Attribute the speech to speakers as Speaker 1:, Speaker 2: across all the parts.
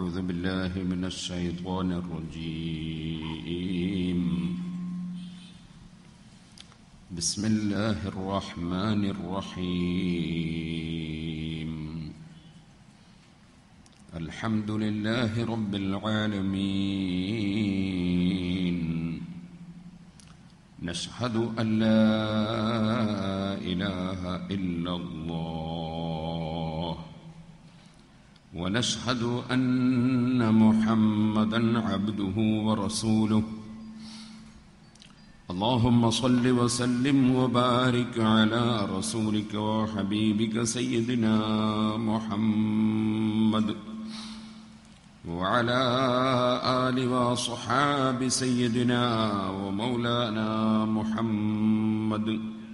Speaker 1: أعوذ بالله من الشيطان الرجيم بسم الله الرحمن الرحيم الحمد لله رب العالمين نشهد أن لا إله إلا الله ونشهد أن محمدا عبده ورسوله اللهم صل وسلم وبارك على رسولك وحبيبك سيدنا محمد وعلى آل وصحاب سيدنا ومولانا محمد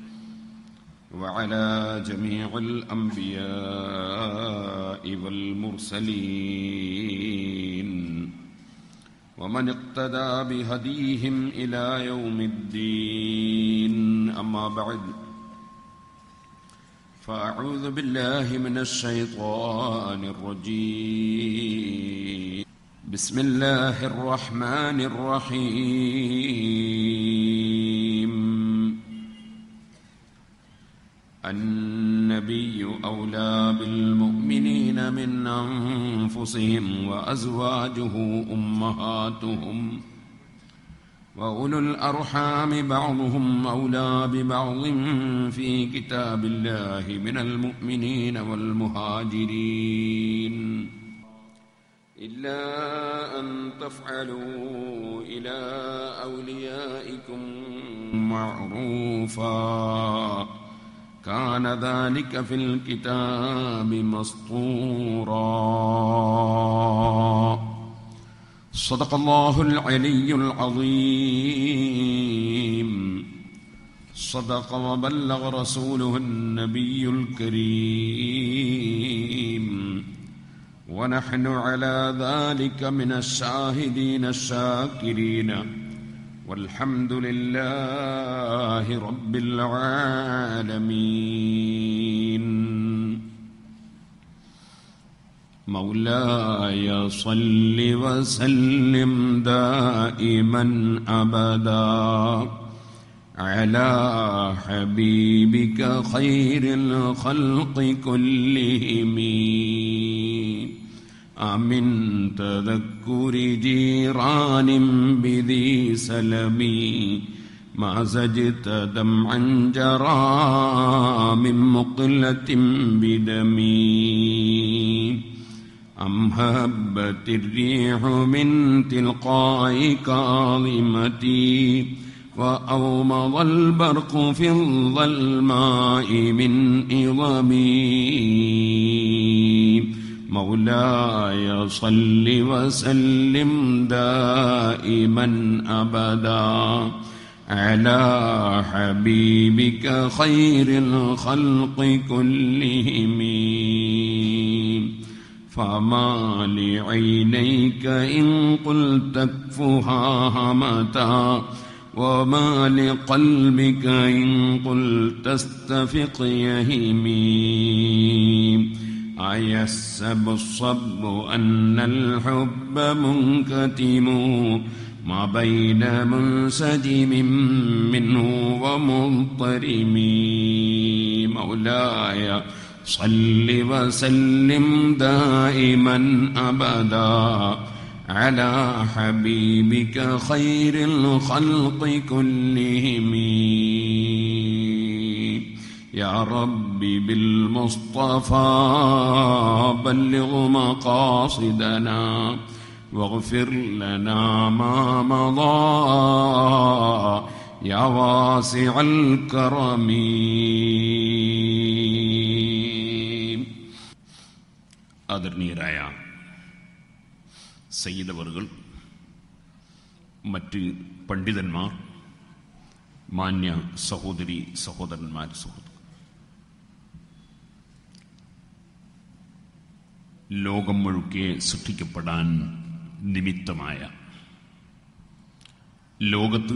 Speaker 1: وعلى جميع الأنبياء والمرسلين ومن اقتدى بهديهم إلى يوم الدين أما بعد فأعوذ بالله من الشيطان الرجيم بسم الله الرحمن الرحيم النبي أولى بالمؤمنين من أنفسهم وأزواجه أمهاتهم وأولو الأرحام بعضهم أولى ببعض في كتاب الله من المؤمنين والمهاجرين إلا أن تفعلوا إلى أوليائكم معروفا كان ذلك في الكتاب مسطورا صدق الله العلي العظيم صدق وبلغ رسوله النبي الكريم ونحن على ذلك من الشاهدين الشاكرين والحمد لله رب العالمين مولاي صل وسلم دائما ابدا على حبيبك خير الخلق كلهم أمن تذكر جيران بذي سلمي ما زجت دمعا جرى من مقلة بدمي أم هبت الريح من تلقاء كاظمتي وأومض البرق في الظلماء من إظمي مولاي صل وسلم دائما أبدا على حبيبك خير الخلق كلهم فما لعينيك إن قلت اكفها همتا وما لقلبك إن قلت استفق يهمي أيسب الصب أن الحب منكتم ما بين منسجم منه ومضطرم مولاي صل وسلم دائما أبدا على حبيبك خير الخلق كلهم يا رب بالمصطفى بلغ مقاصدنا واغفر لنا ما مضى يا واسع الكرم ആദരണീയരായ സയ്യിദവറുകൾ മറ്റ് പണ്ഡിതന്മാർ മാന്യ സഹോദരി സഹോദരന്മാർ സുഹൃത്തുക്കൾ ലോകം മുഴുക്കെ സൃഷ്ടിക്കപ്പെടാൻ നിമിത്തമായ ലോകത്ത്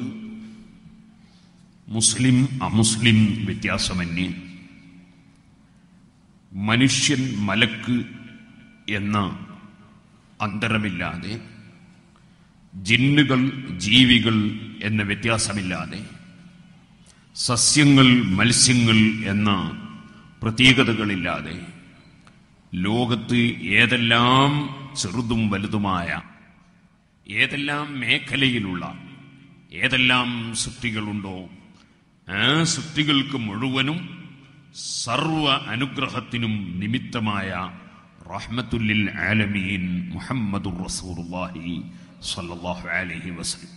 Speaker 1: മുസ്ലിം അമുസ്ലിം വ്യത്യാസമന്യേ മനുഷ്യൻ മലക്ക് എന്ന അന്തരമില്ലാതെ ജിന്നുകൾ ജീവികൾ എന്ന വ്യത്യാസമില്ലാതെ സസ്യങ്ങൾ മത്സ്യങ്ങൾ എന്ന പ്രത്യേകതകളില്ലാതെ ലോകത്ത് ഏതെല്ലാം ചെറുതും വലുതുമായ ഏതെല്ലാം മേഖലയിലുള്ള ഏതെല്ലാം സൃഷ്ടികളുണ്ടോ ആ സൃഷ്ടികൾക്ക് മുഴുവനും സർവ അനുഗ്രഹത്തിനും നിമിത്തമായ റഹ്മത്തുല്ലിൽ ആലമീൻ മുഹമ്മദുർ റസൂലുള്ളാഹി സ്വല്ലല്ലാഹു അലൈഹി വസല്ലം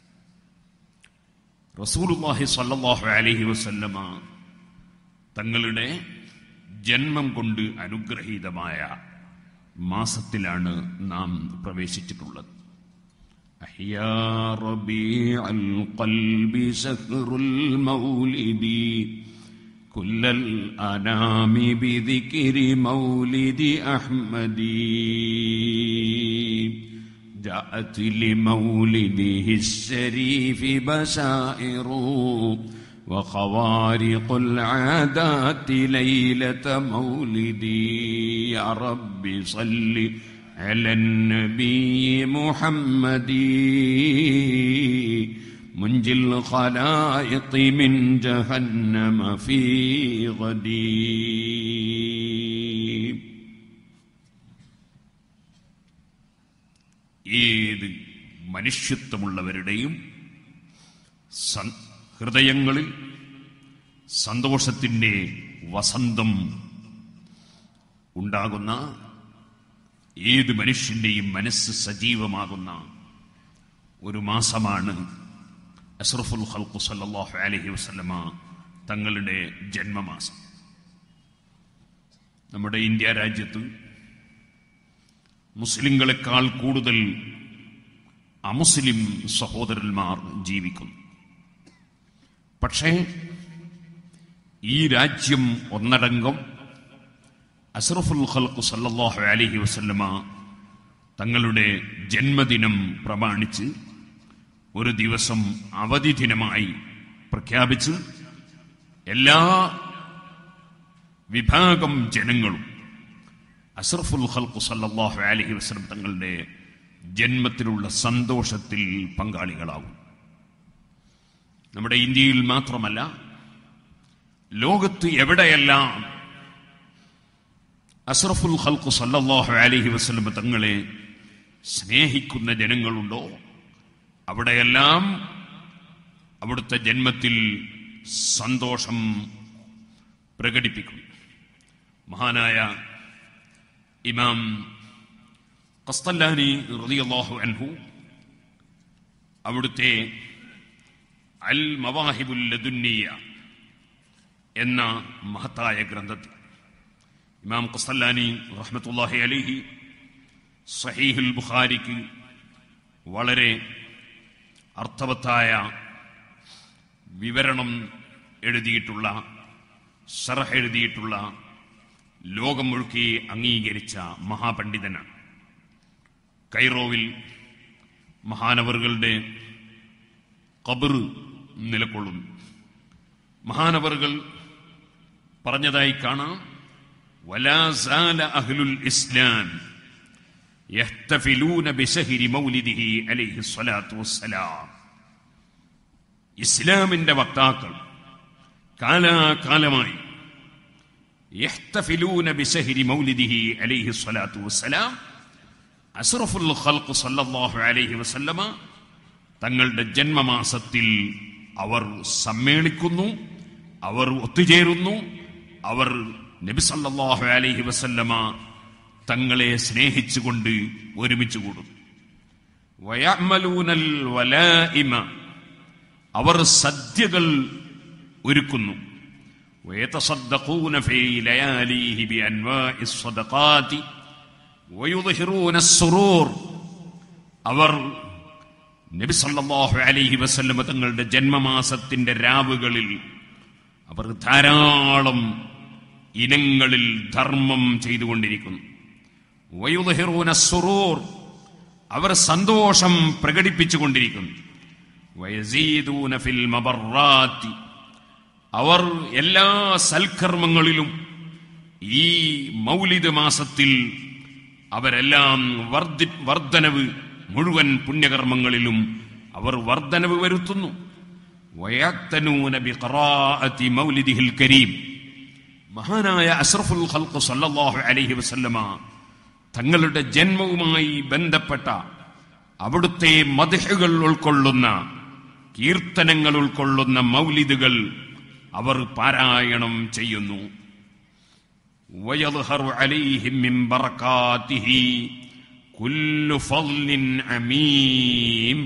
Speaker 1: റസൂലുള്ളാഹി സ്വല്ലല്ലാഹു അലൈഹി വസല്ലമ തങ്ങളുടെ ജന്മം കൊണ്ട് അനുഗ്രഹീതമായ മാസത്തിലാണ് നാം പ്രവേശിച്ചിട്ടുള്ളത് أحيا ربيع القلب سهر المولد كل الأنام بذكر مولد أحمد جاءت لمولده الشريف بشائر وخوارق العادات ليلة مولدي يا رب صل على النبي محمد منجي الخلائق من جهنم في غدي ഏത് മനുഷ്യത്വമുള്ളവരുടെയും സൻ- ഹൃദയങ്ങളിൽ സന്തോഷത്തിൻ്റെ വസന്തം ഉണ്ടാകുന്ന ഏത് മനുഷ്യന്റെയും മനസ്സ് സജീവമാകുന്ന ഒരു മാസമാണ് അഷ്റഫുൽ ഖൽഖു സല്ലല്ലാഹു അലൈഹി വസല്ലമ തങ്ങളുടെ ജന്മമാസം നമ്മുടെ ഇന്ത്യ രാജ്യത്ത് മുസ്ലിങ്ങളെക്കാൾ കൂടുതൽ അമുസ്ലിം സഹോദരന്മാർ ജീവിക്കുന്നു പക്ഷേ ഈ രാജ്യം ഒന്നടങ്കം അസ്റഫുൽ ഖൽഖു സല്ലല്ലാഹു അലൈഹി വസല്ലമ തങ്ങളുടെ ജന്മദിനം പ്രമാണിച്ച് ഒരു ദിവസം അവധി ദിനമായി പ്രഖ്യാപിച്ച് എല്ലാ വിഭാഗം ജനങ്ങളും അസ്റഫുൽ ഖൽഖു സല്ലല്ലാഹു അലൈഹി വസല്ലം തങ്ങളുടെ ജന്മത്തിലുള്ള സന്തോഷത്തിൽ പങ്കാളികളാവും നമ്മുടെ ഇന്ത്യയിൽ മാത്രമല്ല ലോകത്ത് എവിടെയെല്ലാം അസ്റഫുൽ ഖൽഖു സല്ലല്ലാഹു അലൈഹി വസല്ലം തങ്ങളെ സ്നേഹിക്കുന്ന ജനങ്ങളുണ്ടോ അവിടെയെല്ലാം അവിടുത്തെ ജന്മത്തിൽ സന്തോഷം പ്രകടിപ്പിക്കും മഹാനായ ഇമാം ഖസ്തല്ലാനി റളിയല്ലാഹു അൻഹു അവിടുത്തെ അൽ മവാഹിബുൽ ലദുന്നിയ എന്ന മഹത്തായ ഗ്രന്ഥത്തിൽ ഇമാം ഖസ്തല്ലാനി റഹ്മത്തുള്ളാഹി അലൈഹി സഹീഹുൽ ബുഖാരിക്ക് വളരെ അർത്ഥവത്തായ വിവരണം എഴുതിയിട്ടുള്ള ഷറഹ് എഴുതിയിട്ടുള്ള ലോകം മുഴുക്കി അംഗീകരിച്ച മഹാപണ്ഡിതനാണ് കൈറോവിൽ മഹാനവറുകളുടെ കബർ നിലകൊള്ളുന്നു മഹാനവറുകൾ പറഞ്ഞതായി കാണാം ولا زال أهل الإسلام يحتفلون بشهر مولده عليه الصلاة والسلام ഇസ്ലാമിന്റെ വക്താക്കൾ കാലാകാലമായി യഹ്തഫിലൂന ബിശഹരി മൗലിദിഹി അലൈഹി സ്വലാത്തു വസ്സലാം അസ്റഫുൽ ഖൽഖ് സല്ലല്ലാഹു അലൈഹി വസല്ലമ തങ്ങളുടെ ജന്മമാസത്തിൽ അവർ സമ്മേളിക്കുന്നു അവർ ഒത്തുചേരുന്നു അവർ നബി സല്ലല്ലാഹു അലൈഹി വസല്ലമ തങ്ങളെ സ്നേഹിച്ചുകൊണ്ട് ഒരുമിച്ച് കൂടുന്നു വയഅമലൂനൽ വലായിമ അവർ സദ്യകൾ ഒരുക്കുന്നു ويتصدقون في لياليه بأنواع الصدقات ويظهرون السرور അവർ നബി സല്ലല്ലാഹു അലൈഹി വസല്ലമ തങ്ങളുടെ ജന്മമാസത്തിന്റെ രാവുകളിൽ അവർ ധാരാളം ഇനങ്ങളിൽ ധർമ്മം ചെയ്തുകൊണ്ടിരിക്കുന്നു വയുദഹിറൂന സുറൂർ അവർ സന്തോഷം പ്രകടിപ്പിച്ചുകൊണ്ടിരിക്കുന്നു വയസീദൂന ഫിൽ മബറാത്തി അവർ എല്ലാ സൽക്കർമ്മങ്ങളിലും ഈ മൗലിദ് മാസത്തിൽ അവരെല്ലാം വർദ്ധി വർധനവ് മുഴുവൻ പുണ്യകർമ്മങ്ങളിലും അവർ വർധനവ് വരുത്തുന്നു വയത്തനൂന ബിഖറാഅത്തി മൗലിദിഹിൽ കരീം മഹാനായ അഷ്റഫുൽ ഖൽഖ് സല്ലല്ലാഹു അലൈഹി വസല്ലമ തങ്ങളുടെ ജന്മവുമായി ബന്ധപ്പെട്ട അവിടുത്തെ മദ്ഹുകൾ ഉൾക്കൊള്ളുന്ന കീർത്തനങ്ങൾ ഉൾക്കൊള്ളുന്ന മൗലിദുകൾ അവർ പാരായണം ചെയ്യുന്നു ويظهر عليهم من بركاته كل فضل عميم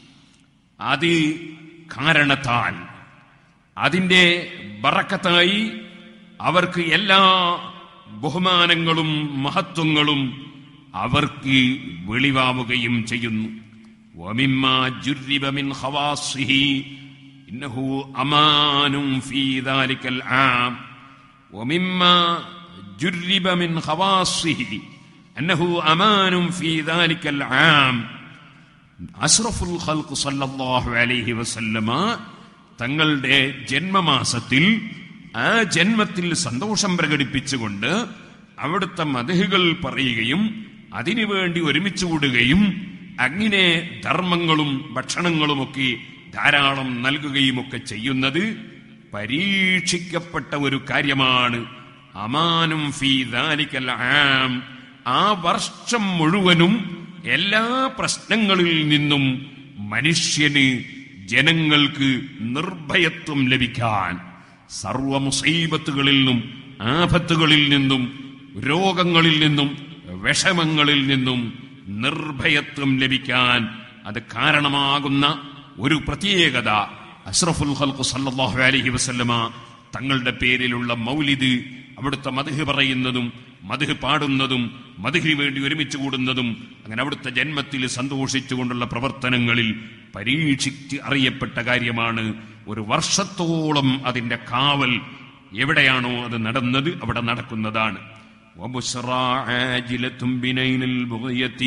Speaker 1: അത് കാരണത്താൽ അതിന്റെ ബറക്കത്തായി അവർക്ക് എല്ലാ ബഹുമാനങ്ങളും മഹത്വങ്ങളും അവർക്ക് വെളിവാവുകയും ചെയ്യുന്നു ومما جرب من خواصه إنه أمان في ذلك العام ومما جرب من خواصه أنه أمان في ذلك العام അഷ്റഫുൽ ഖൽഖ് സല്ലല്ലാഹു അലൈഹി വസല്ലമ തങ്ങളുടെ ജന്മമാസത്തിൽ ആ ജന്മത്തിൽ സന്തോഷം പ്രകടിപ്പിച്ചുകൊണ്ട് അവിടുത്തെ മതഹുകൾ പറയുകയും അതിനുവേണ്ടി ഒരുമിച്ച് കൂടുകയും അങ്ങനെ ധർമ്മങ്ങളും ഭക്ഷണങ്ങളുമൊക്കെ ധാരാളം നൽകുകയുമൊക്കെ ചെയ്യുന്നത് പരീക്ഷിക്കപ്പെട്ട ഒരു കാര്യമാണ് അമാനും ഫീ ദാലിക്കൽ ആം ആ വർഷം മുഴുവനും എല്ലാ പ്രശ്നങ്ങളിൽ നിന്നും മനുഷ്യന് ജനങ്ങൾക്ക് നിർഭയത്വം ലഭിക്കാൻ സർവ മുസീബത്തുകളിൽ നിന്നും ആപത്തുകളിൽ നിന്നും രോഗങ്ങളിൽ നിന്നും വിഷമങ്ങളിൽ നിന്നും നിർഭയത്വം ലഭിക്കാൻ അത് കാരണമാകുന്ന ഒരു പ്രത്യേകത അഷ്റഫുൽ ഖൽഖ് സല്ലല്ലാഹു അലൈഹി വസല്ലമ തങ്ങളുടെ പേരിലുള്ള മൗലിദ് അവിടുത്തെ മധു പറയുന്നതും മധു പാടുന്നതും മധുഹിന് വേണ്ടി ഒരുമിച്ച് കൂടുന്നതും അങ്ങനെ അവിടുത്തെ ജന്മത്തിൽ സന്തോഷിച്ചുകൊണ്ടുള്ള പ്രവർത്തനങ്ങളിൽ പരീക്ഷിച്ച് അറിയപ്പെട്ട കാര്യമാണ് ഒരു വർഷത്തോളം അതിന്റെ കാവൽ എവിടെയാണോ അത് നടന്നത് അവിടെ നടക്കുന്നതാണ് وبشرى عاجلة بنين البغية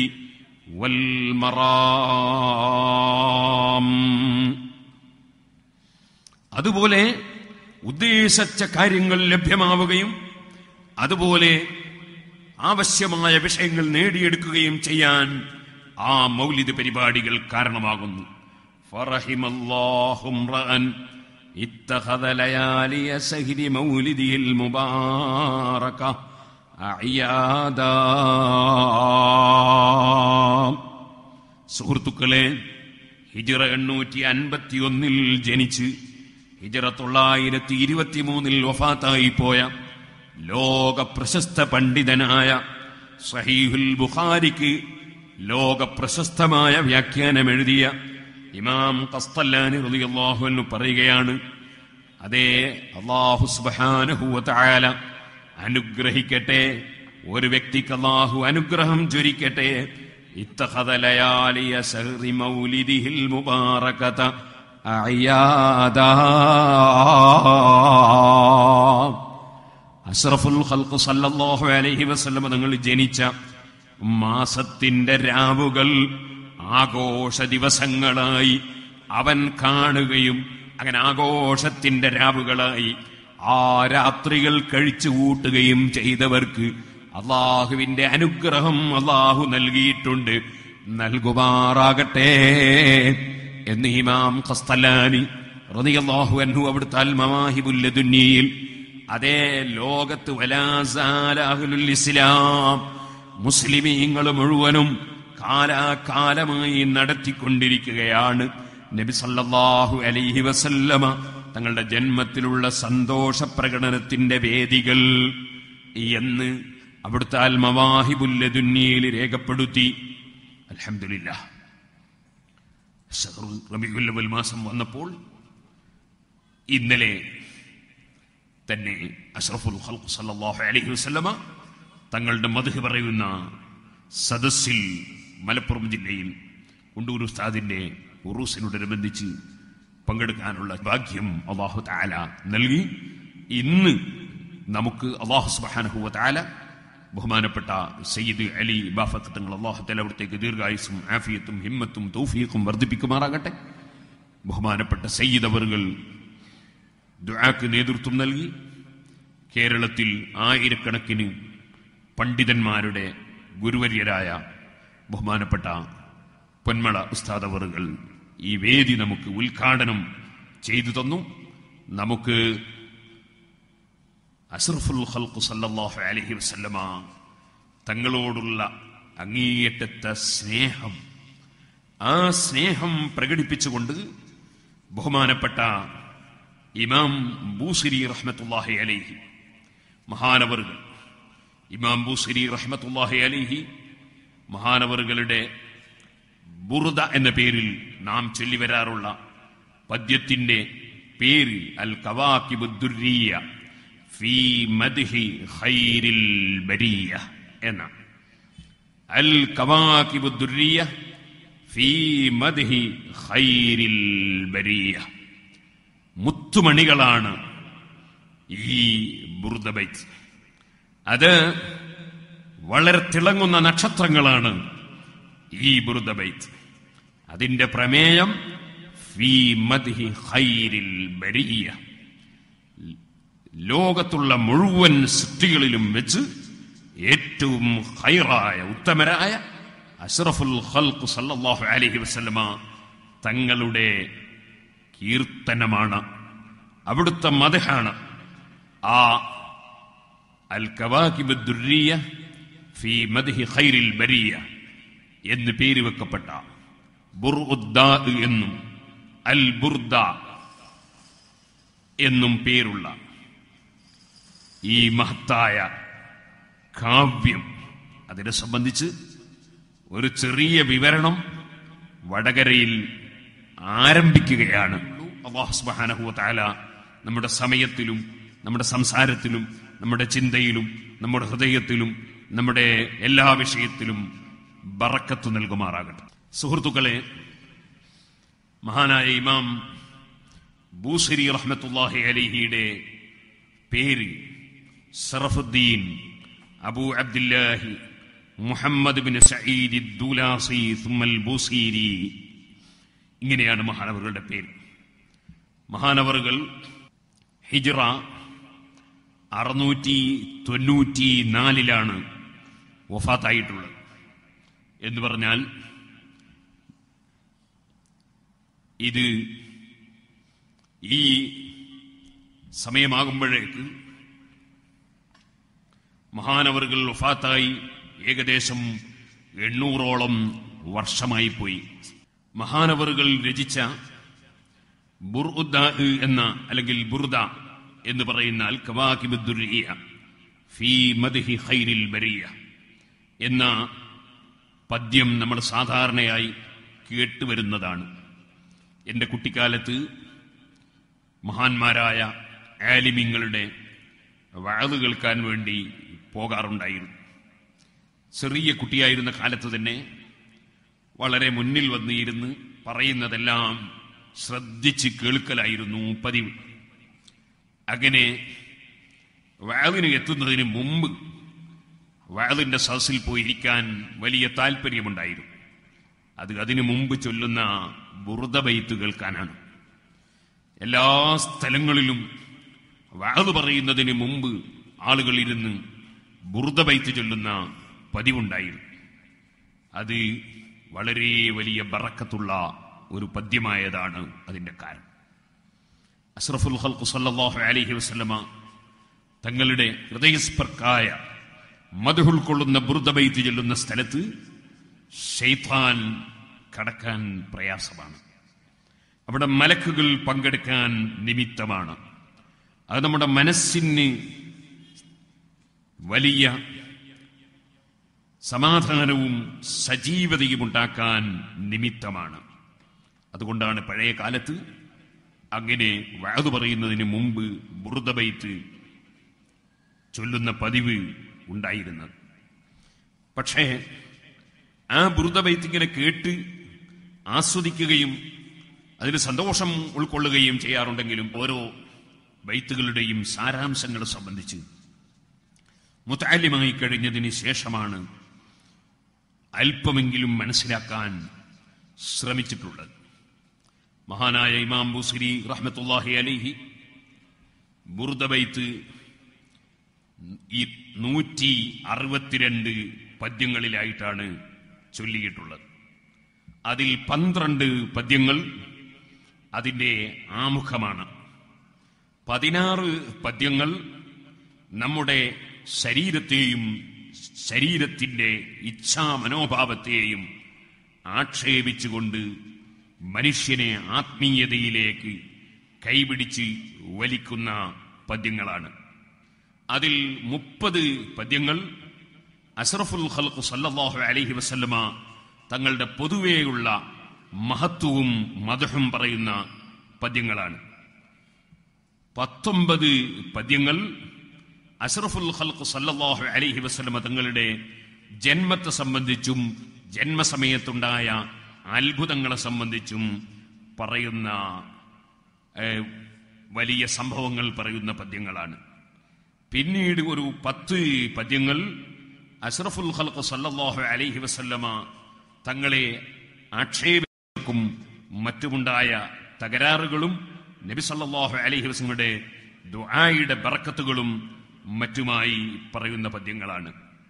Speaker 1: والمرام അതുപോലെ ഉദ്ദേശിച്ച കാര്യങ്ങൾ ലഭ്യമാവുകയും അതുപോലെ ആവശ്യമായ വിഷയങ്ങൾ നേടിയെടുക്കുകയും ചെയ്യാൻ ആ മൗലിദ് പരിപാടികൾ കാരണമാകുന്നു فرحم الله امرأ اتخذ ليالي سهر مولده المباركة أعيادا സുഹൃത്തുക്കളെ ഹിജറ എണ്ണൂറ്റി അൻപത്തി ഒന്നിൽ ജനിച്ച് ഹിജറ തൊള്ളായിരത്തി ഇരുപത്തി മൂന്നിൽ വഫാത്തായി പോയ ലോക പ്രശസ്ത പണ്ഡിതനായ സഹീഹുൽ ബുഖാരിക്ക് ലോക പ്രശസ്തമായ വ്യാഖ്യാനം എഴുതിയ ഇമാം കസ്തല്ലാനി റളിയല്ലാഹു അൻഹു പറയുകയാണ് അതേ അള്ളാഹു സുബ്ഹാനഹു വ തആല അനുഗ്രഹിക്കട്ടെ ഒരു വ്യക്തിക്ക് അള്ളാഹു അനുഗ്രഹം ചൊരിക്കട്ടെ ഇത്തഖദ ലയാലിയ സഹ്റി മൗലിദിഹിൽ മുബാറകത അയ്യാദാ അഷ്റഫുൽ ഖൽഖ് സല്ലല്ലാഹു അലൈഹി വസല്ലം തങ്ങൾ ജനിച്ച മാസത്തിന്റെ രാവുകൾ ആഘോഷ ദിവസങ്ങളായി അവൻ കാണുകയും അങ്ങനെ ആഘോഷത്തിന്റെ രാവുകളായി ആ രാത്രികൾ കഴിച്ചു കൂട്ടുകയും ചെയ്തവർക്ക് അള്ളാഹുവിന്റെ അനുഗ്രഹം അള്ളാഹു നൽകിയിട്ടുണ്ട് നൽകുമാറാകട്ടെ എന്ന് ഇമാം ഖസ്തലാനി റളിയല്ലാഹു അൻഹു അവിടുത്തെ അൽ മവാഹിബുൽ ലദുന്നിയിൽ അതേ ലോകത്ത് വലാസാലാഹുലുൽ ഇസ്ലാം മുസ്ലിമീങ്ങൾ മുഴുവനും കാലാകാലമായി നടത്തിക്കൊണ്ടിരിക്കുകയാണ് നബി സല്ലല്ലാഹു അലൈഹി വസല്ലമ തങ്ങളുടെ ജന്മത്തിലുള്ള സന്തോഷ പ്രകടനത്തിന്റെ വേദികൾ എന്ന് അവിടുത്തെ അൽ മവാഹിബുല്ലതുന്നിയിൽ രേഖപ്പെടുത്തി അൽഹംദുലില്ല ഷഹറുൽ റബീഉൽ അവൽ മാസം വന്നപ്പോൾ ഇന്നലെ തന്നെ അഷ്റഫുൽ ഖൽഖ് സല്ലല്ലാഹു അലൈഹി വസല്ലമ തങ്ങളുടെ മധു പറയുന്ന സദസ്സിൽ മലപ്പുറം ജില്ലയിൽ ഉണ്ടൂർ ഉസ്താദിന്റെ ഉറൂസിനോടനുബന്ധിച്ച് പങ്കെടുക്കാനുള്ള ഭാഗ്യം അള്ളാഹു താല നൽകി ഇന്ന് നമുക്ക് അള്ളാഹു സുബ്ഹാനഹു വ തആല ബഹുമാനപ്പെട്ട സയ്യിദ് അലി ബാഫത്ത് തങ്ങൾ അള്ളാഹു തആല അവിടത്തേക്ക് ദീർഘായുസും ആഫിയത്തും ഹിമ്മത്തും തൗഫീഖും വർദ്ധിപ്പിക്കുമാറാകട്ടെ ബഹുമാനപ്പെട്ട സയ്യിദ് അവറുകൾ ദുആക്ക് നേതൃത്വം നൽകി കേരളത്തിൽ ആയിരക്കണക്കിന് പണ്ഡിതന്മാരുടെ ഗുരുവര്യരായ ബഹുമാനപ്പെട്ട പൊന്മള ഉസ്താദ് അവറുകൾ ഈ വേദി നമുക്ക് ഉദ്ഘാടനം ചെയ്തു തന്നു നമുക്ക് അഷറഫുൽ ഖൽഖു സല്ലല്ലാഹു അലൈഹി വസല്ലമ തങ്ങളോടുള്ള അങ്ങേയറ്റത്തെ സ്നേഹം ആ സ്നേഹം പ്രകടിപ്പിച്ചുകൊണ്ട് ബഹുമാനപ്പെട്ട ഇമാം ബൂസിരി റഹ്മത്തുല്ലാഹി അലൈഹി മഹാനവറുകൾ ഇമാം ബൂസിരി റഹ്മത്തുല്ലാഹി അലൈഹി മഹാനവറുകളുടെ ബുറുദ എന്ന പേരിൽ നാം ചൊല്ലിവരാറുള്ള പദ്യത്തിന്റെ പേര് അൽ കവാക്കിബുദ്ദുരിയ ഫീ മദ്ഹി ഖൈരിൽ ബരിയ എന്ന അൽ കവാക്കിബുദ്ദുരിയ ഫീ മദ്ഹി ഖൈരിൽ ബരിയ മുത്തുമണികളാണ് ഈ ബുർദബൈത്ത് അത് വളരെ തിളങ്ങുന്ന നക്ഷത്രങ്ങളാണ് ഈ ബുർദബൈത്ത് അതിന്റെ പ്രമേയം ഫീ മദ്ഹി ഖൈരിൽ ബരിയ ലോകത്തുള്ള മുഴുവൻ സൃഷ്ടികളിലും വെച്ച് ഏറ്റവും ഹൈറായ ഉത്തമരായ അഷ്റഫുൽ ഖൽഖ് സല്ലല്ലാഹു അലൈഹി വസല്ലമ തങ്ങളുടെ കീർത്തനമാണ് അവിടുത്തെ മതഹാണ് ആ അൽ കവാകിബ് ദുർരിയ ഫി മദ്ഹി ഖൈരിൽ ബരിയ എന്ന് പേര് വെക്കപ്പെട്ട ബുർഉദ്ദാ എന്നും അൽ ബുർദ എന്നും പേരുള്ള ഈ മഹത്തായ കാവ്യം അതിനെ സംബന്ധിച്ച് ഒരു ചെറിയ വിവരണം വടകരയിൽ ആരംഭിക്കുകയാണ് അള്ളാഹു സുബ്ഹാനഹു വ തആല നമ്മുടെ സമയത്തിലും നമ്മുടെ സംസാരത്തിലും നമ്മുടെ ചിന്തയിലും നമ്മുടെ ഹൃദയത്തിലും നമ്മുടെ എല്ലാ വിഷയത്തിലും ബറക്കത്ത് നൽകുമാറാകട്ടെ സുഹൃത്തുക്കളെ മഹാനായ ഇമാം ബൂസരി റഹ്മത്തുല്ലാഹി അലിഹിയുടെ പേര് Sharafuddin Abu Abdullahi Muhammad bin Saeed Dulasi സുമ്മൽ ബൂസീരി ഇങ്ങനെയാണ് മഹാനവറുകളുടെ പേര് മഹാനവറുകൾ ഹിജ്റ അറുന്നൂറ്റി തൊണ്ണൂറ്റി നാലിലാണ് വഫാത്തായിട്ടുള്ളത് എന്ന് പറഞ്ഞാൽ ഇത് ഈ സമയമാകുമ്പോഴേക്ക് മഹാനവറുകൾ വഫാത്തായി ഏകദേശം എണ്ണൂറോളം വർഷമായി പോയി മഹാനവറുകൾ രചിച്ച ബുർഉദ്ദ എന്ന അല്ലെങ്കിൽ ബുർദ എന്ന് പറയുന്ന അൽ കവാകിബുദ്ദുരിയ ഫീ മദ്ഹി ഖൈരിൽ ബരിയ എന്ന പദ്യം നമ്മൾ സാധാരണയായി കേട്ടുവരുന്നതാണ് എൻ്റെ കുട്ടിക്കാലത്ത് മഹാന്മാരായ ആലിമിങ്ങളുടെ വാത് കേൾക്കാൻ വേണ്ടി പോകാറുണ്ടായിരുന്നു ചെറിയ കുട്ടിയായിരുന്ന കാലത്ത് തന്നെ വളരെ മുന്നിൽ വന്നിരുന്ന് പറയുന്നതെല്ലാം ശ്രദ്ധിച്ച് കേൾക്കലായിരുന്നു പതിവ് അങ്ങനെ വാതിന് എത്തുന്നതിന് മുമ്പ് വാതിന്റെ സദസ്സിൽ പോയിരിക്കാൻ വലിയ താല്പര്യമുണ്ടായിരുന്നു അത് അതിനു മുമ്പ് ചൊല്ലുന്ന ബുറുദബൈത്ത് കേൾക്കാനാണ് എല്ലാ സ്ഥലങ്ങളിലും വാത് പറയുന്നതിന് മുമ്പ് ആളുകൾ ഇരുന്ന് ബുറുദബൈത്ത് ചൊല്ലുന്ന പതിവുണ്ടായിരുന്നു അത് വളരെ വലിയ ബറക്കത്തുള്ള ഒരു പദ്യമായതാണ് അതിന്റെ കാരണം അഷ്റഫുൽ ഹൽഖു സല്ലല്ലാഹു അലൈഹി വസല്ലമ തങ്ങളുടെ ഹൃദയസ്പർക്കായ മധു ഉൾക്കൊള്ളുന്ന ബുർദബൈത്ത് ചൊല്ലുന്ന സ്ഥലത്ത് ഷെയ്ത്താൻ കടക്കാൻ പ്രയാസമാണ് അവിടെ മലക്കുകൾ പങ്കെടുക്കാൻ നിമിത്തമാണ് അത് നമ്മുടെ മനസ്സിന് വലിയ സമാധാനവും സജീവതയും ഉണ്ടാക്കാൻ നിമിത്തമാണ് അതുകൊണ്ടാണ് പഴയ കാലത്ത് അങ്ങനെ വാതു പറയുന്നതിന് മുമ്പ് ബുറുദബൈത്ത് ചൊല്ലുന്ന പതിവ് ഉണ്ടായിരുന്നത് പക്ഷേ ആ ബുറുദബൈത്ത് ഇങ്ങനെ കേട്ട് ആസ്വദിക്കുകയും അതിന് സന്തോഷം ഉൾക്കൊള്ളുകയും ചെയ്യാറുണ്ടെങ്കിലും ഓരോ ബൈത്തുകളുടെയും സാരാംശങ്ങളെ സംബന്ധിച്ച് മുത്താലിമായി കഴിഞ്ഞതിന് ശേഷമാണ് അല്പമെങ്കിലും മനസ്സിലാക്കാൻ ശ്രമിച്ചിട്ടുള്ളത് മഹാനായ ഇമാം ബുസിരി റഹ്മത്തുല്ലാഹി അലിഹി ബുർദബൈത്ത് ഈ നൂറ്റി അറുപത്തിരണ്ട് പദ്യങ്ങളിലായിട്ടാണ് ചൊല്ലിയിട്ടുള്ളത് അതിൽ പന്ത്രണ്ട് പദ്യങ്ങൾ അതിൻ്റെ ആമുഖമാണ് പതിനാറ് പദ്യങ്ങൾ നമ്മുടെ ശരീരത്തെയും ശരീരത്തിൻ്റെ ഇച്ഛാ മനോഭാവത്തെയും ആക്ഷേപിച്ചുകൊണ്ട് മനുഷ്യനെ ആത്മീയതയിലേക്ക് കൈപിടിച്ച് വലിക്കുന്ന പദ്യങ്ങളാണ് അതിൽ മുപ്പത് പദ്യങ്ങൾ അഷറഫുൽ ഖൽഖ് സല്ലല്ലാഹു അലൈഹി വസല്ലമ തങ്ങളുടെ പൊതുവേയുള്ള മഹത്വവും മധുഹും പറയുന്ന പദ്യങ്ങളാണ് പത്തൊമ്പത് പദ്യങ്ങൾ അഷറഫുൽ ഖൽഖ് സല്ലല്ലാഹു അലൈഹി വസല്ലമ തങ്ങളുടെ ജന്മത്തെ സംബന്ധിച്ചും ജന്മസമയത്തുണ്ടായ അത്ഭുതങ്ങളെ സംബന്ധിച്ചും പറയുന്ന ഏഹ്, വലിയ സംഭവങ്ങൾ പറയുന്ന പദ്യങ്ങളാണ് പിന്നീട് ഒരു പത്ത് പദ്യങ്ങൾ അഷ്റഫുൽ ഖൽഖ് സല്ലല്ലാഹു അലൈഹി വസല്ലമ തങ്ങളെ ആക്ഷേപക്കും മറ്റുമുണ്ടായ തകരാറുകളും നബി സല്ലല്ലാഹു അലൈഹി വസല്ലമയുടെ ദുആയുടെ ബറക്കത്തുകളും മറ്റുമായി പറയുന്ന പദ്യങ്ങളാണ്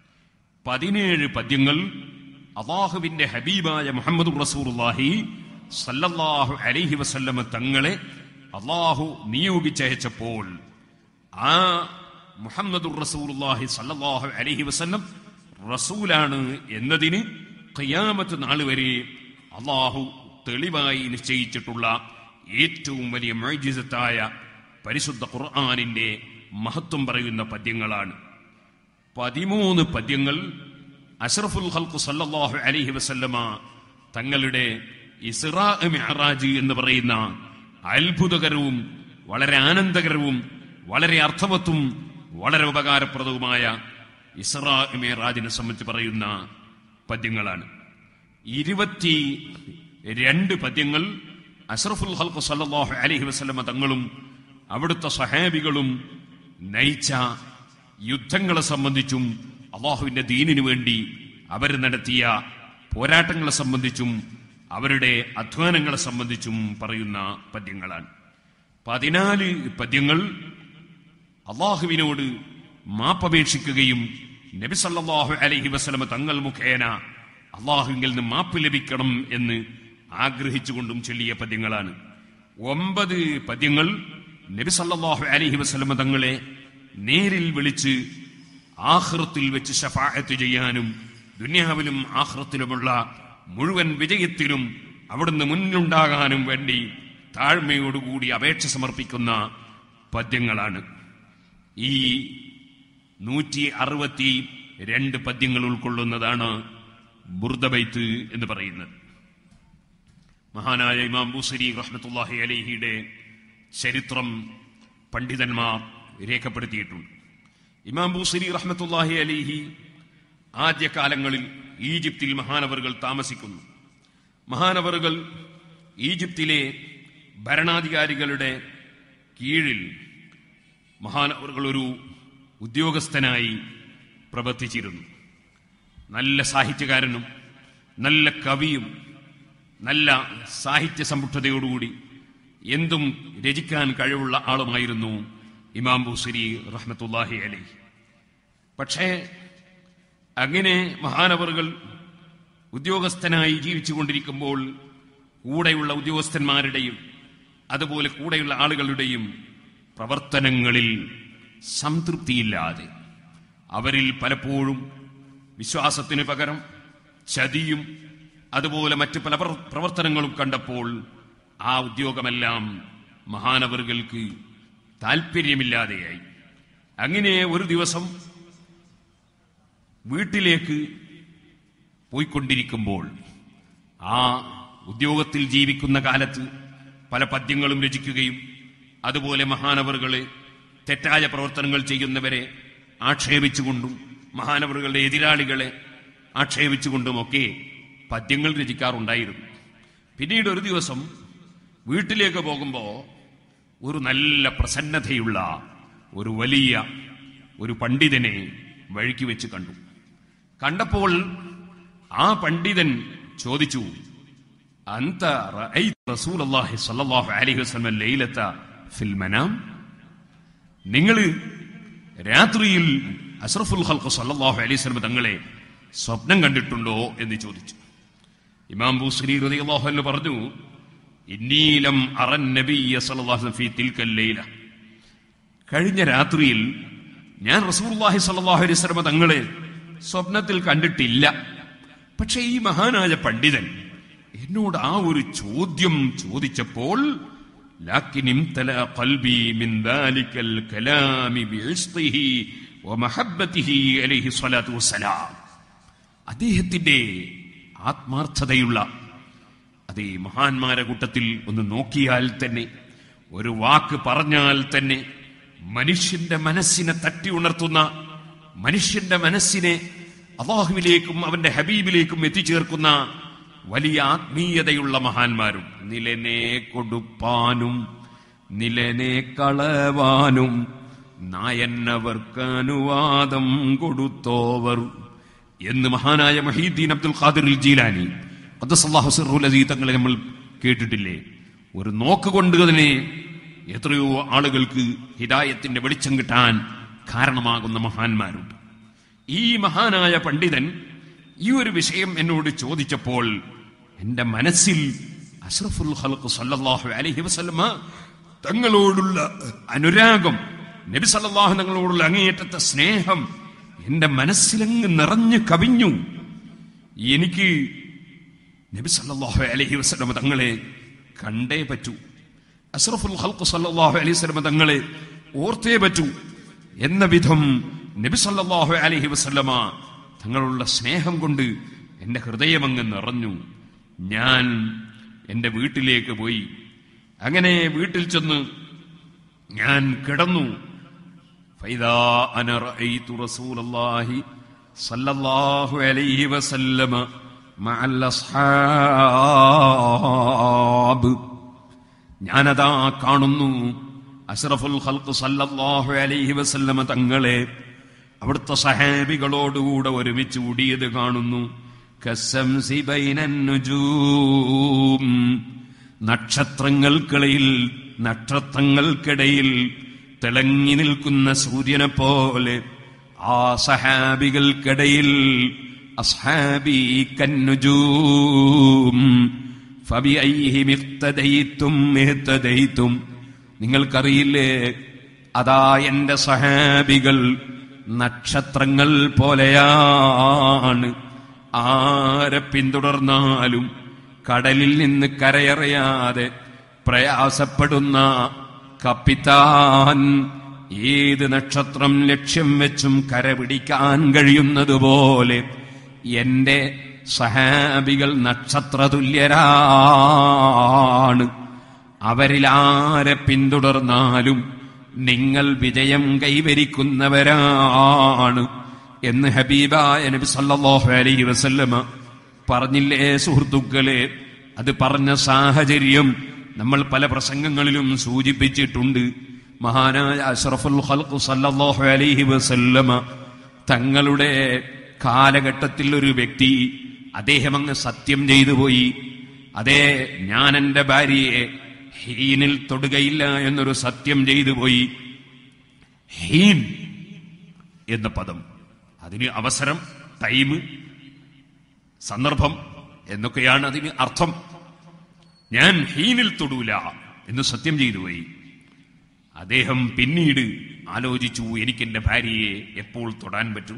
Speaker 1: പതിനേഴ് പദ്യങ്ങൾ അള്ളാഹുവിന്റെ ഹബീബായ മുഹമ്മദ് റസൂറുല്ലാഹി സല്ലല്ലാഹു അലൈഹി വസല്ലമ തങ്ങളെ അള്ളാഹു നിയോഗിച്ചയച്ചപ്പോൾ ആ മുഹമ്മദ് റസൂലുള്ളാഹി സല്ലല്ലാഹു അലൈഹി വസല്ലം റസൂലാണ് എന്നതിന് ഖിയാമത്ത് നാൾ വരെ അള്ളാഹു തെളിവായി നിശ്ചയിച്ചിട്ടുള്ള ഏറ്റവും വലിയ മൈജിസത്തായ പരിശുദ്ധ ഖുർആാനിന്റെ മഹത്വം പറയുന്ന പദ്യങ്ങളാണ് പതിമൂന്ന് പദ്യങ്ങൾ അഷ്റഫുൽ ഖൽഖ് സല്ലല്ലാഹു അലൈഹി വസല്ലമ തങ്ങളുടെ ഇസ്റാ മിഅറാജ് എന്ന് പറയുന്ന അത്ഭുതകരവും വളരെ ആനന്ദകരവും വളരെ അർത്ഥവത്തും വളരെ ഉപകാരപ്രദവുമായ ഇസ്റാ മിഅറാജിനെ സംബന്ധിച്ച് പറയുന്ന പദ്യങ്ങളാണ് ഇരുപത്തി രണ്ട് പദ്യങ്ങൾ അഷ്റഫുൽ ഖൽഖ് സല്ലല്ലാഹു അലൈഹി വസല്ലമ തങ്ങളും അവിടുത്തെ സഹാബികളും നയിച്ച യുദ്ധങ്ങളെ സംബന്ധിച്ചും അള്ളാഹുവിന്റെ ദീനിനു വേണ്ടി അവർ നടത്തിയ പോരാട്ടങ്ങളെ സംബന്ധിച്ചും അവരുടെ അധ്വാനങ്ങളെ സംബന്ധിച്ചും പറയുന്ന പദ്യങ്ങളാണ് പതിനാല് പദ്യങ്ങൾ അള്ളാഹുവിനോട് മാപ്പപേക്ഷിക്കുകയും നബി സല്ലല്ലാഹു അലൈഹി വസല്ലമ തങ്ങൾ മുഖേന അള്ളാഹുവിൽ നിന്ന് മാപ്പ് ലഭിക്കണം എന്ന് ആഗ്രഹിച്ചുകൊണ്ടും ചൊല്ലിയ പദ്യങ്ങളാണ് ഒമ്പത് പദ്യങ്ങൾ നബി സല്ലല്ലാഹു അലൈഹി വസല്ലമ തങ്ങളെ നേരിൽ വിളിച്ച് ആഹ്റത്തിൽ വെച്ച് ഷഫാഅത്ത് ചെയ്യാനും ദുനിയാവിലും ആഹ്റത്തിലുമുള്ള മുഴുവൻ വിജയത്തിലും അവിടുന്ന് മുന്നിലുണ്ടാകാനും വേണ്ടി താഴ്മയോടുകൂടി അപേക്ഷ സമർപ്പിക്കുന്ന പദ്യങ്ങളാണ് ഈ നൂറ്റി അറുപത്തി രണ്ട് പദ്യങ്ങൾ ഉൾക്കൊള്ളുന്നതാണ് ബുർദബൈത്ത് എന്ന് പറയുന്നത് മഹാനായ ഇമാം ബുസരി റഹ്മത്തുല്ലാഹി അലഹിയുടെ ചരിത്രം പണ്ഡിതന്മാർ രേഖപ്പെടുത്തിയിട്ടുണ്ട് ഇമാം ബുസരി റഹ്മത്തുല്ലാഹി അലിഹി ആദ്യകാലങ്ങളിൽ ഈജിപ്തിൽ മഹാനവറുകൾ താമസിക്കുന്നു മഹാനവറുകൾ ഈജിപ്തിലെ ഭരണാധികാരികളുടെ കീഴിൽ മഹാനവറുകൾ ഒരു ഉദ്യോഗസ്ഥനായി പ്രവർത്തിച്ചിരുന്നു നല്ല സാഹിത്യകാരനും നല്ല കവിയും നല്ല സാഹിത്യ സമ്പുഷ്ടതയോടുകൂടി എന്തും രചിക്കാൻ കഴിവുള്ള ആളുമായിരുന്നു ഇമാം ബുസരി റഹ്മത്തുല്ലാഹി അലി പക്ഷേ അങ്ങനെ മഹാനവറുകൾ ഉദ്യോഗസ്ഥനായി ജീവിച്ചുകൊണ്ടിരിക്കുമ്പോൾ കൂടെയുള്ള ഉദ്യോഗസ്ഥന്മാരുടെയും അതുപോലെ കൂടെയുള്ള ആളുകളുടെയും പ്രവർത്തനങ്ങളിൽ സംതൃപ്തിയില്ലാതെ അവരിൽ പലപ്പോഴും വിശ്വാസത്തിന് പകരം ചതിയും അതുപോലെ മറ്റ് പല പ്രവർ- പ്രവർത്തനങ്ങളും കണ്ടപ്പോൾ ആ ഉദ്യോഗമെല്ലാം മഹാനവറുകൾക്ക് താല്പര്യമില്ലാതെയായി അങ്ങനെ ഒരു ദിവസം വീട്ടിലേക്ക് പോയിക്കൊണ്ടിരിക്കുമ്പോൾ ആ ഉദ്യോഗത്തിൽ ജീവിക്കുന്ന കാലത്ത് പല പദ്യങ്ങളും രചിക്കുകയും അതുപോലെ മഹാനവറുകളെ തെറ്റായ പ്രവർത്തനങ്ങൾ ചെയ്യുന്നവരെ ആക്ഷേപിച്ചുകൊണ്ടും മഹാനവറുകളുടെ എതിരാളികളെ ആക്ഷേപിച്ചുകൊണ്ടുമൊക്കെ പദ്യങ്ങൾ രചിക്കാറുണ്ടായിരുന്നു പിന്നീട് ഒരു ദിവസം വീട്ടിലേക്ക് പോകുമ്പോൾ ഒരു നല്ല പ്രസന്നതയുള്ള ഒരു വലിയ ഒരു പണ്ഡിതനെ വഴിക്ക് വെച്ച് കണ്ടു കണ്ടപ്പോൾ ആ പണ്ഡിതൻ ചോദിച്ചു അന്ത റഅയ്ത റസൂലുള്ളാഹി സ്വല്ലല്ലാഹു അലൈഹി വസല്ലം ലൈലത ഫിൽ മനാം നിങ്ങൾ രാത്രിയിൽ അഷ്റഫുൽ ഖൽഖ് സല്ലല്ലാഹു അലൈഹി വസല്ലം തങ്ങളെ സ്വപ്നം കണ്ടിട്ടുണ്ടോ എന്ന് ചോദിച്ചു ഇമാം ബൂസ്രി റളിയല്ലാഹു അൻഹു പറഞ്ഞു ഇന്നീലം അറൻ നബിയ്യ സല്ലല്ലാഹു അലൈഹി വസല്ലം ഫീ തിൽക്കൽ ലൈല കഴിഞ്ഞ രാത്രിയിൽ ഞാൻ റസൂലുള്ളാഹി സ്വല്ലല്ലാഹു അലൈഹി വസല്ലം തങ്ങളെ സ്വപ്നത്തിൽ കണ്ടിട്ടില്ല പക്ഷേ ഈ മഹാനായ പണ്ഡിതൻ എന്നോട് ആ ഒരു ചോദ്യം ചോദിച്ചപ്പോൾ ലാക്കിൻ ഇംതല ഖൽബി മിൻ ദാലിക്കൽ കലാമി ബിഇസ്തിഹി വമഹബ്ബതിഹി അലൈഹി സ്വലാത്തു വസ്സലാം അദ്ദേഹത്തിന്റെ ആത്മാർത്ഥതയുള്ള അതേ മഹാന്മാരെ കൂട്ടത്തിൽ ഒന്ന് നോക്കിയാൽ തന്നെ ഒരു വാക്ക് പറഞ്ഞാൽ തന്നെ മനുഷ്യന്റെ മനസ്സിനെ തട്ടി ഉണർത്തുന്ന മനുഷ്യന്റെ മനസ്സിനെ അള്ളാഹുവിലേക്കും അവന്റെ ഹബീബിലേക്കും എത്തിച്ചേർക്കുന്ന വലിയ ആത്മീയതയുള്ള മഹാന്മാരും നിലനെ കൊടുപ്പാനും നിലനെ കളവാനും നായന്നവർക്ക് അനുവാദം കൊടുത്തോവർ എന്ന് മഹാനായ മഹീദ്ദീൻ അബ്ദുൽ ഖാദിർ ജീലാനി ഖദ്ദസല്ലാഹു സിർറുൽ അസീ തങ്ങളെ നമ്മൾ കേട്ടിട്ടില്ലേ ഒരു നോക്ക് കൊണ്ട് അതിനെ എത്രയോ ആളുകൾക്ക് ഹിദായത്തിന്റെ വെളിച്ചം കിട്ടാൻ കാരണമാകുന്ന മഹാന്മാരുണ്ട് ഈ മഹാനായ പണ്ഡിതൻ ഈ ഒരു വിഷയം എന്നോട് ചോദിച്ചപ്പോൾ എന്റെ മനസ്സിൽ അഷ്റഫുൽ ഖൽഖ് സല്ലല്ലാഹു അലൈഹി വസല്ലമ തങ്ങളോടുള്ള അനുരാഗം നബി സല്ലല്ലാഹു തങ്ങളോടുള്ള അങ്ങേയറ്റത്തെ സ്നേഹം എന്റെ മനസ്സിലങ്ങ് നിറഞ്ഞു കവിഞ്ഞു എനിക്ക് നബി സല്ലല്ലാഹു അലൈഹി വസല്ലമ തങ്ങളെ കണ്ടേ പറ്റൂ അഷ്റഫുൽ ഖൽഖ് സല്ലല്ലാഹു അലൈഹി വസല്ലമ തങ്ങളെ ഓർത്തേ പറ്റൂ എന്ന വിധം നബി സല്ലല്ലാഹു അലൈഹി വസല്ലമ തങ്ങളുള്ള സ്നേഹം കൊണ്ട് എന്റെ ഹൃദയമങ്ങ് നിറഞ്ഞു ഞാൻ എന്റെ വീട്ടിലേക്ക് പോയി അങ്ങനെ വീട്ടിൽ ചെന്ന് ഞാൻ കിടന്നു فإذا أنا رأيت رسول الله صلى الله عليه وسلم مع الأصحاب ഞാനതാ കാണുന്നു അഷ്റഫുൽ ഖൽഖ് സല്ലല്ലാഹു അലൈഹി വസല്ലമ തങ്ങളെ അവിടുത്തെ സഹാബികളോടുകൂടെ ഒരുമിച്ച് കൂടിയത് കാണുന്നു കസ്സംസി ബൈനൻ നുജൂം നക്ഷത്രങ്ങൾക്കിടയിൽ നക്ഷത്രങ്ങൾക്കിടയിൽ തിളങ്ങി നിൽക്കുന്ന സൂര്യനെ പോലെ ആ സഹാബികൾക്കിടയിൽ അസ്ഹാബി കന്നുജൂം ഫബിഐഹിം ഇഖ്തദൈതും ഇഹ്തദൈതും നിങ്ങൾക്കറിയില്ലേ അതാ എന്റെ സഹാബികൾ നക്ഷത്രങ്ങൾ പോലെയാണ് ആരെ പിന്തുടർന്നാലും കടലിൽ നിന്ന് കരയറിയാതെ പ്രയാസപ്പെടുന്ന കപ്പിത്താൻ ഏത് നക്ഷത്രം ലക്ഷ്യം വെച്ചും കരപിടിക്കാൻ കഴിയുന്നതുപോലെ എന്റെ സഹാബികൾ നക്ഷത്ര തുല്യരാണ് അവരിലാരെ പിന്തുടർന്നാലും നിങ്ങൾ വിജയം കൈവരിക്കുന്നവരാണ് എന്ന് ഹബീബായ നബി സല്ലല്ലാഹു അലൈഹി വസല്ലമ പറഞ്ഞില്ലേ സുഹൃത്തുക്കളെ അത് പറഞ്ഞ സാഹചര്യം നമ്മൾ പല പ്രസംഗങ്ങളിലും സൂചിപ്പിച്ചിട്ടുണ്ട് മഹാനായ അഷ്റഫുൽ ഖൽഖ് സല്ലല്ലാഹു അലൈഹി വസല്ലമ തങ്ങളുടെ കാലഘട്ടത്തിൽ ഒരു വ്യക്തി അദ്ദേഹം അങ്ങ് സത്യം ചെയ്തു പോയി അതെ ഞാൻ എന്റെ ഭാര്യയെ ഹീനിൽ തൊടുകയില്ല എന്നൊരു സത്യം ചെയ്തു പോയി ഹീൻ എന്ന പദം അതിന് അവസരം ടൈം സന്ദർഭം എന്നൊക്കെയാണ് അതിന് അർത്ഥം ഞാൻ ഹീനിൽ തൊടൂല എന്ന് സത്യം ചെയ്തു പോയി അദ്ദേഹം പിന്നീട് ആലോചിച്ചു എനിക്ക് എന്റെ ഭാര്യയെ എപ്പോൾ തൊടാൻ പറ്റും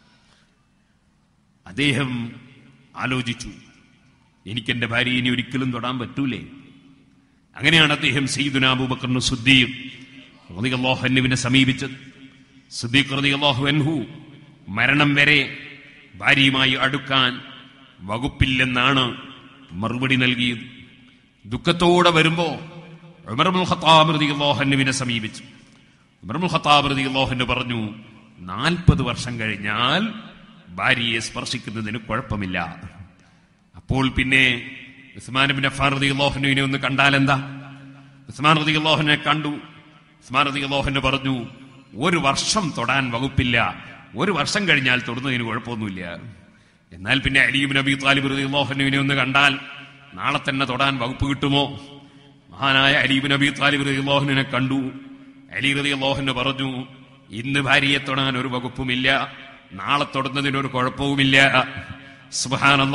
Speaker 1: അദ്ദേഹം ആലോചിച്ചു എനിക്ക് എന്റെ ഭാര്യയെ ഇനി ഒരിക്കലും തൊടാൻ പറ്റൂലേ അങ്ങനെയാണ് അദ്ദേഹം സയ്യിദുന അബൂബക്കറിന് സുദ്ദീഖ് റളിയല്ലാഹു അൻഹുവിനെ സമീപിച്ചത് സുദ്ദീഖ് റളിയല്ലാഹു അൻഹു മരണം വരെ ഭാര്യയുമായി അടുക്കാൻ വകുപ്പില്ലെന്നാണ് മറുപടി നൽകിയത് ദുഃഖത്തോടെ വരുമ്പോ ഉമർമുൽ ഖത്താബ് റളിയല്ലാഹു അൻഹുവിനെ സമീപിച്ചു ഉമർമുൽ ഖത്താബ് റളിയല്ലാഹു അൻഹു പറഞ്ഞു നാൽപ്പത് വർഷം കഴിഞ്ഞാൽ ഭാര്യയെ സ്പർശിക്കുന്നതിന് കുഴപ്പമില്ല അപ്പോൾ പിന്നെ ഉസ്മാൻ ബിൻ അഫ്ഫാൻ റളിയല്ലാഹുവിനെ ഒന്ന് കണ്ടാൽ എന്താ ഉസ്മാൻ റളിയല്ലാഹുവിനെ കണ്ടു ഉസ്മാൻ റളിയല്ലാഹുവിനെ പറഞ്ഞു ഒരു വർഷം തൊടാൻ വകുപ്പില്ല ഒരു വർഷം കഴിഞ്ഞാൽ തൊടുന്നതിന് കുഴപ്പമൊന്നുമില്ല എന്നാൽ പിന്നെ അലീബ് നബി താലിബ് റളിയല്ലാഹുവിനെ ഒന്ന് കണ്ടാൽ നാളെ തന്നെ തൊടാൻ വകുപ്പ് കിട്ടുമോ മഹാനായ അലീബ് നബി താലിബ് റളിയല്ലാഹുവിനെ കണ്ടു അലി റളിയല്ലാഹുവിനെ പറഞ്ഞു ഇന്ന് ഭാര്യയെ തൊടാൻ ഒരു വകുപ്പുമില്ല നാളെ തൊടുന്നതിനൊരു കുഴപ്പവുമില്ല സുബാനല്ല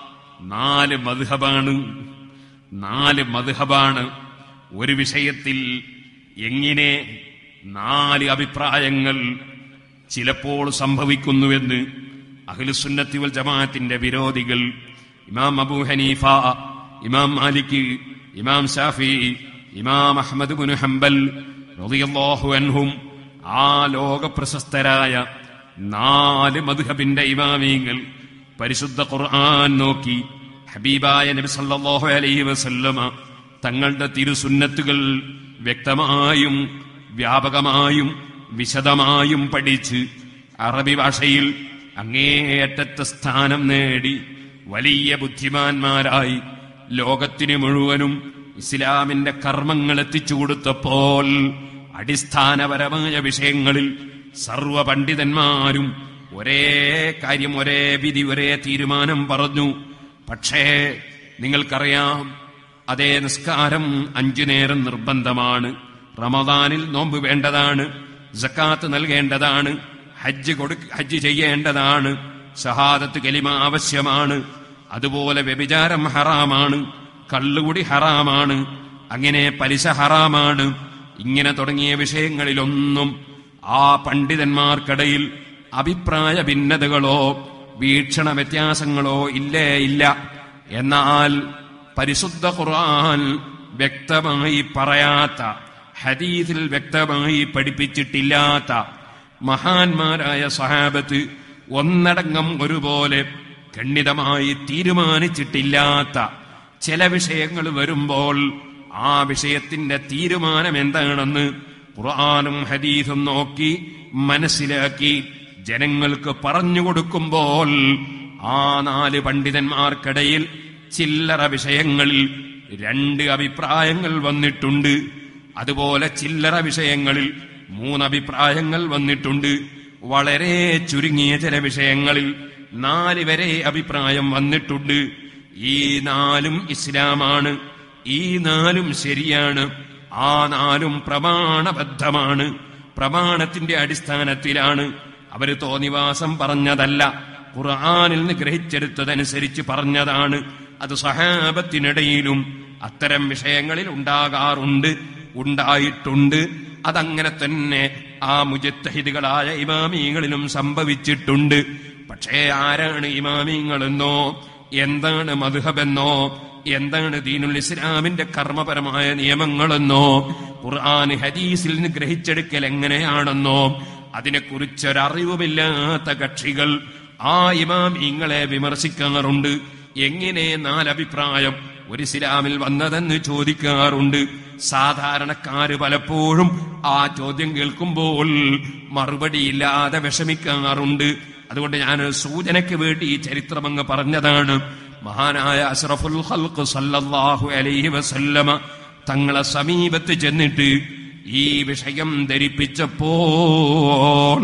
Speaker 1: നാല് മധുഹബാണ് നാല് മധുഹബാണ് ഒരു വിഷയത്തിൽ എങ്ങനെ നാല് അഭിപ്രായങ്ങൾ ചിലപ്പോൾ സംഭവിക്കുന്നുവെന്ന് അഖിലുസുന്നത്തി വൽ ജമാഅത്തിന്റെ വിരോധികൾ ഇമാം അബൂ ഹനീഫ ഇമാം മാലിക് ഇമാം ഷാഫി ഇമാം അഹ്മദ് ബിൻ ഹംബൽ റളിയല്ലാഹു അൻഹും ആ ലോക പ്രശസ്തരായ നാല് മദ്ഹബിന്റെ ഇമാമീങ്ങൾ പരിശുദ്ധ ഖുർആൻ നോക്കി ഹബീബായ നബി സല്ലല്ലാഹു അലൈഹി വസല്ലമ തങ്ങളുടെ തിരുസുന്നത്തുകൾ വ്യക്തമായും വ്യാപകമായും വിശദമായും പഠിച്ച് അറബി ഭാഷയിൽ അങ്ങേയറ്റത്തെ സ്ഥാനം നേടി വലിയ ബുദ്ധിമാന്മാരായി ലോകത്തിന് മുഴുവനും ഇസ്ലാമിന്റെ കർമ്മങ്ങൾ എത്തിച്ചു കൊടുത്തപ്പോൾ അടിസ്ഥാനപരമായ വിഷയങ്ങളിൽ സർവ പണ്ഡിതന്മാരും ഒരേ കാര്യം ഒരേ വിധി ഒരേ തീരുമാനം പറഞ്ഞു പക്ഷേ നിങ്ങൾക്കറിയാം അതേ നിസ്കാരം അഞ്ചു നേരം നിർബന്ധമാണ് റമദാനിൽ നോമ്പ് വേണ്ടതാണ് ജക്കാത്ത് നൽകേണ്ടതാണ് ഹജ്ജ് കൊടു ഹജ്ജ് ചെയ്യേണ്ടതാണ് ഷഹാദത്ത് കലിമ ആവശ്യമാണ് അതുപോലെ വ്യഭിചാരം ഹറാമാണ് കള്ളുകുടി ഹറാമാണ് അങ്ങനെ പലിശ ഹറാമാണ് ഇങ്ങനെ തുടങ്ങിയ വിഷയങ്ങളിലൊന്നും ആ പണ്ഡിതന്മാർക്കിടയിൽ അഭിപ്രായ ഭിന്നതകളോ വീക്ഷണ വ്യത്യാസങ്ങളോ ഇല്ലേ ഇല്ല എന്നാൽ പരിശുദ്ധ ഖുർആൻ വ്യക്തമായി പറയാത്ത ഹദീസിൽ വ്യക്തമായി പഠിപ്പിച്ചിട്ടില്ലാത്ത മഹാന്മാരായ സഹാബത്ത് ഒന്നടങ്കം ഒരുപോലെ ഖണ്ഡിതമായി തീരുമാനിച്ചിട്ടില്ലാത്ത ചില വിഷയങ്ങൾ വരുമ്പോൾ ആ വിഷയത്തിന്റെ തീരുമാനം എന്താണെന്ന് ഖുർആാനും ഹദീസും നോക്കി മനസ്സിലാക്കി ജനങ്ങൾക്ക് പറഞ്ഞു കൊടുക്കുമ്പോൾ ആ നാല് പണ്ഡിതന്മാർക്കിടയിൽ ചില്ലറ വിഷയങ്ങളിൽ രണ്ട് അഭിപ്രായങ്ങൾ വന്നിട്ടുണ്ട് അതുപോലെ ചില്ലറ വിഷയങ്ങളിൽ മൂന്നഭിപ്രായങ്ങൾ വന്നിട്ടുണ്ട് വളരെ ചുരുങ്ങിയ ചില വിഷയങ്ങളിൽ നാല് വരെ അഭിപ്രായം വന്നിട്ടുണ്ട് ഈ നാലും ഇസ്ലാമാണ് ഈ നാലും ശരിയാണ് ആ നാലും പ്രമാണബദ്ധമാണ് പ്രമാണത്തിന്റെ അടിസ്ഥാനത്തിലാണ് അവര് തോന്നിവാസം പറഞ്ഞതല്ല ഖുർആാനിൽ നിന്ന് ഗ്രഹിച്ചെടുത്തതനുസരിച്ച് പറഞ്ഞതാണ് അത് സഹാബത്തിനിടയിലും അത്തരം വിഷയങ്ങളിൽ ഉണ്ടാകാറുണ്ട് ഉണ്ടായിട്ടുണ്ട് അതങ്ങനെ തന്നെ ആ മുജത്തഹിദുകളായ ഇമാമികളിലും സംഭവിച്ചിട്ടുണ്ട് പക്ഷേ ആരാണ് ഇമാമിങ്ങളെന്നോ എന്താണ് മധുഹബെന്നോ എന്താണ് ദീനുൽ ഇസ്ലാമിന്റെ കർമ്മപരമായ നിയമങ്ങളെന്നോ ഖുർആൻ ഹദീസിൽ നിന്ന് ഗ്രഹിച്ചെടുക്കൽ എങ്ങനെയാണെന്നോ അതിനെക്കുറിച്ചൊരറിവുമില്ലാത്ത കക്ഷികൾ ആ ഇമാമിങ്ങളെ വിമർശിക്കാറുണ്ട് എങ്ങനെ നാലഭിപ്രായം ഒരു ഇസ്ലാമിൽ വന്നതെന്ന് ചോദിക്കാറുണ്ട് സാധാരണക്കാര് പലപ്പോഴും ആ ചോദ്യം കേൾക്കുമ്പോൾ മറുപടിയില്ലാതെ വിഷമിക്കാറുണ്ട് അതുകൊണ്ട് ഞാൻ സൂചനയ്ക്ക് വേണ്ടി ഈ ചരിത്രം അങ്ങ് പറഞ്ഞതാണ് മഹാനായ അഷ്റഫുൽ ഖൽഖ് സല്ലല്ലാഹു അലൈഹി വസല്ലമ തങ്ങളെ സമീപത്ത് ചെന്നിട്ട് ഈ വിഷയം ധരിപ്പിച്ചപ്പോൾ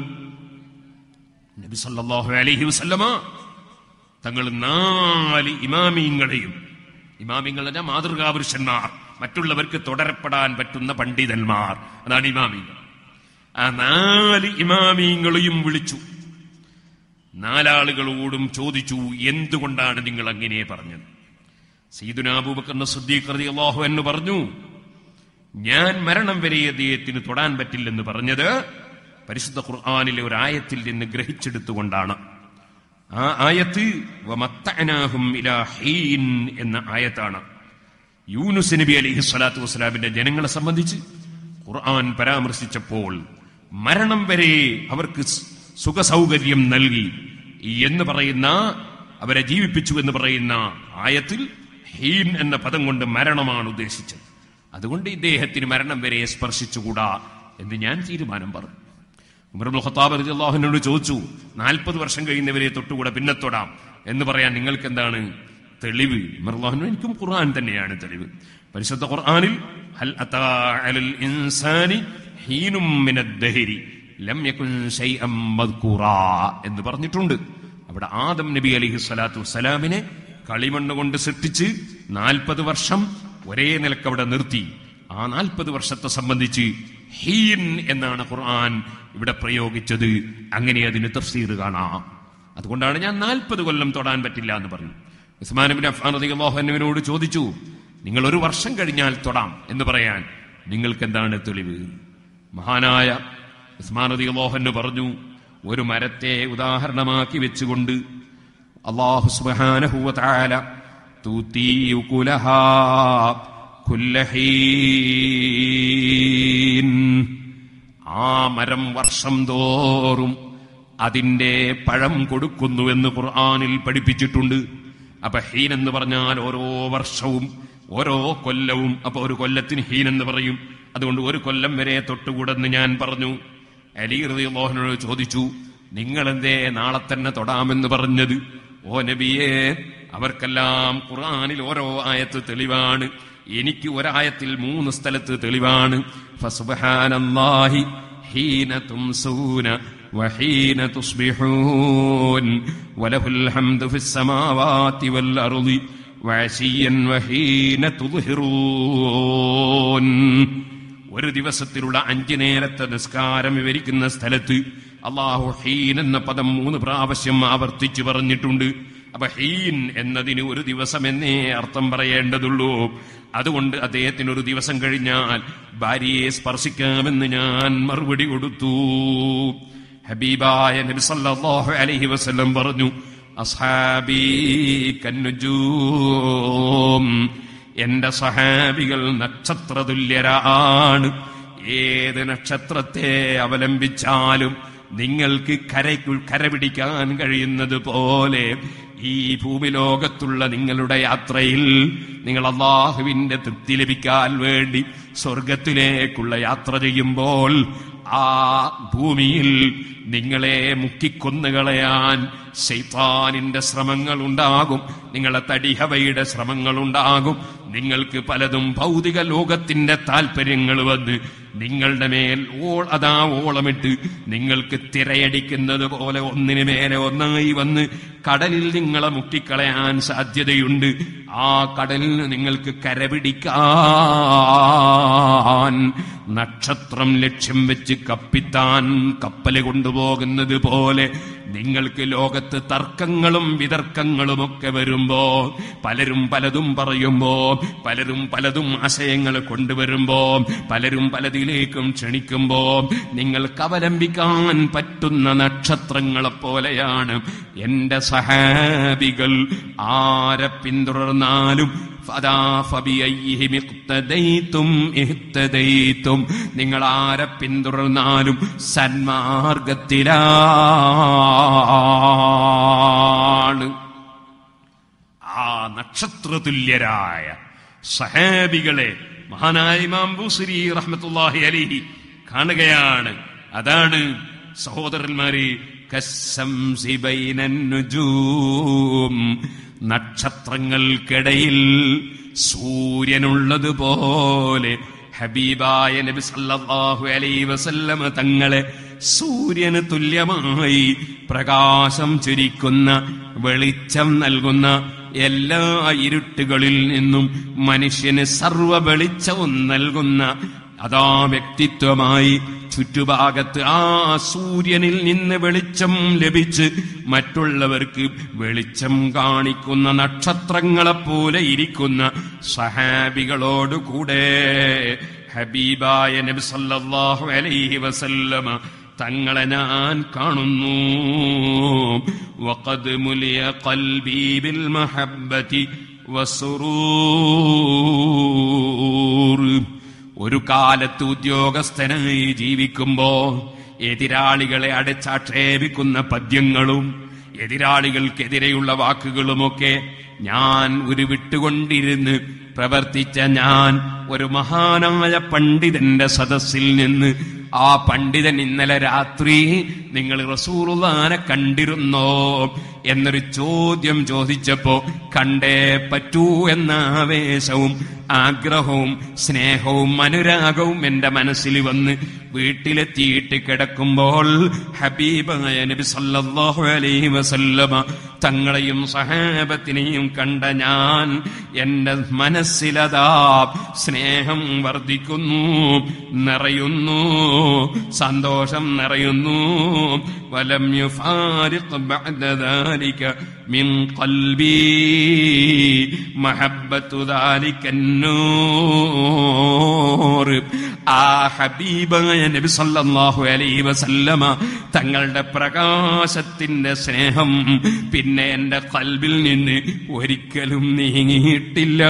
Speaker 1: നബി സല്ലല്ലാഹു അലൈഹി വസല്ലമ തങ്ങൾ നാല് ഇമാമിങ്ങളെയും ഇമാമിങ്ങളുടെ മാതൃകാ പുരുഷന്മാർ മറ്റുള്ളവർക്ക് തുടരപ്പെടാൻ പറ്റുന്ന പണ്ഡിതന്മാർ അതാണ് ഇമാമിങ്ങൾ ആ നാല് ഇമാമിങ്ങളെയും വിളിച്ചു നാലാളുകളോടും ചോദിച്ചു എന്തുകൊണ്ടാണ് നിങ്ങൾ അങ്ങനെ പറഞ്ഞത് സീദുനാബൂബക്കറിന്റെ സുദ്ദീഖ് അള്ളാഹു എന്ന് പറഞ്ഞു ഞാൻ മരണം വരെ അദ്ദേഹത്തിന് തൊടാൻ പറ്റില്ലെന്ന് പറഞ്ഞത് പരിശുദ്ധ ഖുർആാനിലെ ഒരു ആയത്തിൽ നിന്ന് ഗ്രഹിച്ചെടുത്തുകൊണ്ടാണ് ആ ആയത്ത് വമത്തഅനാഹും ഇലാ ഹീൻ എന്ന ആയത്താണ് യൂനുസ് നബി അലിഹി സ്വലാത്തു വസ്സലാമിന്റെ ജനങ്ങളെ സംബന്ധിച്ച് ഖുർആൻ പരാമർശിച്ചപ്പോൾ മരണം വരെ അവർക്ക് സുഖസൗകര്യം നൽകി എന്ന് പറയുന്ന അവരെ ജീവിപ്പിച്ചു എന്ന് പറയുന്ന ആയത്തിൽ ഹീൻ എന്ന പദം കൊണ്ട് മരണമാണ് ഉദ്ദേശിച്ചത് അതുകൊണ്ട് ഇദ്ദേഹത്തിന് മരണം വരെ സ്പർശിച്ചുകൂടാ എന്ന് ഞാൻ തീരുമാനം പറഞ്ഞു ഉമർബുൽ ഖത്താബ് റളിയല്ലാഹുവിനോട് ചോദിച്ചു നാൽപ്പത് വർഷം കഴിയുന്നവരെ തൊട്ടുകൂടെ പിന്നെ തൊടാം എന്ന് പറയാൻ നിങ്ങൾക്ക് എന്താണ് തെളിവ് ഉമർലാഹുവിന് എനിക്കും ഖുർആൻ തന്നെയാണ് തെളിവ് പരിശുദ്ധ ഖുർആനിൽ ഹൽ അതാ അലൽ ഇൻസാനി ഹീനും മിനദ്ദഹരി ലം യകുൻ ശൈഅം മദ്കൂറാ എന്ന് പറഞ്ഞിട്ടുണ്ട് അവിടെ ആദം നബി അലൈഹി സ്വലാത്തു വസ്സലാമിനെ കളിമണ്ണ് കൊണ്ട് സൃഷ്ടിച്ച് നാൽപ്പത് വർഷം ഒരേ നിലക്ക് അവിടെ നിർത്തി ആ നാൽപ്പത് വർഷത്തെ സംബന്ധിച്ച് ഹീൻ എന്നാണ് ഖുർആൻ ഇവിടെ പ്രയോഗിച്ചത് അങ്ങനെ അതിന് തഫ്സീർ കാണാം അതുകൊണ്ടാണ് ഞാൻ നാൽപ്പത് കൊല്ലം തൊടാൻ പറ്റില്ല എന്ന് പറഞ്ഞു ഉസ്മാൻ ബിൻ അഫ്ഫാൻ റളിയല്ലാഹുവിനോട് ചോദിച്ചു നിങ്ങൾ ഒരു വർഷം കഴിഞ്ഞാൽ തൊടാം എന്ന് പറയാൻ നിങ്ങൾക്ക് എന്താണ് തെളിവ് മഹാനായ ഉസ്മാൻ റളിയല്ലാഹു പറഞ്ഞു ഒരു മരത്തെ ഉദാഹരണമാക്കി വെച്ചുകൊണ്ട് അള്ളാഹു സുബ്ഹാനഹു വ തആല തൂത്തി ഉകുലഹാ കുല്ല ഹീൻ ആ മരം വർഷം തോറും അതിന്റെ പഴം കൊടുക്കുന്നുവെന്ന് ഖുർആനിൽ പഠിപ്പിച്ചിട്ടുണ്ട് അപ്പൊ ഹീൻ എന്ന് പറഞ്ഞാൽ ഓരോ വർഷവും ഓരോ കൊല്ലവും അപ്പൊ ഒരു കൊല്ലത്തിന് ഹീൻ എന്ന് പറയും അതുകൊണ്ട് ഒരു കൊല്ലം വരെ തൊട്ടുകൂടെന്ന് ഞാൻ പറഞ്ഞു അലി റളിയല്ലാഹുവിനോട് ചോദിച്ചു നിങ്ങൾ എന്തേ നാളെ തന്നെ തൊടാമെന്ന് പറഞ്ഞത് ഓ നബിയേ അവർക്കെല്ലാം ഖുർആനിൽ ഓരോ ആയത്ത് തെളിവാണ് എനിക്ക് ഒരായത്തിൽ മൂന്ന് സ്ഥലത്ത് തെളിവാണ് ഫസുബ്ഹാനല്ലാഹി ഹീന തുംസൂന وحين تصبحون وله الحمد في السماوات والأرض وعشيا وحين تظهرون ഒരു ദിവസത്തിലുള്ള അഞ്ചു നേരത്തെ നിസ്കാരം വിവരിക്കുന്ന സ്ഥലത്ത് അള്ളാഹു ഹീൻ എന്ന പദം മൂന്ന് പ്രാവശ്യം ആവർത്തിച്ചു പറഞ്ഞിട്ടുണ്ട് അപ്പൊ ഹീൻ എന്നതിന് ഒരു ദിവസം എന്നേ അർത്ഥം പറയേണ്ടതുള്ളൂ അതുകൊണ്ട് അദ്ദേഹത്തിന് ഒരു ദിവസം കഴിഞ്ഞാൽ ഭാര്യയെ സ്പർശിക്കാമെന്ന് ഞാൻ മറുപടി കൊടുത്തു ഹബീബായ നബി സല്ലല്ലാഹു അലൈഹി വസല്ലം പറഞ്ഞു അസ്ഹാബി കന്നുജൂം എന്റെ സഹാബികൾ നക്ഷത്ര തുല്യരാണ് ഏത് നക്ഷത്രത്തെ അവലംബിച്ചാലും നിങ്ങൾക്ക് കരയ്ക്കു കരപിടിക്കാൻ കഴിയുന്നത് പോലെ ഈ ഭൂമിലോകത്തുള്ള നിങ്ങളുടെ യാത്രയിൽ നിങ്ങൾ അള്ളാഹുവിന്റെ തൃപ്തി ലഭിക്കാൻ വേണ്ടി സ്വർഗത്തിലേക്കുള്ള യാത്ര ചെയ്യുമ്പോൾ ആ ഭൂമിയിൽ നിങ്ങളെ മുക്കിക്കൊന്നുകളയാൻ ശൈത്താനിന്റെ ശ്രമങ്ങൾ ഉണ്ടാകും നിങ്ങളെ തടിഹവയുടെ ശ്രമങ്ങൾ ഉണ്ടാകും നിങ്ങൾക്ക് പലതും ഭൗതിക ലോകത്തിന്റെ താല്പര്യങ്ങൾ വന്ന് നിങ്ങളുടെ മേൽ ഓൾ അതാ ഓളമിട്ട് നിങ്ങൾക്ക് തിരയടിക്കുന്നത് പോലെ ഒന്നിനു മേലെ ഒന്നായി വന്ന് കടലിൽ നിങ്ങളെ മുക്കിക്കളയാൻ സാധ്യതയുണ്ട് ആ കടലിൽ നിങ്ങൾക്ക് കരപിടിക്കാൻ നക്ഷത്രം ലക്ഷ്യം വെച്ച് കപ്പിത്താൻ കപ്പല് കൊണ്ടുപോകുന്നത് പോലെ നിങ്ങൾക്ക് ലോകത്ത് തർക്കങ്ങളും വിതർക്കങ്ങളും ഒക്കെ വരുമ്പോ പലരും പലതും പറയുമ്പോ പലരും പലതും ആശയങ്ങൾ കൊണ്ടുവരുമ്പോ പലരും പലതിലേക്കും ക്ഷണിക്കുമ്പോ നിങ്ങൾക്ക് അവലംബിക്കാൻ പറ്റുന്ന നക്ഷത്രങ്ങളെ പോലെയാണ് എന്റെ സഹാബികൾ ആരെ പിന്തുടർന്നാലും ഫദാ ഫബിയയ്യിഹിം ഇഖ്തദൈതും ഇഹ്തദൈതും നിങ്ങൾ ആരെ പിന്തുടർന്നാലും സന്മാർഗത്തിലാണ് ആ നക്ഷത്രതുല്യരായ സഹാബികളെ മഹാനായ ഇമാം ബൂസരി റഹ്മത്തുള്ളാഹി അലിഹി കാണുകയാണ് അതാണ് സഹോദരന്മാരെ കസ്സംസി ബൈനൻ നുജൂം നക്ഷത്രങ്ങൾക്കിടയിൽ സൂര്യനുള്ളതുപോലെ ഹബീബായ നബി സല്ലല്ലാഹു അലൈഹി വസല്ലമ തങ്ങളെ സൂര്യന് തുല്യമായി പ്രകാശം ചുരിക്കുന്ന വെളിച്ചം നൽകുന്ന എല്ലാ ഇരുട്ടുകളിൽ നിന്നും മനുഷ്യന് സർവ വെളിച്ചവും നൽകുന്ന അതാ വ്യക്തിത്വമായി ചുറ്റുഭാഗത്ത് ആ സൂര്യനിൽ നിന്ന് വെളിച്ചം ലഭിച്ച് മറ്റുള്ളവർക്ക് വെളിച്ചം കാണിക്കുന്ന നക്ഷത്രങ്ങളെപ്പോലെ ഇരിക്കുന്ന സഹാബികളോടുകൂടെ ഹബീബായ നബി സല്ലല്ലാഹു അലൈഹി വസല്ലമ തങ്ങളെ ഞാൻ കാണുന്നു വഖദ് മുലിയ ഖൽബി ബിൽ മഹബ്ബതി വസുറൂർ ഒരു കാലത്ത് ഉദ്യോഗസ്ഥനായി ജീവിക്കുമ്പോ എതിരാളികളെ അടച്ചാക്ഷേപിക്കുന്ന പദ്യങ്ങളും എതിരാളികൾക്കെതിരെയുള്ള വാക്കുകളുമൊക്കെ ഞാൻ ഒരു വിട്ടുകൊണ്ടിരുന്ന് പ്രവർത്തിച്ച ഞാൻ ഒരു മഹാനായ പണ്ഡിതന്റെ സദസ്സിൽ നിന്ന് ആ പണ്ഡിതൻ ഇന്നലെ രാത്രി നിങ്ങൾ റസൂറുദാനെ കണ്ടിരുന്നോ എന്നൊരു ചോദ്യം ചോദിച്ചപ്പോ കണ്ടേ പറ്റൂ എന്ന ആവേശവും ആഗ്രഹവും സ്നേഹവും അനുരാഗവും എന്റെ മനസ്സിൽ വന്ന് വീട്ടിലെത്തിയിട്ട് കിടക്കുമ്പോൾ ഹബീബായ നബി സല്ലല്ലാഹു അലൈഹി വസല്ലമ തങ്ങളെയും സഹാബത്തിനെയും കണ്ട ഞാൻ എന്റെ മനസ്സിലതാ സ്നേഹം വർദ്ധിക്കുന്നു നിറയുന്നു സന്തോഷം നിറയുന്നു വലം യുഫാരിഖ് ബഅദ ذلك من قلبي محبة ذلك النور ആ ഹബീബായ നബി സല്ലല്ലാഹു അലൈഹി വസല്ലമ തങ്ങളുടെ പ്രകാശത്തിന്റെ സ്നേഹം പിന്നെ എന്റെ കൽബിൽ നിന്ന് ഒരിക്കലും നീങ്ങിയിട്ടില്ല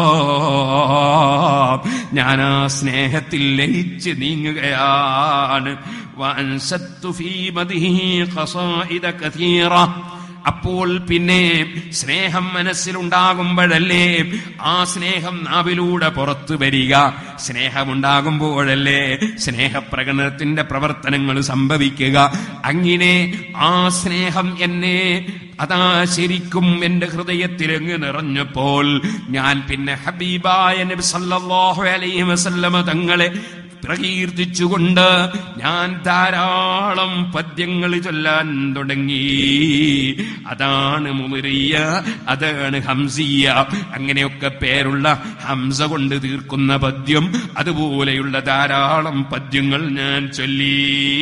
Speaker 1: ഞാൻ ആ സ്നേഹത്തിൽ ലയിച്ച് നീങ്ങുകയാണ് وأنشدت في مدحه قصائد كثيرة അപ്പോൾ പിന്നെ സ്നേഹം മനസ്സിലുണ്ടാകുമ്പോഴല്ലേ ആ സ്നേഹം നാവിലൂടെ പുറത്തു വരിക സ്നേഹമുണ്ടാകുമ്പോഴല്ലേ സ്നേഹപ്രകടനത്തിന്റെ പ്രവർത്തനങ്ങൾ സംഭവിക്കുക അങ്ങനെ ആ സ്നേഹം എന്നെ അതാ ശരിക്കും എന്റെ ഹൃദയത്തിലങ്ങ് നിറഞ്ഞപ്പോൾ ഞാൻ പിന്നെ ഹബീബായ നബി സല്ലല്ലാഹു അലൈഹി വസല്ലമ തങ്ങളെ പ്രകീർത്തിച്ചുകൊണ്ട് ഞാൻ ധാരാളം പദ്യങ്ങൾ ചൊല്ലാൻ തുടങ്ങി അതാണ് മുറിയ അതാണ് ഹംസിയ അങ്ങനെയൊക്കെ പേരുള്ള ഹംസ കൊണ്ട് തീർക്കുന്ന പദ്യം അതുപോലെയുള്ള ധാരാളം പദ്യങ്ങൾ ഞാൻ ചൊല്ലി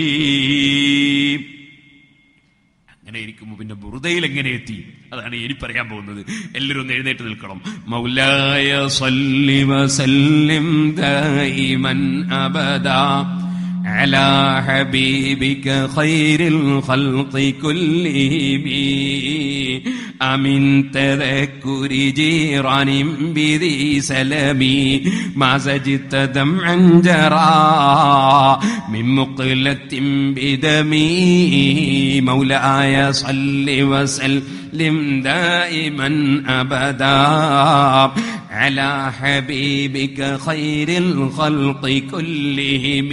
Speaker 1: അങ്ങനെ ഇരിക്കുമ്പോ പിന്നെ ബുറുദയിൽ എങ്ങനെ എത്തി അതാണ് ഇനി പറയാൻ പോകുന്നത് എല്ലാവരും ഒന്ന് എഴുന്നേറ്റ് നിൽക്കണം മൗലായ സല്ലി വസല്ലിം ദൈമൻ അബദാ على حبيبك خير الخلق كلهم أمن تذكر جيران بذي سلمي ما زجت دمعا جرى من مقلة بدمي مولاي صل وسلم دائما أبدا على حبيبك خير الخلق كلهم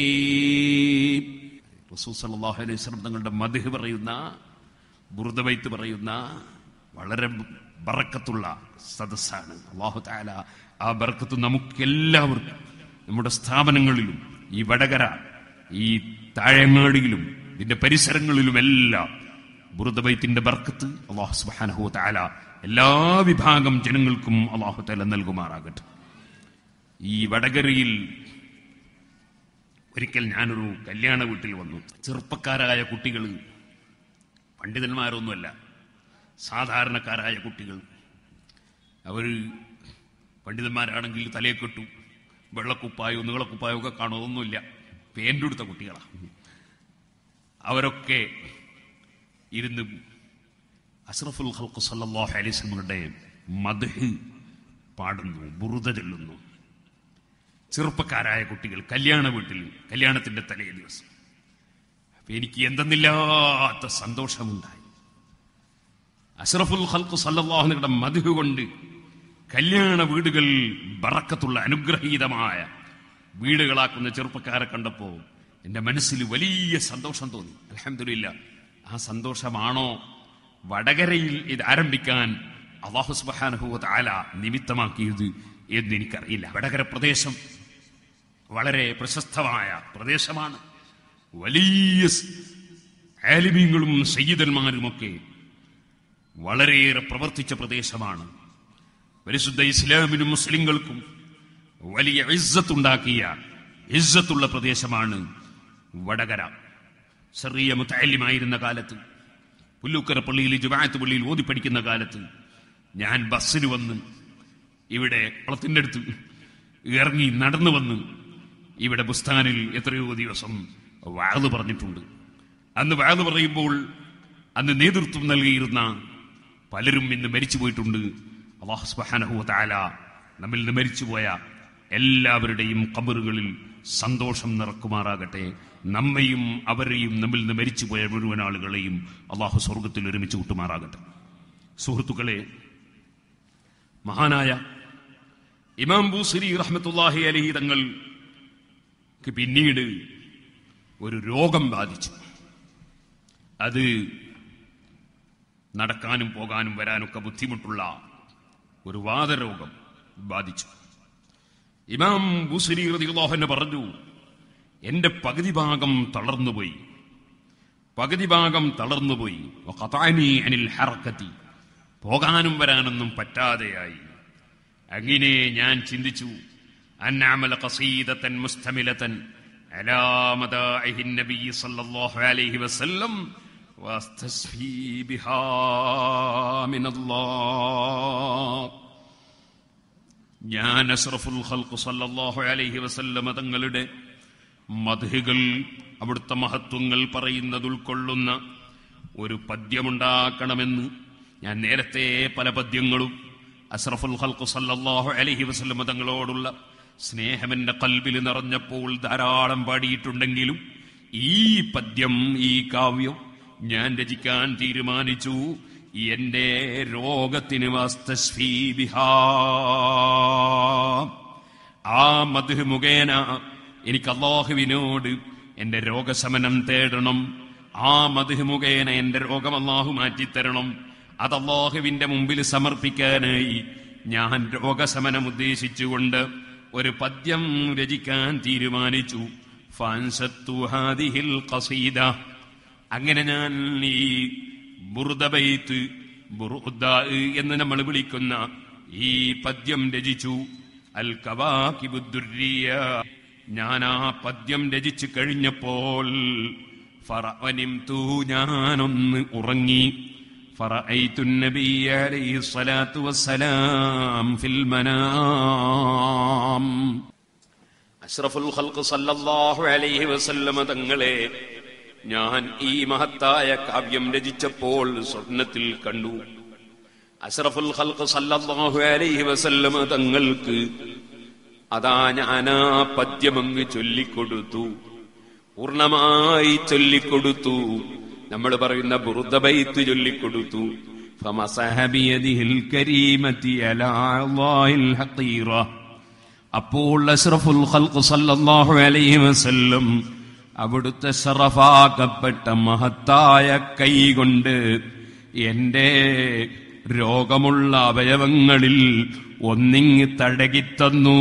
Speaker 1: റസൂൽ സല്ലല്ലാഹു അലൈഹി വസല്ലം തങ്ങളുടെ മദ്ഹ് പറയുന്ന ബുർദബൈത്ത് പറയുന്ന വളരെ ബറക്കത്തുള്ള സദസ്സാണ് അള്ളാഹു താല ആ ബറക്കത്ത് നമുക്കെല്ലാവർക്കും നമ്മുടെ സ്ഥാപനങ്ങളിലും ഈ വടകര ഈ താഴങ്ങാടിയിലും ഇതിന്റെ പരിസരങ്ങളിലുമെല്ലാം ബുറുദബൈത്തിന്റെ ബർക്കത്ത് അള്ളാഹു സുബ്ഹാനഹു താല എല്ലാ വിഭാഗം ജനങ്ങൾക്കും അള്ളാഹു താല നൽകുമാറാകട്ടെ ഈ വടകരയിൽ ഒരിക്കൽ ഞാനൊരു കല്യാണ വീട്ടിൽ വന്നു ചെറുപ്പക്കാരായ കുട്ടികൾ പണ്ഡിതന്മാരൊന്നുമല്ല സാധാരണക്കാരായ കുട്ടികൾ അവർ പണ്ഡിതന്മാരാണെങ്കിൽ തലയെ കെട്ടു വെള്ളക്കുപ്പായോ നീളക്കുപ്പായോ ഒക്കെ കാണും അതൊന്നുമില്ല പേൻ്റെടുത്ത കുട്ടികളാണ് അവരൊക്കെ ഇരുന്ന് അഷ്റഫുൽ ഖൽഖ് സല്ലല്ലാഹു അലൈഹി വസല്ലമയുടെ മദ്ഹ് പാടുന്നു ബുറുദ ചൊല്ലുന്നു ചെറുപ്പക്കാരായ കുട്ടികൾ കല്യാണ വീട്ടിൽ കല്യാണത്തിന്റെ തലേ ദിവസം അപ്പൊ എനിക്ക് എന്തെന്നില്ലാത്ത സന്തോഷമുണ്ടായി അഷ്റഫുൽ ഖൽഖ് സല്ലല്ലാഹുയുടെ മധു കൊണ്ട് കല്യാണ വീടുകൾ ബറക്കത്തുള്ള അനുഗ്രഹീതമായ വീടുകളാക്കുന്ന ചെറുപ്പക്കാരെ കണ്ടപ്പോ എന്റെ മനസ്സിൽ വലിയ സന്തോഷം തോന്നി അലഹമില്ല ആ സന്തോഷമാണോ വടകരയിൽ ഇത് ആരംഭിക്കാൻ അള്ളാഹു സുബ്ഹാനഹു ആല നിമിത്തമാക്കിയത് എന്ന് എനിക്കറിയില്ല വടകര പ്രദേശം വളരെ പ്രശസ്തമായ പ്രദേശമാണ് വലിയ ആലിമീങ്ങളും സയ്യിദന്മാരുമൊക്കെ വളരെയേറെ പ്രവർത്തിച്ച പ്രദേശമാണ് പരിശുദ്ധ ഇസ്ലാമിനും മുസ്ലിങ്ങൾക്കും വലിയ ഇസ്സത്തുണ്ടാക്കിയ ഇസ്സത്തുള്ള പ്രദേശമാണ് വടകര ചെറിയ മുത്തല്യമായിരുന്ന കാലത്ത് പുല്ലൂക്കര പള്ളിയിൽ ജുമാഅത്ത് പള്ളിയിൽ ഓതി പഠിക്കുന്ന കാലത്ത് ഞാൻ ബസ്സിന് വന്ന് ഇവിടെ കുളത്തിൻ്റെ അടുത്ത് ഇറങ്ങി നടന്നു വന്ന് ഇവിടെ ബുസ്താനിൽ എത്രയോ ദിവസം വാത് പറഞ്ഞിട്ടുണ്ട് അന്ന് വാത് പറയുമ്പോൾ അന്ന് നേതൃത്വം നൽകിയിരുന്ന പലരും ഇന്ന് മരിച്ചു പോയിട്ടുണ്ട് അള്ളാഹു സുബ്ഹാനഹു തആല നമ്മിൽ നിന്ന് മരിച്ചുപോയ എല്ലാവരുടെയും കബറുകളിൽ സന്തോഷം നിറക്കുമാറാകട്ടെ നമ്മയും അവരെയും നമ്മിൽ നിന്ന് മരിച്ചുപോയ മുഴുവൻ ആളുകളെയും അള്ളാഹു സ്വർഗത്തിൽ ഒരുമിച്ച് കൂട്ടുമാറാകട്ടെ സുഹൃത്തുക്കളെ മഹാനായ ഇമാം ബൂസരി റഹ്മത്തുല്ലാഹി അലഹി തങ്ങൾക്ക് പിന്നീട് ഒരു രോഗം ബാധിച്ചു അത് നടക്കാനും പോകാനും വരാനൊക്കെ ബുദ്ധിമുട്ടുള്ള ഒരു വാദരോഗം ബാധിച്ചു ഇമാം ബുസരി റളിയല്ലാഹു അൻഹു പറഞ്ഞു എന്റെ പകുതി ഭാഗം തളർന്നുപോയി പകുതി ഭാഗം തളർന്നുപോയി വഖതഅനി അനിൽ ഹറക്കത്തി പോകാനും വരാനൊന്നും പറ്റാതെയായി അങ്ങനെ ഞാൻ ചിന്തിച്ചു അന്നഅമല ഖസീദത്തൻ മുസ്തമിലത്തൻ അലാ മദാഇഹി നബി സല്ലല്ലാഹു അലൈഹി വസല്ലം വാസ്തസ്ഫി ബിഹാ മിനല്ലാഹ് ഞാൻ അഷ്റഫുൽ ഖൽഖ് സല്ലല്ലാഹു അലൈഹി വസല്ലമ തങ്ങളുടെ മധുകൾ അവിടുത്തെ മഹത്വങ്ങൾ പറയുന്നത് ഉൾക്കൊള്ളുന്ന ഒരു പദ്യമുണ്ടാക്കണമെന്ന് ഞാൻ നേരത്തെ പല പദ്യങ്ങളും അഷ്റഫുൽ ഖൽഖ് സല്ലല്ലാഹു അലൈഹി വസല്ലമ തങ്ങളോടുള്ള സ്നേഹമെന്റെ കൽബിൽ നിറഞ്ഞപ്പോൾ ധാരാളം പാടിയിട്ടുണ്ടെങ്കിലും ഈ പദ്യം ഈ കാവ്യം ഞാൻ രചിക്കാൻ തീരുമാനിച്ചു എന്റെ രോഗത്തിന് വാസ്തസ്ഫീ ബിഹാ ആ മധു മുഖേന എനിക്ക് അള്ളാഹുവിനോട് എന്റെ രോഗശമനം തേടണം ആ മധു മുഖേന എന്റെ രോഗം അള്ളാഹു മാറ്റിത്തരണം അത് അള്ളാഹുവിന്റെ മുമ്പിൽ സമർപ്പിക്കാനായി ഞാൻ രോഗശമനം ഉദ്ദേശിച്ചുകൊണ്ട് ഒരു പദ്യം രചിക്കാൻ തീരുമാനിച്ചു ഫാൻസത്തു ഹാദിഹിൽ ഖസീദ അങ്ങനെ ഞാൻ ഈ ബുറുദബൈത്ത് ബുറുദ എന്ന് നമ്മൾ വിളിക്കുന്ന ഈ പദ്യം രചിച്ചു അൽ കവാക്കിബുദ്ദുര്യ ഞാൻ ആ പദ്യം രചിച്ചു കഴിഞ്ഞപ്പോൾ ഫറവനിം തൂ ഞാനൊന്ന് ഉറങ്ങി فرأيت النبي عليه الصلاة والسلام في المنام അഷ്റഫുൽ ഖൽഖ് സല്ലല്ലാഹു അലൈഹി വസല്ലമ തങ്ങളെ ഞാൻ ഈ മഹത്തായ കാവ്യം രചിച്ചപ്പോൾ സ്വപ്നത്തിൽ കണ്ടു അഷ്റഫുൽ ഖൽഖ് സല്ലല്ലാഹു അലൈഹി വസല്ലമ തങ്ങൾക്ക് അതാ ഞാൻ ആ പദ്യമങ്ങ് ചൊല്ലിക്കൊടുത്തു പൂർണ്ണമായി ചൊല്ലിക്കൊടുത്തു നമ്മൾ പറയുന്ന ബുറുദബൈത്ത് ചൊല്ലിക്കൊടുത്തു فمسح بيده الكريمة على أعضاء الحقيرة അപ്പോൾ അഷ്റഫുൽ ഖൽഖ് സല്ലല്ലാഹു അലൈഹി വസല്ലം അവിടുത്തെ ഷറഫാക്കപ്പെട്ട മഹത്തായ കൈ കൊണ്ട് എന്റെ രോഗമുള്ള അവയവങ്ങളിൽ ഒന്നിങ്ങ് തടകിത്തന്നു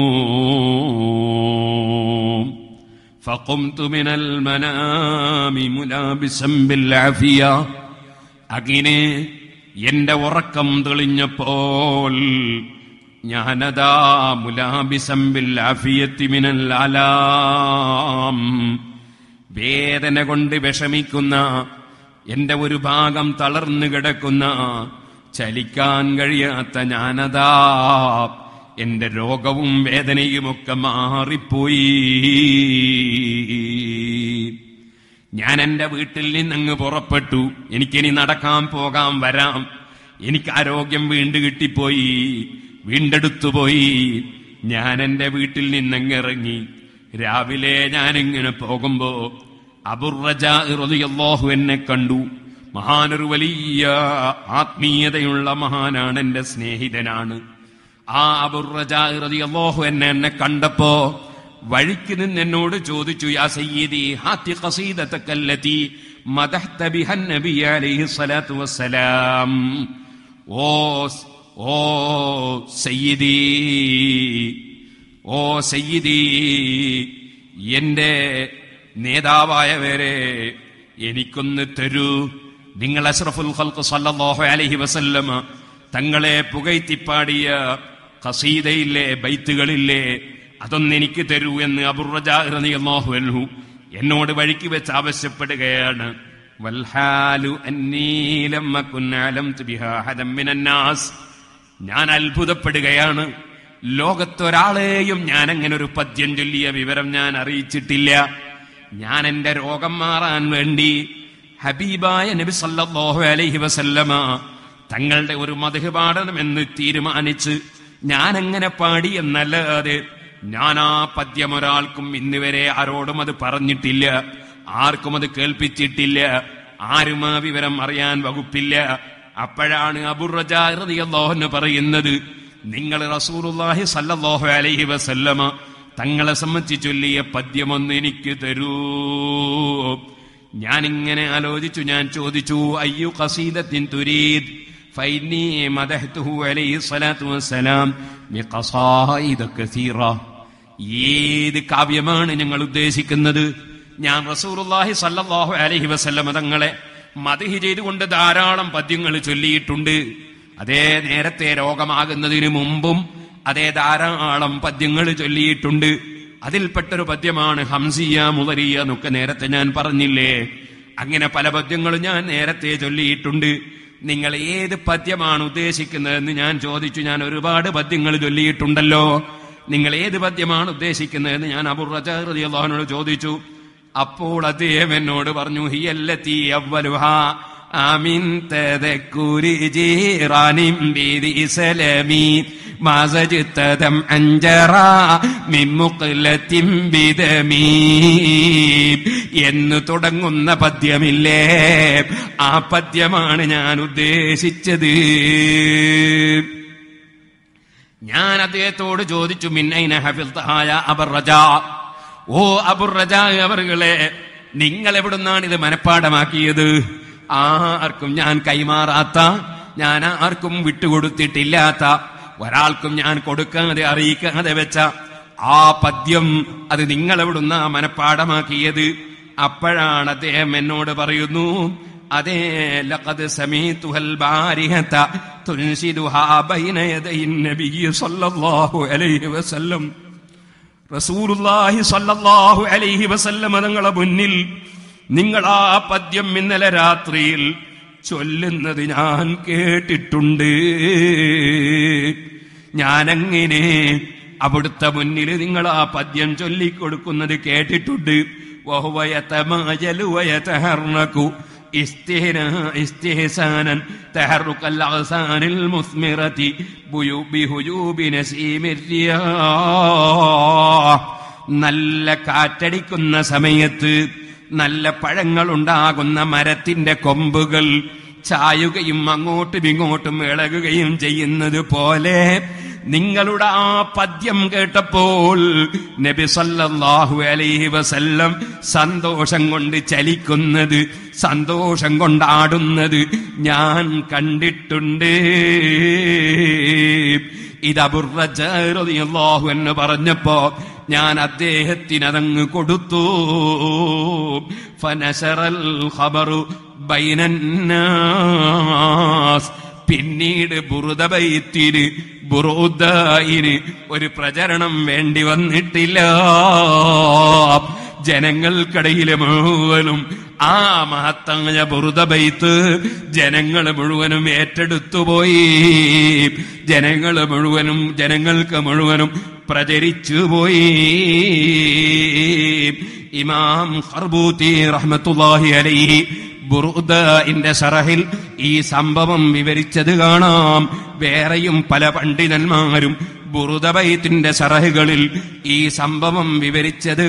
Speaker 1: فقمت من المنام ملابسا بالعافية അങ്ങനെ എന്റെ ഉറക്കം തെളിഞ്ഞപ്പോൾ ഞാനതാ മുലാബിസംബിൽ ആഫിയത്തി മിനൽ അലാം വേദന കൊണ്ട് വിഷമിക്കുന്ന എന്റെ ഒരു ഭാഗം തളർന്നു കിടക്കുന്ന ചലിക്കാൻ കഴിയാത്ത ഞാനതാ എന്റെ രോഗവും വേദനയുമൊക്കെ മാറിപ്പോയി ഞാൻ എന്റെ വീട്ടിൽ നിന്നങ്ങ് പുറപ്പെട്ടു എനിക്കിനി നടക്കാൻ പോകാം വരാം എനിക്ക് ആരോഗ്യം വീണ്ടും കിട്ടിപ്പോയി വീണ്ടെടുത്തുപോയി ഞാൻ എന്റെ വീട്ടിൽ നിന്നങ്ങിറങ്ങി രാവിലെ ഞാനിങ്ങനെ പോകുമ്പോ അബുറജാഹു എന്നെ കണ്ടു മഹാനൊരു വലിയ ആത്മീയതയുള്ള മഹാനാണ് എന്റെ സ്നേഹിതനാണ് ആ അബുറജാഹു എന്നെ എന്നെ കണ്ടപ്പോ വഴിക്ക് നിന്ന് എന്നോട് ചോദിച്ചു യാ സയ്യിദി ഹാത്തി ഖസീദതക്കല്ലതി മദഹ്ത ബിഹൻ നബി അലൈഹി സ്വലാത്തു വസ്സലാം ഓ ഓ സയ്യിദി ഓ സയ്യിദി എന്റെ നേതാവായവരെ എനിക്കൊന്ന് തരൂ നിങ്ങൾ അഷ്റഫുൽ ഖൽഖ് സല്ലല്ലാഹു അലൈഹി വസല്ലമ തങ്ങളെ പുകഴ്ത്തിപ്പാടിയ ഖസീദയിലെ ബൈത്തുകളില്ലേ അതൊന്ന് എനിക്ക് തരൂ എന്ന് അബുറജാഹു അൻഹു എന്നോട് വഴിക്ക് വെച്ച് ആവശ്യപ്പെടുകയാണ് വൽഹാലു അന്നീലം ഞാൻ അത്ഭുതപ്പെടുകയാണ് ലോകത്തൊരാളെയും ഞാൻ അങ്ങനെ ഒരു പദ്യം ചൊല്ലിയ വിവരം ഞാൻ അറിയിച്ചിട്ടില്ല ഞാൻ എന്റെ രോഗം മാറാൻ വേണ്ടി ഹബീബായ നബി സല്ലല്ലാഹു അലൈഹി വസല്ലമ തങ്ങളുടെ ഒരു മധു പാടണമെന്ന് തീരുമാനിച്ച് ഞാൻ എങ്ങനെ പാടി എന്നല്ലാതെ ഞാൻ ആ പദ്യം ഒരാൾക്കും ഇന്ന് വരെ ആരോടും അത് പറഞ്ഞിട്ടില്ല ആർക്കും അത് കേൾപ്പിച്ചിട്ടില്ല ആരും ആ വിവരം അറിയാൻ വകുപ്പില്ല അപ്പോഴാണ് അബുറജാഹ്റദിയല്ലാഹെന്ന് പറയുന്നത് നിങ്ങൾ റസൂലുള്ളാഹി സല്ലല്ലാഹു അലൈഹി വസല്ലമ തങ്ങളെ സംബന്ധിച്ച് ചൊല്ലിയ പദ്യമൊന്ന് എനിക്ക് തരൂ ഞാൻ ഇങ്ങനെ ആലോചിച്ചു ഞാൻ ചോദിച്ചു അയ്യു ഖസീദത്തിൻ തുരീദ് ഫൈനി മദഹ്തുഹു അലൈഹി സ്വലാത്തു വസ്സലാം ബിഖസായിദ കസീറ ഏത് കാവ്യമാണ് ഞങ്ങൾ ഉദ്ദേശിക്കുന്നത് ഞാൻ റസൂറുല്ലാഹി സല്ലല്ലാഹു അലൈഹി വസല്ലമ തങ്ങളെ മതിഹി ചെയ്തുകൊണ്ട് ധാരാളം പദ്യങ്ങൾ ചൊല്ലിയിട്ടുണ്ട് അതേ നേരത്തെ രോഗമാകുന്നതിന് മുമ്പും അതേ ധാരാളം പദ്യങ്ങൾ ചൊല്ലിയിട്ടുണ്ട് അതിൽപ്പെട്ടൊരു പദ്യമാണ് ഹംസിയ മുതരിയ എന്നൊക്കെ നേരത്തെ ഞാൻ പറഞ്ഞില്ലേ അങ്ങനെ പല പദ്യങ്ങളും ഞാൻ നേരത്തെ ചൊല്ലിയിട്ടുണ്ട് നിങ്ങൾ ഏത് പദ്യമാണ് ഉദ്ദേശിക്കുന്നതെന്ന് ഞാൻ ചോദിച്ചു ഞാൻ ഒരുപാട് പദ്യങ്ങൾ ചൊല്ലിയിട്ടുണ്ടല്ലോ നിങ്ങൾ ഏത് പദ്യമാണ് ഉദ്ദേശിക്കുന്നതെന്ന് ഞാൻ അബുറജാറിയോട് ചോദിച്ചു അപ്പോൾ അദ്ദേഹം എന്നോട് പറഞ്ഞു ഹിയല്ലത്തി അവലുഹ ആമിൻ തദക്കുരി ജീറാനിം ബിദി സലമി മാസജിത്തദം അഞ്ചറ മിമ്മുഖലത്തിം ബിദമീ എന്ന് തുടങ്ങുന്ന പദ്യമില്ലേ ആ പദ്യമാണ് ഞാൻ ഉദ്ദേശിച്ചത് ഞാൻ അദ്ദേഹത്തോട് ചോദിച്ചു മിന്നൈന ഹഫിൽഹായ അബർ റജ ഓ അബുർ റജ അവറുകളെ നിങ്ങൾ എവിടുന്നാണ് ഇത് മനഃപ്പാടമാക്കിയത് ആർക്കും ഞാൻ കൈമാറാത്ത ഞാൻ ആർക്കും വിട്ടുകൊടുത്തിട്ടില്ലാത്ത ഒരാൾക്കും ഞാൻ കൊടുക്കാതെ അറിയിക്കാതെ വെച്ച ആ പദ്യം അത് നിങ്ങൾ എവിടുന്ന മനഃപ്പാടമാക്കിയത് അപ്പോഴാണ് അദ്ദേഹം എന്നോട് പറയുന്നു അതേ ലഖദ് സമീതുഹൽ ബാരിഹത തുൻസിദുഹാ ബൈന യദൈൻ നബിയ്യി സ്വല്ലല്ലാഹു അലൈഹി വസല്ലം റസൂലുള്ളാഹി സ്വല്ലല്ലാഹു അലൈഹി വസല്ലം തങ്ങളെ മുന്നിൽ നിങ്ങൾ ആ പദ്യം ഇന്നലെ രാത്രിയിൽ ചൊല്ലുന്നത് ഞാൻ കേട്ടിട്ടുണ്ട് ഞാനങ്ങനെ അവിടുത്തെ മുന്നിൽ നിങ്ങൾ ആ പദ്യം ചൊല്ലിക്കൊടുക്കുന്നത് കേട്ടിട്ടുണ്ട് വഹുവയതമാജലു വയതഹർനകു استهنا- استهسانا تحرك الأغصان المثمرة بيو- بهجوب نسيم الرياح നല്ല കാറ്റടിക്കുന്ന സമയത്ത് നല്ല പഴങ്ങൾ ഉണ്ടാകുന്ന മരത്തിന്റെ കൊമ്പുകൾ ചായുകയും അങ്ങോട്ടും ഇങ്ങോട്ടും ഇളകുകയും ചെയ്യുന്നത് പോലെ നിങ്ങളുടെ ആ പദ്യം കേട്ടപ്പോൾ നബി സല്ലല്ലാഹു അലൈഹി വസല്ലം സന്തോഷം കൊണ്ട് ചലിക്കുന്നത് സന്തോഷം കൊണ്ടാടുന്നത് ഞാൻ കണ്ടിട്ടുണ്ട് ഇത് അബുറജാഹു എന്ന് പറഞ്ഞപ്പോ ഞാൻ അദ്ദേഹത്തിന് അതങ്ങ് കൊടുത്തു ഫനശറൽ ഖബറു ബൈനന്നാസ് പിന്നീട് ബുറുദബൈത്തിന് ബുറുദായിന് ഒരു പ്രചരണം വേണ്ടി വന്നിട്ടില്ല ജനങ്ങൾക്കിടയിലെ മുഴുവനും ആ മഹത്തായ ബുറുദബൈത്ത് ജനങ്ങൾ മുഴുവനും ഏറ്റെടുത്തുപോയി ജനങ്ങൾ മുഴുവനും ജനങ്ങൾക്ക് മുഴുവനും പ്രചരിച്ചു പോയി ഇമാം ഖർബൂത്തി റഹ്മത്തുള്ളാഹി അലൈഹി ബുറുദന്റെ ഷറഹിൽ ഈ സംഭവം വിവരിച്ചത് കാണാം വേറെയും പല പണ്ഡിതന്മാരും ബുറുദബൈത്തിന്റെ ഷറഹുകളിൽ ഈ സംഭവം വിവരിച്ചത്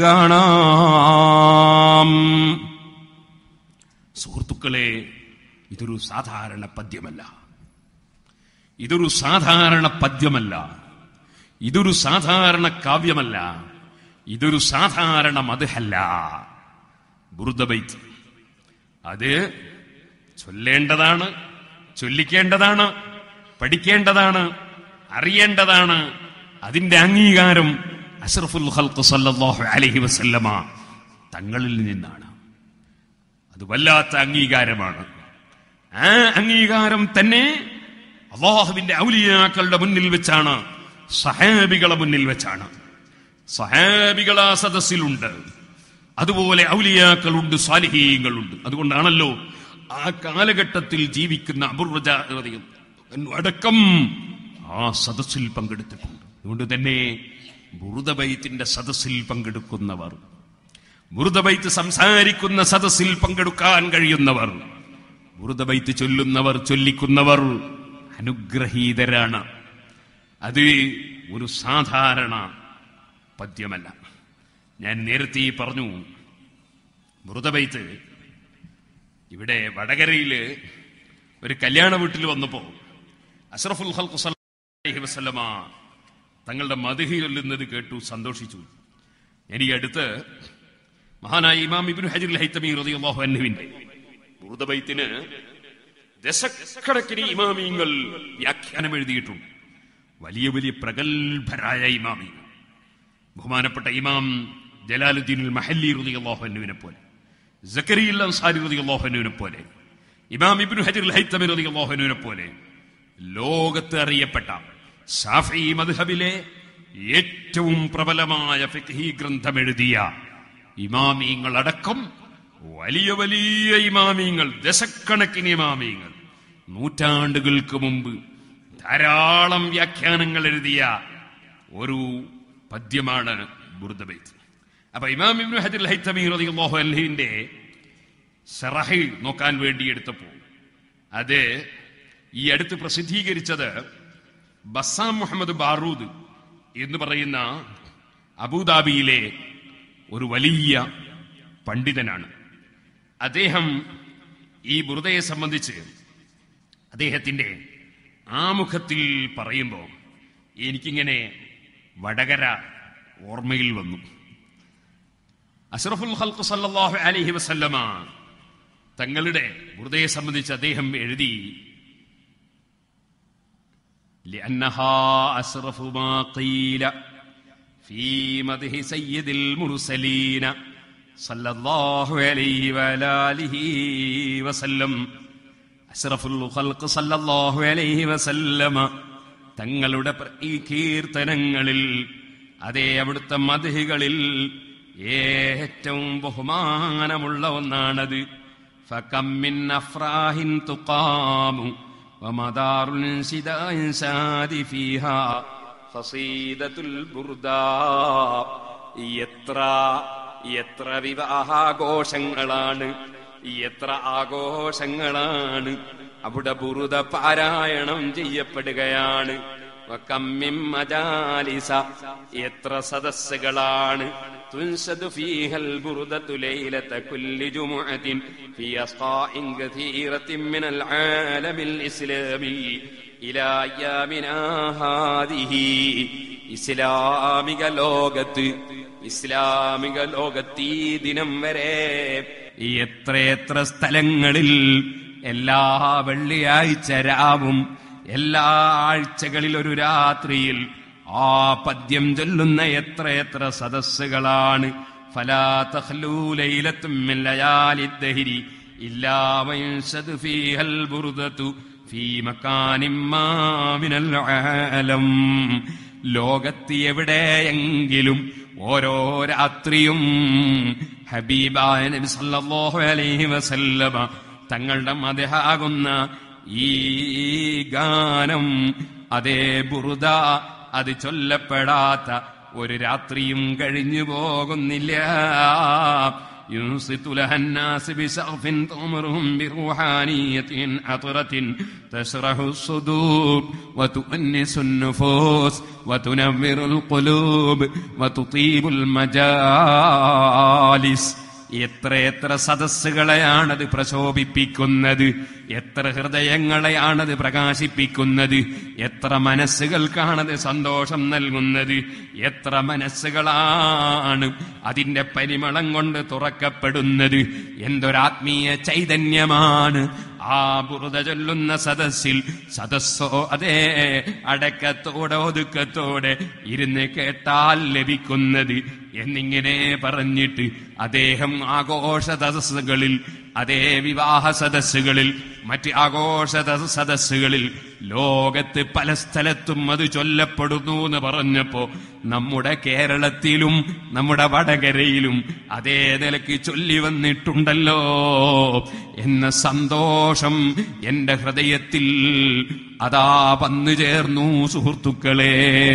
Speaker 1: കാണാം സുഹൃത്തുക്കളെ ഇതൊരു സാധാരണ പദ്യമല്ല ഇതൊരു സാധാരണ പദ്യമല്ല ഇതൊരു സാധാരണ കാവ്യമല്ല ഇതൊരു സാധാരണ മതഹല്ല ബുറുദബൈത്ത് അത് ചൊല്ലേണ്ടതാണ് ചൊല്ലിക്കേണ്ടതാണ് പഠിക്കേണ്ടതാണ് അറിയേണ്ടതാണ് അതിന്റെ അംഗീകാരം അഷ്റഫുൽ ഖൽഖ് സല്ലല്ലാഹു അലൈഹി വസല്ലമ തങ്ങളിൽ നിന്നാണ് അത് വല്ലാത്ത അംഗീകാരമാണ് ആ അംഗീകാരം തന്നെ അള്ളാഹുവിന്റെ ഔലിയാക്കളുടെ മുന്നിൽ വെച്ചാണ് സഹാബികളെ മുന്നിൽ വെച്ചാണ് സഹാബികൾ ആ സദസ്സിലുണ്ട് അതുപോലെ ഔലിയാക്കളുണ്ട് സാലിഹീങ്ങളുണ്ട് അതുകൊണ്ടാണല്ലോ ആ കാലഘട്ടത്തിൽ ജീവിക്കുന്ന അപൂർവജ അടക്കം ആ സദസ്സിൽ പങ്കെടുത്തിട്ടുണ്ട് അതുകൊണ്ട് തന്നെ ബുറുദബൈത്തിന്റെ സദസ്സിൽ പങ്കെടുക്കുന്നവർ ബുറുദബൈത്ത് സംസാരിക്കുന്ന സദസ്സിൽ പങ്കെടുക്കാൻ കഴിയുന്നവർ ബുറുദബൈത്ത് ചൊല്ലുന്നവർ ചൊല്ലിക്കുന്നവർ അനുഗ്രഹീതരാണ് അത് ഒരു സാധാരണ പദ്യമല്ല ഞാൻ നേരത്തെ ഈ പറഞ്ഞു മൃതബൈത്ത് ഇവിടെ വടകരയില് ഒരു കല്യാണ വീട്ടിൽ വന്നപ്പോ അഷ്റഫുൽ ഖൽഖ് സല്ലല്ലാഹു അലൈഹി വസല്ലമ തങ്ങളുടെ മധുഹി ചൊല്ലുന്നത് കേട്ടു സന്തോഷിച്ചു ഞാൻ ഈ അടുത്ത് മഹാനായ ഇമാം ഇബ്നു ഹജർ ഹൈത്തമി റളിയല്ലാഹു അൻഹുവിന്റെ മൃതബൈത്തിന് ദശക്കണക്കിന് ഇമാമിയങ്ങൾ വ്യാഖ്യാനം എഴുതിയിട്ടുണ്ട് വലിയ വലിയ പ്രഗത്ഭരായ ഇമാമിയങ്ങൾ ബഹുമാനപ്പെട്ട ഇമാം ജലാലുദ്ദീൻ മഹല്ലി റളിയല്ലാഹുവിനെ പോലെ സക്കരിയ അൻസാരി റളിയല്ലാഹുവിനെ പോലെ ഇമാം ഇബ്നു ഹജർ അൽ ഹൈത്തമി റളിയല്ലാഹുവിനെ പോലെ ലോകത്ത് അറിയപ്പെട്ട ഷാഫി മദ്ഹബിലെ ഏറ്റവും പ്രബലമായ ഫിഖ്ഹി ഗ്രന്ഥം എഴുതിയ ഇമാമീങ്ങളടക്കം വലിയ വലിയ ഇമാമീങ്ങൾ ദശക്കണക്കിന് ഇമാമീങ്ങൾ നൂറ്റാണ്ടുകൾക്ക് മുമ്പ് ധാരാളം വ്യാഖ്യാനങ്ങൾ എഴുതിയ ഒരു പദ്യമാണ് ബുർദബൈത്ത് അപ്പൊ ഇമാം ഇബ്നു ഹജർ ഹൈത്തമി റളിയല്ലാഹു അൻഹുവിന്റെ ഷറഹ് നോക്കാൻ വേണ്ടി എടുത്തപ്പോൾ അത് ഈ അടുത്ത് പ്രസിദ്ധീകരിച്ചത് ബസാം മുഹമ്മദ് ബാറൂദ് എന്ന് പറയുന്ന അബുദാബിയിലെ ഒരു വലിയ പണ്ഡിതനാണ് അദ്ദേഹം ഈ ബുറുദയെ സംബന്ധിച്ച് അദ്ദേഹത്തിന്റെ ആമുഖത്തിൽ പറയുമ്പോൾ എനിക്കിങ്ങനെ വടകര ഓർമ്മയിൽ വന്നു അഷ്റഫുൽ ഖൽഖ് സല്ലല്ലാഹു അലൈഹി വസല്ലമ തങ്ങളുടെ ബുറുദയെ സംബന്ധിച്ച് അദ്ദേഹം എഴുതി لأنها أشرف ما قيل في مدح سيد المرسلين صلى الله عليه وعلى آله وسلم അഷ്റഫുൽ ഖൽഖ് സല്ലല്ലാഹു അലൈഹി വസല്ലമ തങ്ങളുടെ പ്ര- ഈ കീർത്തനങ്ങളിൽ അതേ അവിടുത്തെ മധുകളിൽ ഏറ്റവും ബഹുമാനമുള്ള ഒന്നാണത് فكم من أفراح تقام ومدار انسداء ساد فيها قصيدة البرداء എത്ര എത്ര വിവാഹാഘോഷങ്ങളാണ് എത്ര ആഘോഷങ്ങളാണ് അവിടെ ബുറുദ പാരായണം ചെയ്യപ്പെടുകയാണ് വക്കമ്മിൻ മജാലിസ എത്ര സദസ്സുകളാണ് تنشد فيها البردة ليلة كل جمعة في أصقاء كثيرة من العالم الإسلامي إلى أيامنا هذه ഇസ്ലാമിക ലോകത്ത് ഇസ്ലാമിക ലോകത്ത് ഈ ദിനം വരെ എത്രയെത്ര സ്ഥലങ്ങളിൽ എല്ലാ വെള്ളിയാഴ്ച രാവും എല്ലാ ആഴ്ചകളിൽ ഒരു രാത്രിയിൽ ആ പദ്യം ചൊല്ലുന്ന എത്രയെത്ര സദസ്സുകളാണ് ഫലാ തഖ്ലൂ ലൈലത്തും മിൻ ലയാലിദ്ദഹരി ഇല്ലാ വയൻഷദ് ഫീഹൽ ബുർദതു ഫീ മക്കാനിൻ മാ മിനൽ ആലം ലോകത്ത് എവിടെയെങ്കിലും ഓരോ രാത്രിയും ഹബീബായ നബി സല്ലല്ലാഹു അലൈഹി വസല്ലമ തങ്ങളുടെ മതഹാകുന്ന ഈ ഗാനം അതേ ബുറുദ അത് ചൊല്ലപ്പെടാത്ത ഒരു രാത്രിയും കഴിഞ്ഞു പോകുന്നില്ല ينصت لها الناس بسقف تأمرهم بروحانية عطرة تشرح الصدور وتؤنس النفوس وتنور القلوب وتطيب المجالس എത്ര എത്ര സദസ്സുകളെയാണത് പ്രശോഭിപ്പിക്കുന്നത് എത്ര ഹൃദയങ്ങളെയാണത് പ്രകാശിപ്പിക്കുന്നത് എത്ര മനസ്സുകൾക്കാണത് സന്തോഷം നൽകുന്നത് എത്ര മനസ്സുകളാണ് അതിന്റെ പരിമളം കൊണ്ട് തുറക്കപ്പെടുന്നത് എന്തൊരാത്മീയ ചൈതന്യമാണ് ആ ബുറുത ചൊല്ലുന്ന സദസ്സിൽ സദസ്സോ അതേ അടക്കത്തോടെ ഒതുക്കത്തോടെ ഇരുന്ന് കേട്ടാൽ ലഭിക്കുന്നത് എന്നിങ്ങനെ പറഞ്ഞിട്ട് അദ്ദേഹം ആഘോഷ സദസ്സുകളിൽ അതേ വിവാഹ സദസ്സുകളിൽ മറ്റ് ആഘോഷ ദ- സദസ്സുകളിൽ ലോകത്ത് പല സ്ഥലത്തും അത് ചൊല്ലപ്പെടുന്നു എന്ന് പറഞ്ഞപ്പോ നമ്മുടെ കേരളത്തിലും നമ്മുടെ വടകരയിലും അതേ നിലയ്ക്ക് ചൊല്ലി വന്നിട്ടുണ്ടല്ലോ എന്ന സന്തോഷം എന്റെ ഹൃദയത്തിൽ അതാ വന്നു ചേർന്നു സുഹൃത്തുക്കളെ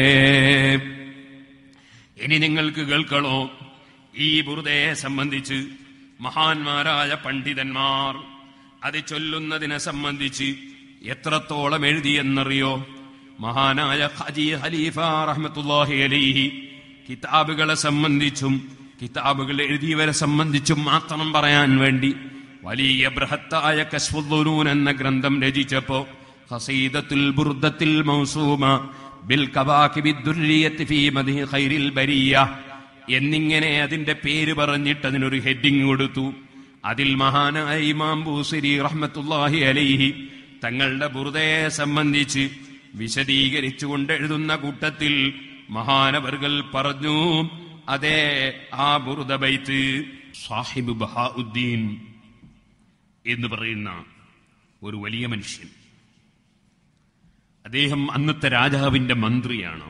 Speaker 1: ഇനി നിങ്ങൾക്ക് കേൾക്കണോ ഈ ബുറുദയെ സംബന്ധിച്ച് മഹാന്മാരായ പണ്ഡിതന്മാർ അത് ചൊല്ലുന്നതിനെ സംബന്ധിച്ച് എത്രത്തോളം എഴുതിയെന്നറിയോ മഹാനായ ഖജി ഖലീഫ റഹ്മത്തുള്ളാഹി അലൈഹി കിതാബുകളെ സംബന്ധിച്ചും കിതാബുകൾ എഴുതിയവരെ സംബന്ധിച്ചും മാത്രം പറയാൻ വേണ്ടി വലിയ ബൃഹത്തായ കശ്ഫുദ്ദുനൂൻ എന്ന ഗ്രന്ഥം രചിച്ചപ്പോ ഖസീദത്തുൽ ബുർദത്തിൽ മൗസൂമ ബിൽ കവാകിബി ദുർരിയത്തി ഫീ മദ്ഹി ഖൈറിൽ ബരിയ എന്നിങ്ങനെ അതിന്റെ പേര് പറഞ്ഞിട്ട് അതിനൊരു ഹെഡിങ് കൊടുത്തു അതിൽ മഹാനായ ഇമാം ബൂസിരി റഹ്മത്തുള്ളാഹി അലൈഹി തങ്ങളുടെ ബുറുദയെ സംബന്ധിച്ച് വിശദീകരിച്ചുകൊണ്ട് എഴുതുന്ന കൂട്ടത്തിൽ മഹാനവർകൾ പറഞ്ഞു അതേ ആ ബുറുദ ബൈത്ത് സാഹിബ് ബഹാഉദ്ദീൻ എന്ന് പറയുന്ന ഒരു വലിയ മനുഷ്യൻ അദ്ദേഹം അന്നത്തെ രാജാവിന്റെ മന്ത്രിയാണ്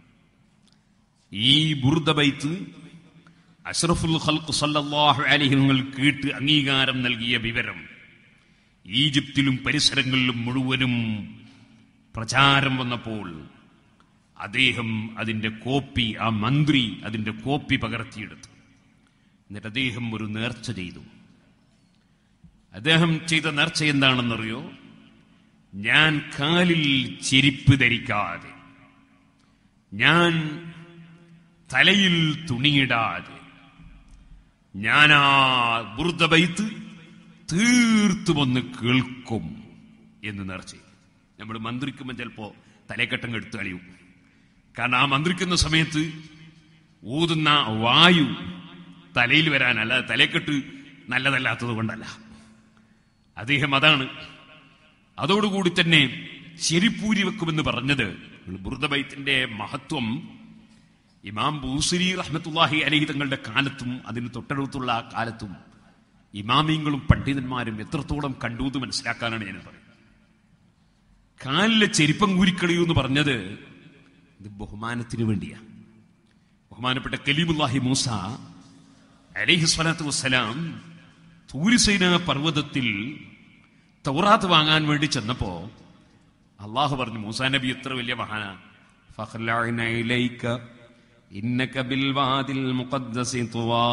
Speaker 1: ഈ ബുറുദ ബൈത്ത് അഷ്റഫുൽ ഖൽഖ് സല്ലല്ലാഹു അലൈഹി നിങ്ങൾ കേട്ട് അംഗീകാരം നൽകിയ വിവരം ഈജിപ്തിലും പരിസരങ്ങളിലും മുഴുവനും പ്രചാരം വന്നപ്പോൾ അദ്ദേഹം അതിന്റെ കോപ്പി ആ മന്ത്രി അതിന്റെ കോപ്പി പകർത്തിയെടുത്തു എന്നിട്ട് അദ്ദേഹം ഒരു നേർച്ച ചെയ്തു അദ്ദേഹം ചെയ്ത നേർച്ച എന്താണെന്നറിയോ ഞാൻ കാലിൽ ചെരിപ്പ് ധരിക്കാതെ ഞാൻ തലയിൽ തുണിയിടാതെ ഞാൻ ആ ബുർദബൈത്ത് തീർത്തും ഒന്ന് കേൾക്കും എന്ന് നേർച്ച നമ്മൾ മന്ത്രിക്കുമ്പോൾ ചിലപ്പോ തലക്കെട്ടങ്ങ് എടുത്തു കളിയും കാരണം ആ മന്ത്രിക്കുന്ന സമയത്ത് ഊതുന്ന വായു തലയിൽ വരാനല്ല തലക്കെട്ട് നല്ലതല്ലാത്തത് കൊണ്ടല്ല അദ്ദേഹം അതാണ് അതോടുകൂടി തന്നെ ശരിപ്പൂരി വെക്കുമെന്ന് പറഞ്ഞത് ബുർദബൈത്തിന്റെ മഹത്വം ഇമാം ബൂസരി റഹ്മത്തുല്ലാഹി അലഹി തങ്ങളുടെ കാലത്തും അതിന് തൊട്ടടുത്തുള്ള ആ കാലത്തും ഇമാമിയങ്ങളും പണ്ഡിതന്മാരും എത്രത്തോളം കണ്ടു എന്ന് മനസ്സിലാക്കാനാണ് ഞാൻ പറയുന്നത് കാലിലെ ചെരിപ്പം കൂരിക്കളിയൂ എന്ന് പറഞ്ഞത് ഇത് ബഹുമാനത്തിന് വേണ്ടിയാ ബഹുമാനപ്പെട്ട കലീമുല്ലാഹി മൂസ അലൈഹി സ്വലാത്തു വസ്സലാം തൂരിസൈന പർവ്വതത്തിൽ തൗറാത്ത് വാങ്ങാൻ വേണ്ടി ചെന്നപ്പോ അള്ളാഹു പറഞ്ഞു മൂസാ നബി എത്ര വലിയ മഹാന ഫഖ്ലഅന ഇലൈക ഇന്നക ബിൽ വാദിൽ മുഖദ്ദസി തുവാ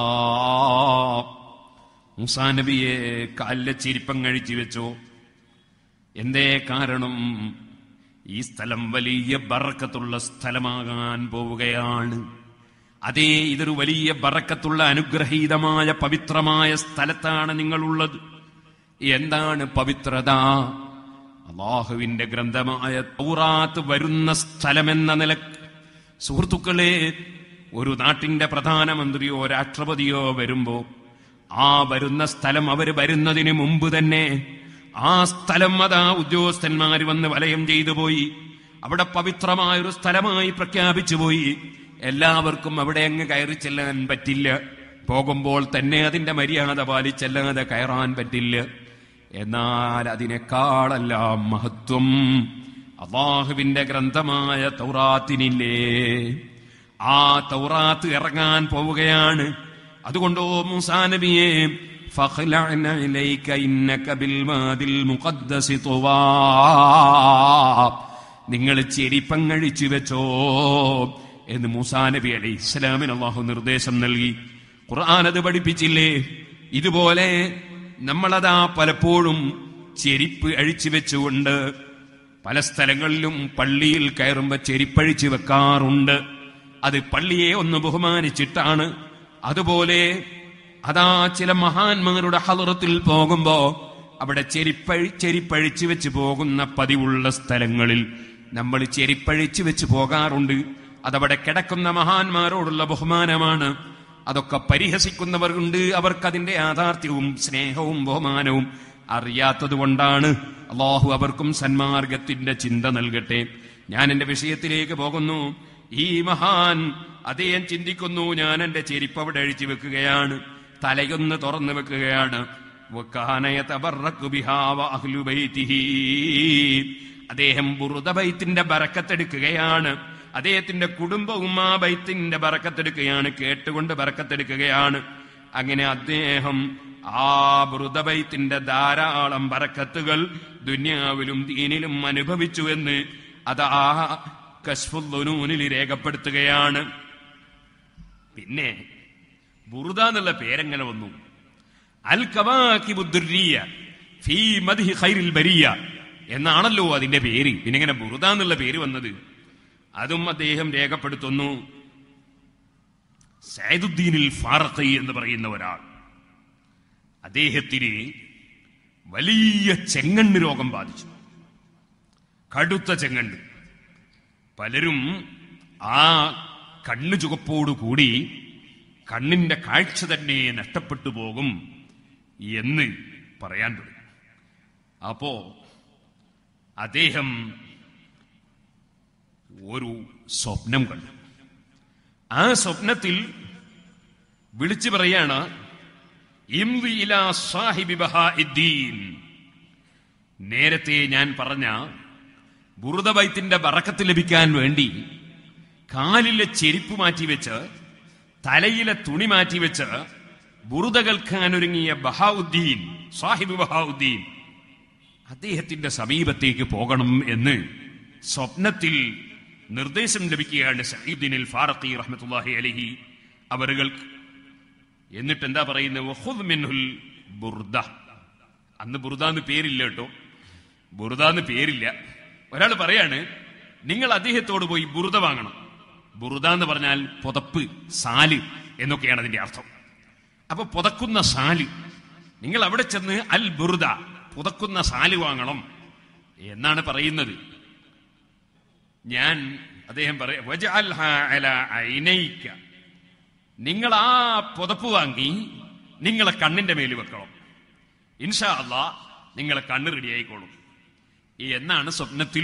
Speaker 1: മൂസാ നബിയെ കാലിലെ ചിരിപ്പം കഴിച്ചു വെച്ചോ എന്തേ കാരണം ഈ സ്ഥലം വലിയ ബറക്കത്തുള്ള സ്ഥലമാകാൻ പോവുകയാണ് അതേ ഇതൊരു വലിയ ബറക്കത്തുള്ള അനുഗ്രഹീതമായ പവിത്രമായ സ്ഥലത്താണ് നിങ്ങളുള്ളത് എന്താണ് പവിത്രത അള്ളാഹുവിന്റെ ഗ്രന്ഥമായ തൗറാത്ത് വരുന്ന സ്ഥലമെന്ന നിലക്ക് സുഹൃത്തുക്കളെ ഒരു നാട്ടിന്റെ പ്രധാനമന്ത്രിയോ രാഷ്ട്രപതിയോ വരുമ്പോ ആ വരുന്ന സ്ഥലം അവര് വരുന്നതിന് മുമ്പ് തന്നെ ആ സ്ഥലം അതാ ഉദ്യോഗസ്ഥന്മാർ വന്ന് വലയം ചെയ്തു പോയി അവിടെ പവിത്രമായൊരു സ്ഥലമായി പ്രഖ്യാപിച്ചു പോയി എല്ലാവർക്കും അവിടെ അങ്ങ് കയറി ചെല്ലാൻ പറ്റില്ല പോകുമ്പോൾ തന്നെ അതിന്റെ മര്യാദ പാലിച്ചല്ലാതെ കയറാൻ പറ്റില്ല എന്നാൽ അതിനേക്കാളെല്ലാം മഹത്വം അള്ളാഹുവിന്റെ ഗ്രന്ഥമായ തൗറാത്തിനില്ലേ ആ തൗറാത്ത് ഇറങ്ങാൻ പോവുകയാണ് അതുകൊണ്ടോ മൂസാ നബിയെ فاخلعن إليك إنك بالوادي المقدس طوى നിങ്ങൾ ചെരിപ്പങ്ങഴിച്ചു വെച്ചോ എന്ന് മൂസാ നബി അലൈഹി ഇസ്ലാമിന് അള്ളാഹു നിർദ്ദേശം നൽകി ഖുർആൻ അത് പഠിപ്പിച്ചില്ലേ ഇതുപോലെ നമ്മളതാ പലപ്പോഴും ചെരിപ്പ് അഴിച്ചു വെച്ചുകൊണ്ട് പല സ്ഥലങ്ങളിലും പള്ളിയിൽ കയറുമ്പോ ചെരിപ്പഴിച്ചു വെക്കാറുണ്ട് അത് പള്ളിയെ ഒന്ന് ബഹുമാനിച്ചിട്ടാണ് അതുപോലെ അതാ ചില മഹാന്മാരുടെ ഹലറത്തിൽ പോകുമ്പോ അവിടെ ചെരിപ്പഴി ചെരിപ്പഴിച്ചു വെച്ച് പോകുന്ന പതിവുള്ള സ്ഥലങ്ങളിൽ നമ്മൾ ചെരിപ്പഴിച്ചു വെച്ച് പോകാറുണ്ട് അതവിടെ കിടക്കുന്ന മഹാന്മാരോടുള്ള ബഹുമാനമാണ് അതൊക്കെ പരിഹസിക്കുന്നവരുണ്ട് അവർക്കതിന്റെ യാഥാർത്ഥ്യവും സ്നേഹവും ബഹുമാനവും അറിയാത്തത് കൊണ്ടാണ് അള്ളാഹു അവർക്കും സന്മാർഗത്തിന്റെ ചിന്ത നൽകട്ടെ ഞാൻ എന്റെ വിഷയത്തിലേക്ക് പോകുന്നു ഈ മഹാൻ അദ്ദേഹം ചിന്തിക്കുന്നു ഞാൻ എന്റെ ചെരിപ്പ് അവിടെ അഴിച്ചു വെക്കുകയാണ് തലയൊന്ന് തുറന്നു വെക്കുകയാണ് അദ്ദേഹം ബുറുദ ബൈത്തിന്റെ ബറക്കത്തെടുക്കുകയാണ് അദ്ദേഹത്തിന്റെ കുടുംബവും ആ ബൈത്തിന്റെ ബറക്കത്തെടുക്കുകയാണ് കേട്ടുകൊണ്ട് ബറക്കത്തെടുക്കുകയാണ് അങ്ങനെ അദ്ദേഹം ആ ബൃതബൈത്തിന്റെ ധാരാളം ബറക്കത്തുകൾ ദുന്യാവിലും ദീനിലും അനുഭവിച്ചു എന്ന് അത് ആ കശ്ഫുദ്ദൂനിൽ രേഖപ്പെടുത്തുകയാണ് പിന്നെ ബുറുദ എന്നുള്ള പേരെങ്ങനെ വന്നു അൽ കവാക്കിബുദ്ദുരിയ ഫീ മദ്ഹി ഖൈറിൽ ബരിയ എന്നാണല്ലോ അതിന്റെ പേര് പിന്നെ ഇങ്ങനെ ബുറുദ എന്നുള്ള പേര് വന്നത് അതും അദ്ദേഹം രേഖപ്പെടുത്തുന്നു സൈദുദ്ദീനിൽ ഫാറഖി എന്ന് പറയുന്ന ഒരാൾ അദ്ദേഹത്തിന് വലിയ ചെങ്ങണ്ണ് രോഗം ബാധിച്ചു കടുത്ത ചെങ്ങണ്ണ് പലരും ആ കണ്ണ് ചുവപ്പോടുകൂടി കണ്ണിന്റെ കാഴ്ച തന്നെ നഷ്ടപ്പെട്ടു പോകും എന്ന് പറയാൻ തുടങ്ങി അപ്പോ അദ്ദേഹം ഒരു സ്വപ്നം കണ്ടു ആ സ്വപ്നത്തിൽ വിളിച്ചു പറയാണ് ഇംദി ഇലാ സാഹിബി ബഹാഇദ്ദീൻ. നേരത്തെ ഞാൻ പറഞ്ഞ ബുറുദബൈത്തിന്റെ ബറക്കത്ത് ലഭിക്കാൻ വേണ്ടി കാലിലെ ചെരുപ്പ് മാറ്റിവെച്ച് തലയിലെ തുണി മാറ്റിവെച്ച് ബുറുദ കേൾക്കാൻ ഒരുങ്ങിയ ബഹാഉദ്ദീൻ സാഹിബ് ബഹാഉദ്ദീൻ അദ്ദേഹത്തിന്റെ സമീപത്തേക്ക് പോകണം എന്ന് സ്വപ്നത്തിൽ നിർദ്ദേശം ലഭിക്കുകയാണ് സഹീദ്ദീനിൽ ഫാറഖി റഹ്മത്തുള്ളാഹി അലഹി അവരുകൾക്ക് എന്നിട്ട് എന്താ പറയുന്നത് വഖുദ് മിൻഹുൽ ബുർദ അന്ന് ബുർദ എന്ന് പേരില്ല കേട്ടോ ബുർദ എന്ന് പേരില്ല ഒരാൾ പറയാണ് നിങ്ങൾ അദ്ദേഹത്തോട് പോയി ബുറുദ വാങ്ങണം ബുറുദ എന്ന് പറഞ്ഞാൽ പുതപ്പ് സാല് എന്നൊക്കെയാണ് അതിന്റെ അർത്ഥം അപ്പൊ പുതക്കുന്ന സാല് നിങ്ങൾ അവിടെ ചെന്ന് അൽ ബുറുദ പുതക്കുന്ന സാല് വാങ്ങണം എന്നാണ് പറയുന്നത് ഞാൻ അദ്ദേഹം പറയാ വജഅൽഹാ അലാ ഐനൈക. നിങ്ങൾ ആ പുതപ്പ് വാങ്ങി നിങ്ങളെ കണ്ണിന്റെ മേൽ വെക്കണം ഇൻഷാ അള്ളാ നിങ്ങളെ കണ്ണ് റെഡിയായിക്കോളും എന്നാണ് സ്വപ്നത്തിൽ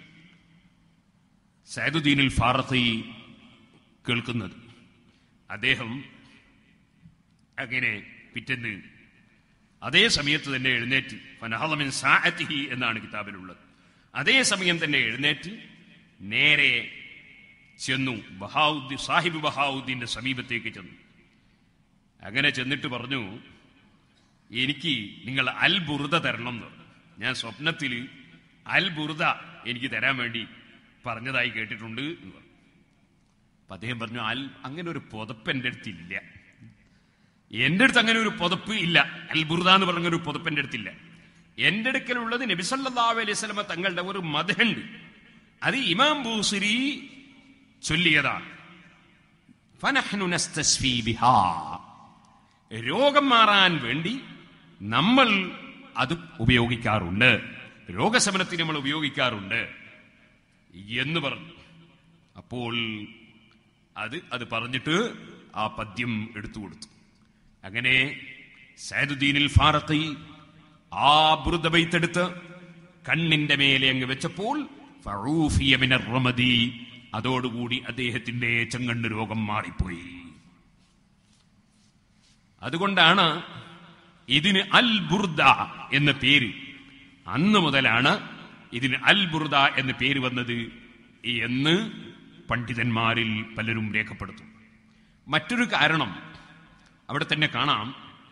Speaker 1: സൈദുദ്ദീനിൽ ഫാറത്തി കേൾക്കുന്നത് അദ്ദേഹം അങ്ങനെ പിറ്റേന്ന് അതേ സമയത്ത് തന്നെ എഴുന്നേറ്റ് ഫനഹലമിൻ സാഅത്തിഹി എന്നാണ് കിതാബിലുള്ളത് അതേ സമയം തന്നെ എഴുന്നേറ്റ് നേരെ ചെന്നു ബഹാവുദ്ദീൻ സാഹിബ് ബഹാവുദ്ദീന്റെ സമീപത്തേക്ക് ചെന്നു അങ്ങനെ ചെന്നിട്ട് പറഞ്ഞു എനിക്ക് നിങ്ങൾ അൽ ബുറുദ തരണം എന്ന് പറഞ്ഞു. ഞാൻ സ്വപ്നത്തിൽ അൽ ബുറുദ എനിക്ക് തരാൻ വേണ്ടി പറഞ്ഞതായി കേട്ടിട്ടുണ്ട് എന്ന് പറഞ്ഞു അപ്പൊ അദ്ദേഹം പറഞ്ഞു അൽ അങ്ങനെ ഒരു പുതപ്പ് എൻ്റെ അടുത്തില്ല എന്റെ അടുത്ത് അങ്ങനെ ഒരു പുതപ്പ് ഇല്ല അൽ ബുറുദ എന്ന് പറഞ്ഞ ഒരു പുതപ്പ് എൻ്റെ അടുത്തില്ല എന്റെ അടുക്കലുള്ളത് നബിസല്ലാഹു അലൈഹി സ്വലമ തങ്ങളുടെ ഒരു മതമുണ്ട് അത് ഇമാം ബൂസിരി ചൊല്ലിയതാണ് ഫനഹ്നു നസ്തസ്ഫീ ബിഹാ. രോഗം മാറാൻ വേണ്ടി നമ്മൾ അത് ഉപയോഗിക്കാറുണ്ട് രോഗശമനത്തിന് നമ്മൾ ഉപയോഗിക്കാറുണ്ട് എന്ന് പറഞ്ഞു അപ്പോൾ അത് അത് പറഞ്ഞിട്ട് ആ പദ്യം എടുത്തു കൊടുത്തു അങ്ങനെ സൈദുദ്ദീനിൽ ഫാറത്തി ആ ബുറുദബൈത്തെടുത്ത് കണ്ണിന്റെ മേലെ അങ്ങ് വെച്ചപ്പോൾ ഫറൂഫിയ മിനർ റമദി അതോടുകൂടി അദ്ദേഹത്തിന്റെ ചെങ്കണ്ണ് രോഗം മാറിപ്പോയി അതുകൊണ്ടാണ് ഇതിന് അൽ ബുർദ എന്ന പേര് അന്ന് മുതലാണ് ഇതിന് അൽ ബുർദ എന്ന പേര് വന്നത് എന്ന് പണ്ഡിതന്മാരിൽ പലരും രേഖപ്പെടുത്തും മറ്റൊരു കാരണം അവിടെ തന്നെ കാണാം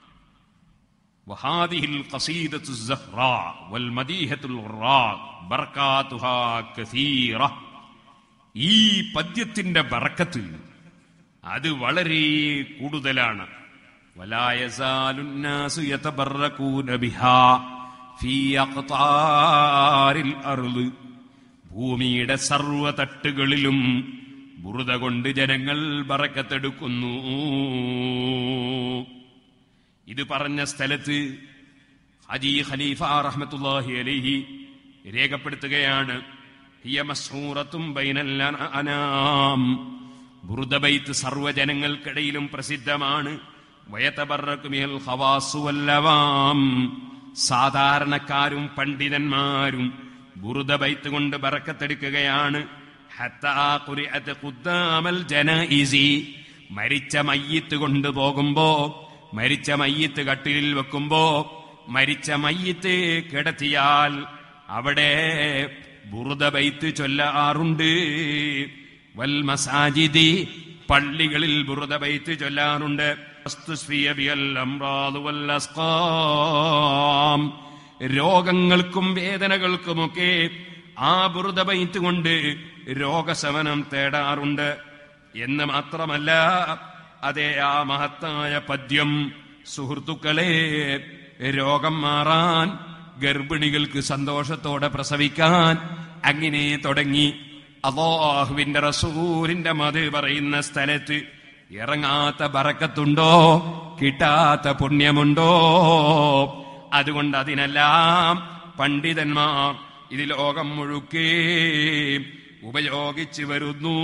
Speaker 1: وهذه القصيدة الزهراء والمديحة الغراء بركاتها كثيرة ഈ പദ്യത്തിന്റെ ബറക്കത്ത് അത് വളരെ കൂടുതലാണ് ولا يزال الناس يتبركون بها في أقطار الأرض ഭൂമിയുടെ സർവ തട്ടുകളിലും ബുറുത കൊണ്ട് ജനങ്ങൾ ബറക്കത്തെടുക്കുന്നു ഇത് പറഞ്ഞ സ്ഥലത്ത് ഹജി ഖലീഫ റഹ്മത്തുള്ളാഹി അലൈഹി രേഖപ്പെടുത്തുകയാണ് ഹിയ മസ്ഹൂറത്തും ബൈനൽ അനാം ബുറുദബൈത്ത് സർവ്വജനങ്ങൾക്കിടയിലും പ്രസിദ്ധമാണ് വയതബറക്കു മിനൽ ഖവാസു വല്ലവാം സാധാരണക്കാരും പണ്ഡിതന്മാരും ബുറുദബൈത്ത് കൊണ്ട് ബറക്കത്തെടുക്കുകയാണ് ഹത്താ ഖുരിഅത്ത് ഖുദ്ദാമൽ ജനായിസി മരിച്ച മയ്യത്ത് കൊണ്ടുപോകുമ്പോ മരിച്ച മയ്യത്ത് കട്ടിലിൽ വെക്കുമ്പോ മരിച്ച മയ്യത്ത് കിടത്തിയാൽ അവിടെ ബുറുദബൈത്ത് ചൊല്ലാറുണ്ട് വൽ മസാജിദി പള്ളികളിൽ ബുറുദബൈത്ത് ചൊല്ലാറുണ്ട് വസ്തുസ്ഫിയ ബിയൽ അംറാദു വൽ അസ്ഖാം. രോഗങ്ങൾക്കും വേദനകൾക്കുമൊക്കെ ആ ബുറുദബൈത്ത് കൊണ്ട് രോഗശമനം തേടാറുണ്ട് എന്ന് മാത്രമല്ല അതേ ആ മഹത്തായ പദ്യം സുഹൃത്തുക്കളെ രോഗം മാറാൻ ഗർഭിണികൾക്ക് സന്തോഷത്തോടെ പ്രസവിക്കാൻ അങ്ങനെ തുടങ്ങി അള്ളാഹുവിന്റെ റസൂലിന്റെ മത് പറയുന്ന സ്ഥലത്ത് ഇറങ്ങാത്ത ബറക്കത്തുണ്ടോ കിട്ടാത്ത പുണ്യമുണ്ടോ അതുകൊണ്ട് അതിനെല്ലാം പണ്ഡിതന്മാർ ഇത് ലോകം മുഴുക്കേ ഉപയോഗിച്ചു വരുന്നു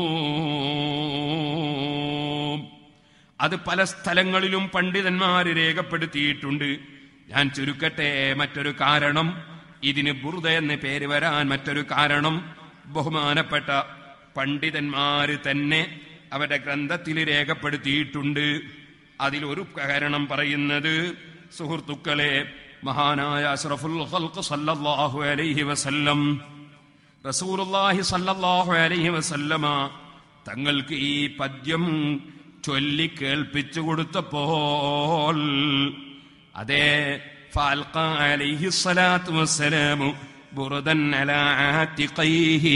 Speaker 1: അത് പല സ്ഥലങ്ങളിലും പണ്ഡിതന്മാര് രേഖപ്പെടുത്തിയിട്ടുണ്ട് ഞാൻ ചുരുക്കട്ടെ മറ്റൊരു കാരണം ഇതിന് ബുറുദ എന്ന് പേര് വരാൻ മറ്റൊരു കാരണം ബഹുമാനപ്പെട്ട പണ്ഡിതന്മാര് തന്നെ അവരുടെ ഗ്രന്ഥത്തിൽ രേഖപ്പെടുത്തിയിട്ടുണ്ട് അതിലൊരു കാരണം പറയുന്നത് സുഹൃത്തുക്കളെ മഹാനായ അഷ്റഫുൽ ഖൽഖ് സല്ലല്ലാഹു അലൈഹി വസല്ലം റസൂലുള്ളാഹി സല്ലല്ലാഹു അലൈഹി വസല്ലമ തങ്ങൾക്ക് ഈ പദ്യം ചൊല്ലി കേൾപ്പിച്ചു കൊടുത്തപ്പോൾ അതേ ഫാൽഖ അലൈഹി സ്വലാത്തു വസ്സലാമു ബുറുദൻ അലാ ആതിഖൈഹി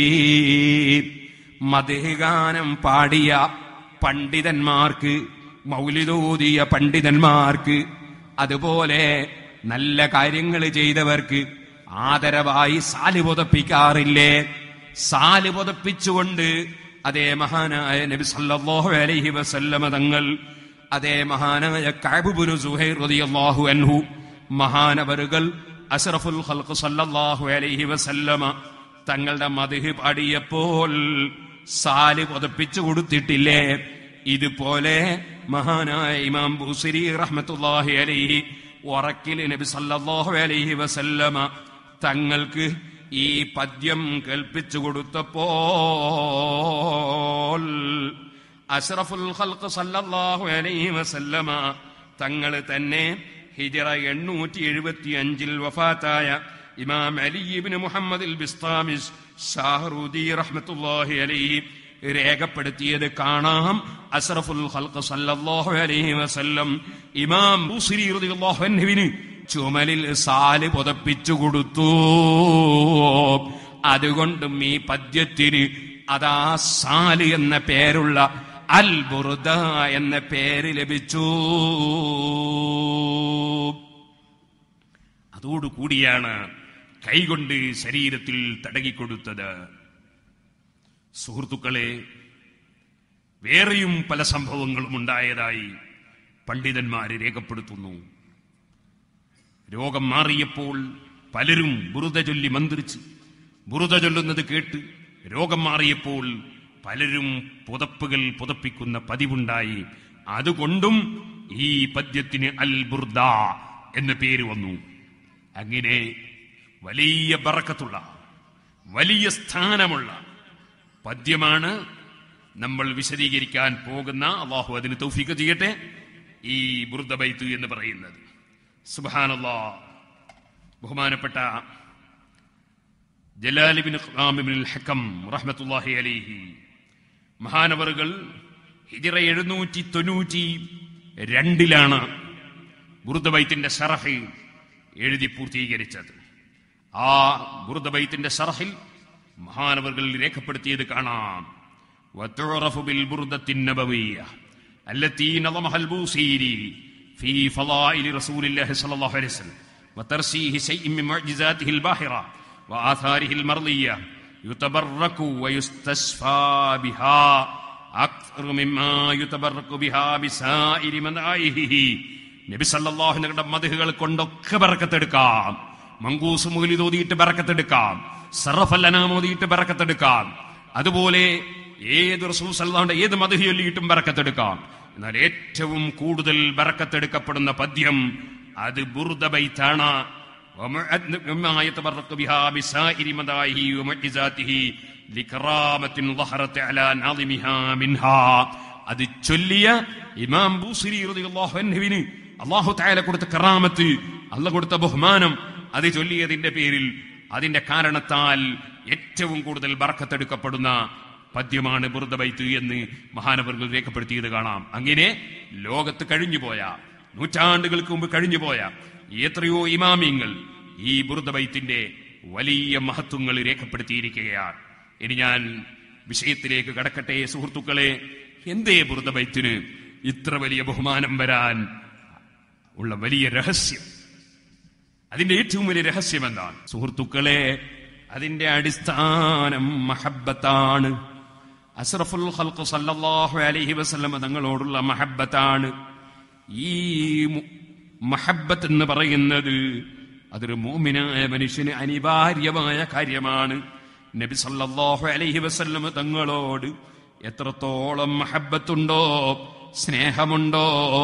Speaker 1: മതഗാനം പാടിയ പണ്ഡിതന്മാർക്ക് മൗലിദോദിയ പണ്ഡിതന്മാർക്ക് അതുപോലെ നല്ല കാര്യങ്ങൾ ചെയ്തവർക്ക് ആദരവായി സാല് പുതപ്പിക്കാറില്ലേ സാല് പുതപ്പിച്ചുകൊണ്ട് അതേ മഹാനായ നബി സല്ലല്ലാഹു അലൈഹി വസല്ലമ തങ്ങൾ അതേ മഹാനായ കഅബുബ്നു സുഹൈർ റളിയല്ലാഹു അൻഹു മഹാനവറുകൾ അഷ്റഫുൽ ഖൽഖ് സല്ലല്ലാഹു അലൈഹി വസല്ലമ തങ്ങളുടെ മദ്ഹ് പാടിയപ്പോൾ സാല് പുതപ്പിച്ചു കൊടുത്തിട്ടില്ലേ ഇതുപോലെ മഹാനായ ഇമാം ബുസിരി റഹ്മത്തുള്ളാഹി അലൈഹി ഉറക്കിൽ നബി സല്ലല്ലാഹു അലൈഹി വസല്ലമ തങ്ങൾക്ക് ഈ പദ്യം കേൾപ്പിച്ചു കൊടുത്തപ്പോൾ അഷ്റഫുൽ ഖൽഖ് സല്ലല്ലാഹു അലൈഹി വസല്ലമ തങ്ങൾ തന്നെ ഹിജറ എണ്ണൂറ്റി എഴുപത്തി അഞ്ചിൽ വഫാത്തായ ഇമാം അലി ഇബ്നു മുഹമ്മദ് ബിസ്താമിസ് ഷാഹറൂദി റഹ്മത്തുള്ളാഹി അലൈഹി രേഖപ്പെടുത്തിയത് കാണാം അഷ്റഫുൽ ഖൽഖ് സല്ലല്ലാഹു അലൈഹി വസല്ലം ഇമാം ബൂസിരി റളിയല്ലാഹു അൻഹുവിന് ചുമലിൽ സാല് പുതപ്പിച്ചു കൊടുത്തു അതുകൊണ്ടും ഈ പദ്യത്തിന് അതാ സാല് എന്ന പേരുള്ള അൽ ബുറുദ എന്ന പേര് ലഭിച്ചു അതോടുകൂടിയാണ് കൈകൊണ്ട് ശരീരത്തിൽ തടകിക്കൊടുത്തത് സുഹൃത്തുക്കളെ വേറെയും പല സംഭവങ്ങളും ഉണ്ടായതായി പണ്ഡിതന്മാര് രേഖപ്പെടുത്തുന്നു രോഗം മാറിയപ്പോൾ പലരും ബുറുത ചൊല്ലി മന്ത്രിച്ച് ബുറുത ചൊല്ലുന്നത് കേട്ട് രോഗം മാറിയപ്പോൾ പലരും പുതപ്പുകൾ പുതപ്പിക്കുന്ന പതിവുണ്ടായി അതുകൊണ്ടും ഈ പദ്യത്തിന് അൽ ബുർദ എന്ന പേര് വന്നു അങ്ങനെ വലിയ ബറക്കത്തുള്ള വലിയ സ്ഥാനമുള്ള പദ്യമാണ് നമ്മൾ വിശദീകരിക്കാൻ പോകുന്ന അള്ളാഹു അതിന് തൗഫീഖ് ചെയ്യട്ടെ ഈ ബുർദബൈത്ത് എന്ന് പറയുന്നത് സുബാനല്ലാ ബഹുമാനപ്പെട്ട ജലാലിബിൻ ഹക്കം റഹ്മത്തുല്ലാഹി അലിഹി മഹാനവറുകൾ ഹിജിറ എഴുന്നൂറ്റി തൊണ്ണൂറ്റി രണ്ടിലാണ് ബുർദബൈത്തിന്റെ ഷറഹ് എഴുതി പൂർത്തീകരിച്ചത് ആ ബുർദബൈത്തിന്റെ ഷറഹിൽ മഹാനവറുകൾ രേഖപ്പെടുത്തിയത് കാണാം وتعرف بالبردة النبوية التي نظمها البوصيري في فضائل رسول الله صلى الله عليه وسلم وترسيه شيء من معجزاته الباهرة وآثاره المرضية يتبرك ويستشفى بها أكثر مما يتبرك بها بسائر منائه നബി സല്ലല്ലാഹു നിങ്ങളുടെ മതഹുകൾ കൊണ്ടൊക്കെ ബറക്കത്തെടുക്കാം മങ്കൂസ് മുകളിൽ ഓതിയിട്ട് ബറക്കത്തെടുക്കാം സർഫല്ലനാം ഓതിയിട്ട് ബറക്കത്തെടുക്കാം അതുപോലെ ഏത് റസൂൽ സല്ലല്ലാഹുവിന്റെ ഏത് മതഹ് ചൊല്ലിയിട്ടും ബറക്കത്തെടുക്കാം എന്നാൽ ഏറ്റവും കൂടുതൽ ബറക്കത്തെടുക്കപ്പെടുന്ന പദ്യം അത് ബുർദ ബൈത്താണ് وما يتبرك بها بسائر مدائه ومعجزاته لكرامة ظهرت على ناظمها منها അത് ചൊല്ലിയ ഇമാം ബൂസിരി റളിയല്ലാഹു അൻഹുവിന് അല്ലാഹു തആല കൊടുത്ത കറാമത്ത് അല്ല കൊടുത്ത ബഹുമാനം അത് ചൊല്ലിയതിന്റെ പേരിൽ അതിന്റെ കാരണത്താൽ ഏറ്റവും കൂടുതൽ ബർക്കത്തെടുക്കപ്പെടുന്ന പദ്യമാണ് ബുർദബൈത്ത് എന്ന് മഹാനവർകൾ രേഖപ്പെടുത്തിയത് കാണാം അങ്ങനെ ലോകത്ത് കഴിഞ്ഞുപോയ നൂറ്റാണ്ടുകൾക്ക് മുമ്പ് കഴിഞ്ഞുപോയ എത്രയോ ഇമാമിങ്ങൾ ഈ ബുർദബൈത്തിന്റെ വലിയ മഹത്വങ്ങൾ രേഖപ്പെടുത്തിയിരിക്കുകയാണ് ഇനി ഞാൻ വിഷയത്തിലേക്ക് കടക്കട്ടെ സുഹൃത്തുക്കളെ എന്തേ ബുർദബൈത്തിന് ഇത്ര വലിയ ബഹുമാനം വരാൻ ഉള്ള വലിയ രഹസ്യം അതിന്റെ ഏറ്റവും വലിയ രഹസ്യം എന്താണ് സുഹൃത്തുക്കളെ അതിന്റെ അടിസ്ഥാനം മഹബത്താണ് അസ്രഫുൽ ഖൽഖ് സല്ലല്ലാഹു അലൈഹി വസല്ലം തങ്ങളോടുള്ള മഹബത്താണ് ഈ മു- മഹബത്ത് എന്ന് പറയുന്നത് അതൊരു മൂമിനായ മനുഷ്യന് അനിവാര്യമായ കാര്യമാണ് നബി സല്ലല്ലാഹു അലൈഹി വസല്ലം തങ്ങളോട് എത്രത്തോളം മഹബത്തുണ്ടോ സ്നേഹമുണ്ടോ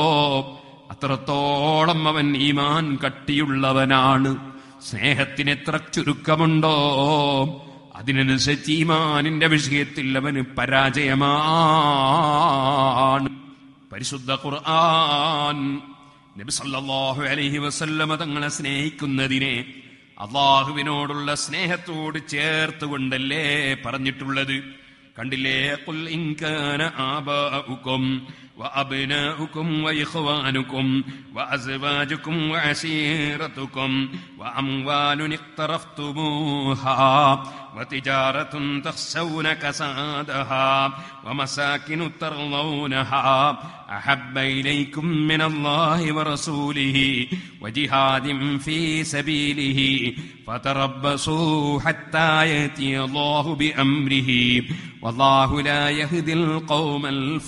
Speaker 1: അത്രത്തോളം അവൻ ഈമാൻ കട്ടിയുള്ളവനാണ് സ്നേഹത്തിന് എത്ര ചുരുക്കമുണ്ടോ അതിനനുസരിച്ച് ഈമാനിന്റെ വിഷയത്തിൽ അവന് പരാജയമാണ് പരിശുദ്ധ ഖുർആൻ നബി സല്ലല്ലാഹു അലൈഹി വസല്ലമ തങ്ങളെ സ്നേഹിക്കുന്നതിനെ അള്ളാഹുവിനോടുള്ള സ്നേഹത്തോട് ചേർത്തുകൊണ്ടല്ലേ പറഞ്ഞിട്ടുള്ളത് കണ്ടില്ലേ ഖുൽ ഇൻ കാന ആബാഉകും وأبناؤكم وإخوانكم وأزواجكم وعشيرتكم وأموال اقترفتموها وتجارة تخشون كسادها ومساكن ترضونها أحب إليكم من الله ورسوله وجهاد في سبيله فتربصوا حتى يأتي الله بأمره والله لا يهدي القوم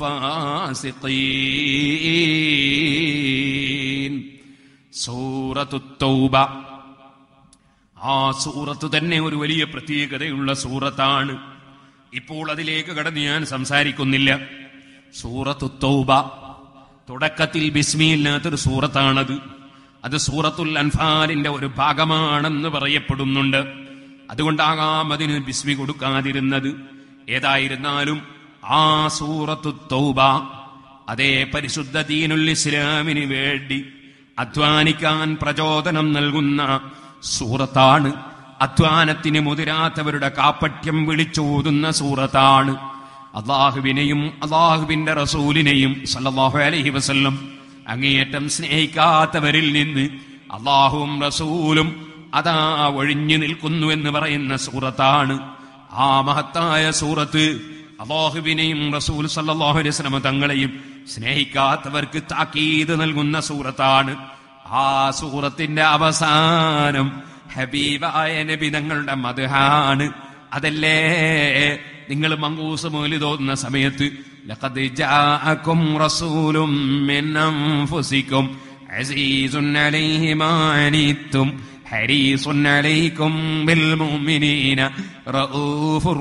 Speaker 1: الفاسقين سورة التوبة ആ സൂറത്ത് തന്നെ ഒരു വലിയ പ്രത്യേകതയുള്ള സൂറത്താണ് ഇപ്പോൾ അതിലേക്ക് കടന്ന് ഞാൻ സംസാരിക്കുന്നില്ല സൂറത്തു തൗബ തുടക്കത്തിൽ ബിസ്മിയില്ലാത്തൊരു സൂറത്താണത് അത് സൂറത്തുൽ അൻഫാലിന്റെ ഒരു ഭാഗമാണെന്ന് പറയപ്പെടുന്നുണ്ട് അതുകൊണ്ടാകാം അതിന് ബിസ്മി കൊടുക്കാതിരുന്നത് ഏതായിരുന്നാലും ആ സൂറത്തു തൗബ അതേ പരിശുദ്ധ ദീനുൽ ഇസ്ലാമിന് വേണ്ടി അധ്വാനിക്കാൻ പ്രചോദനം നൽകുന്ന സൂറത്താണ് അധ്വാനത്തിന് മുതിരാത്തവരുടെ കാപ്പട്യം വിളിച്ചോതുന്ന സൂറത്താണ് അള്ളാഹുവിനെയും അള്ളാഹുവിന്റെ റസൂലിനെയും സല്ലല്ലാഹു അലൈഹി വസല്ലം അങ്ങേയറ്റം സ്നേഹിക്കാത്തവരിൽ നിന്ന് അള്ളാഹുവും റസൂലും അതാ ഒഴിഞ്ഞു നിൽക്കുന്നു എന്ന് പറയുന്ന സൂറത്താണ് ആ മഹത്തായ സൂറത്ത് അള്ളാഹുവിനെയും റസൂൽ സല്ലല്ലാഹു അലൈഹി വസല്ലം തങ്ങളെയും സ്നേഹിക്കാത്തവർക്ക് താക്കീത് നൽകുന്ന സൂറത്താണ് ആ സൂറത്തിന്റെ അവസാനം ഹബീബായ നബി തങ്ങളുടെ മധുഹാണ് അതല്ലേ നിങ്ങൾ മങ്കൂസ് മൂലി തോന്നുന്ന സമയത്ത് ലഖദ് ജാഅക്കും റസൂലും മിൻ അൻഫുസിക്കും അസീസുൻ അലൈഹി മാ അനീത്തും ഹരീസുൻ അലൈക്കും ബിൽ മുഅ്മിനീന റഊഫുർ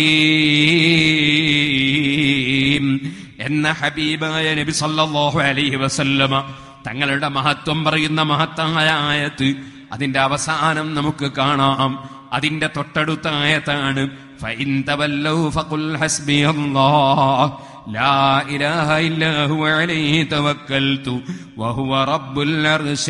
Speaker 1: റഹീം എന്ന ഹബീബായ നബി സല്ലല്ലാഹു അലൈഹി വസല്ലമ തങ്ങളുടെ മഹത്വം പറയുന്ന മഹത്തായ ആയത്ത് അതിന്റെ അവസാനം നമുക്ക് കാണാം അതിന്റെ തൊട്ടടുത്ത ആയത്താണ് فإن تولوا فقل حسبي الله لا إله إلا هو عليه توكلت وهو رب العرش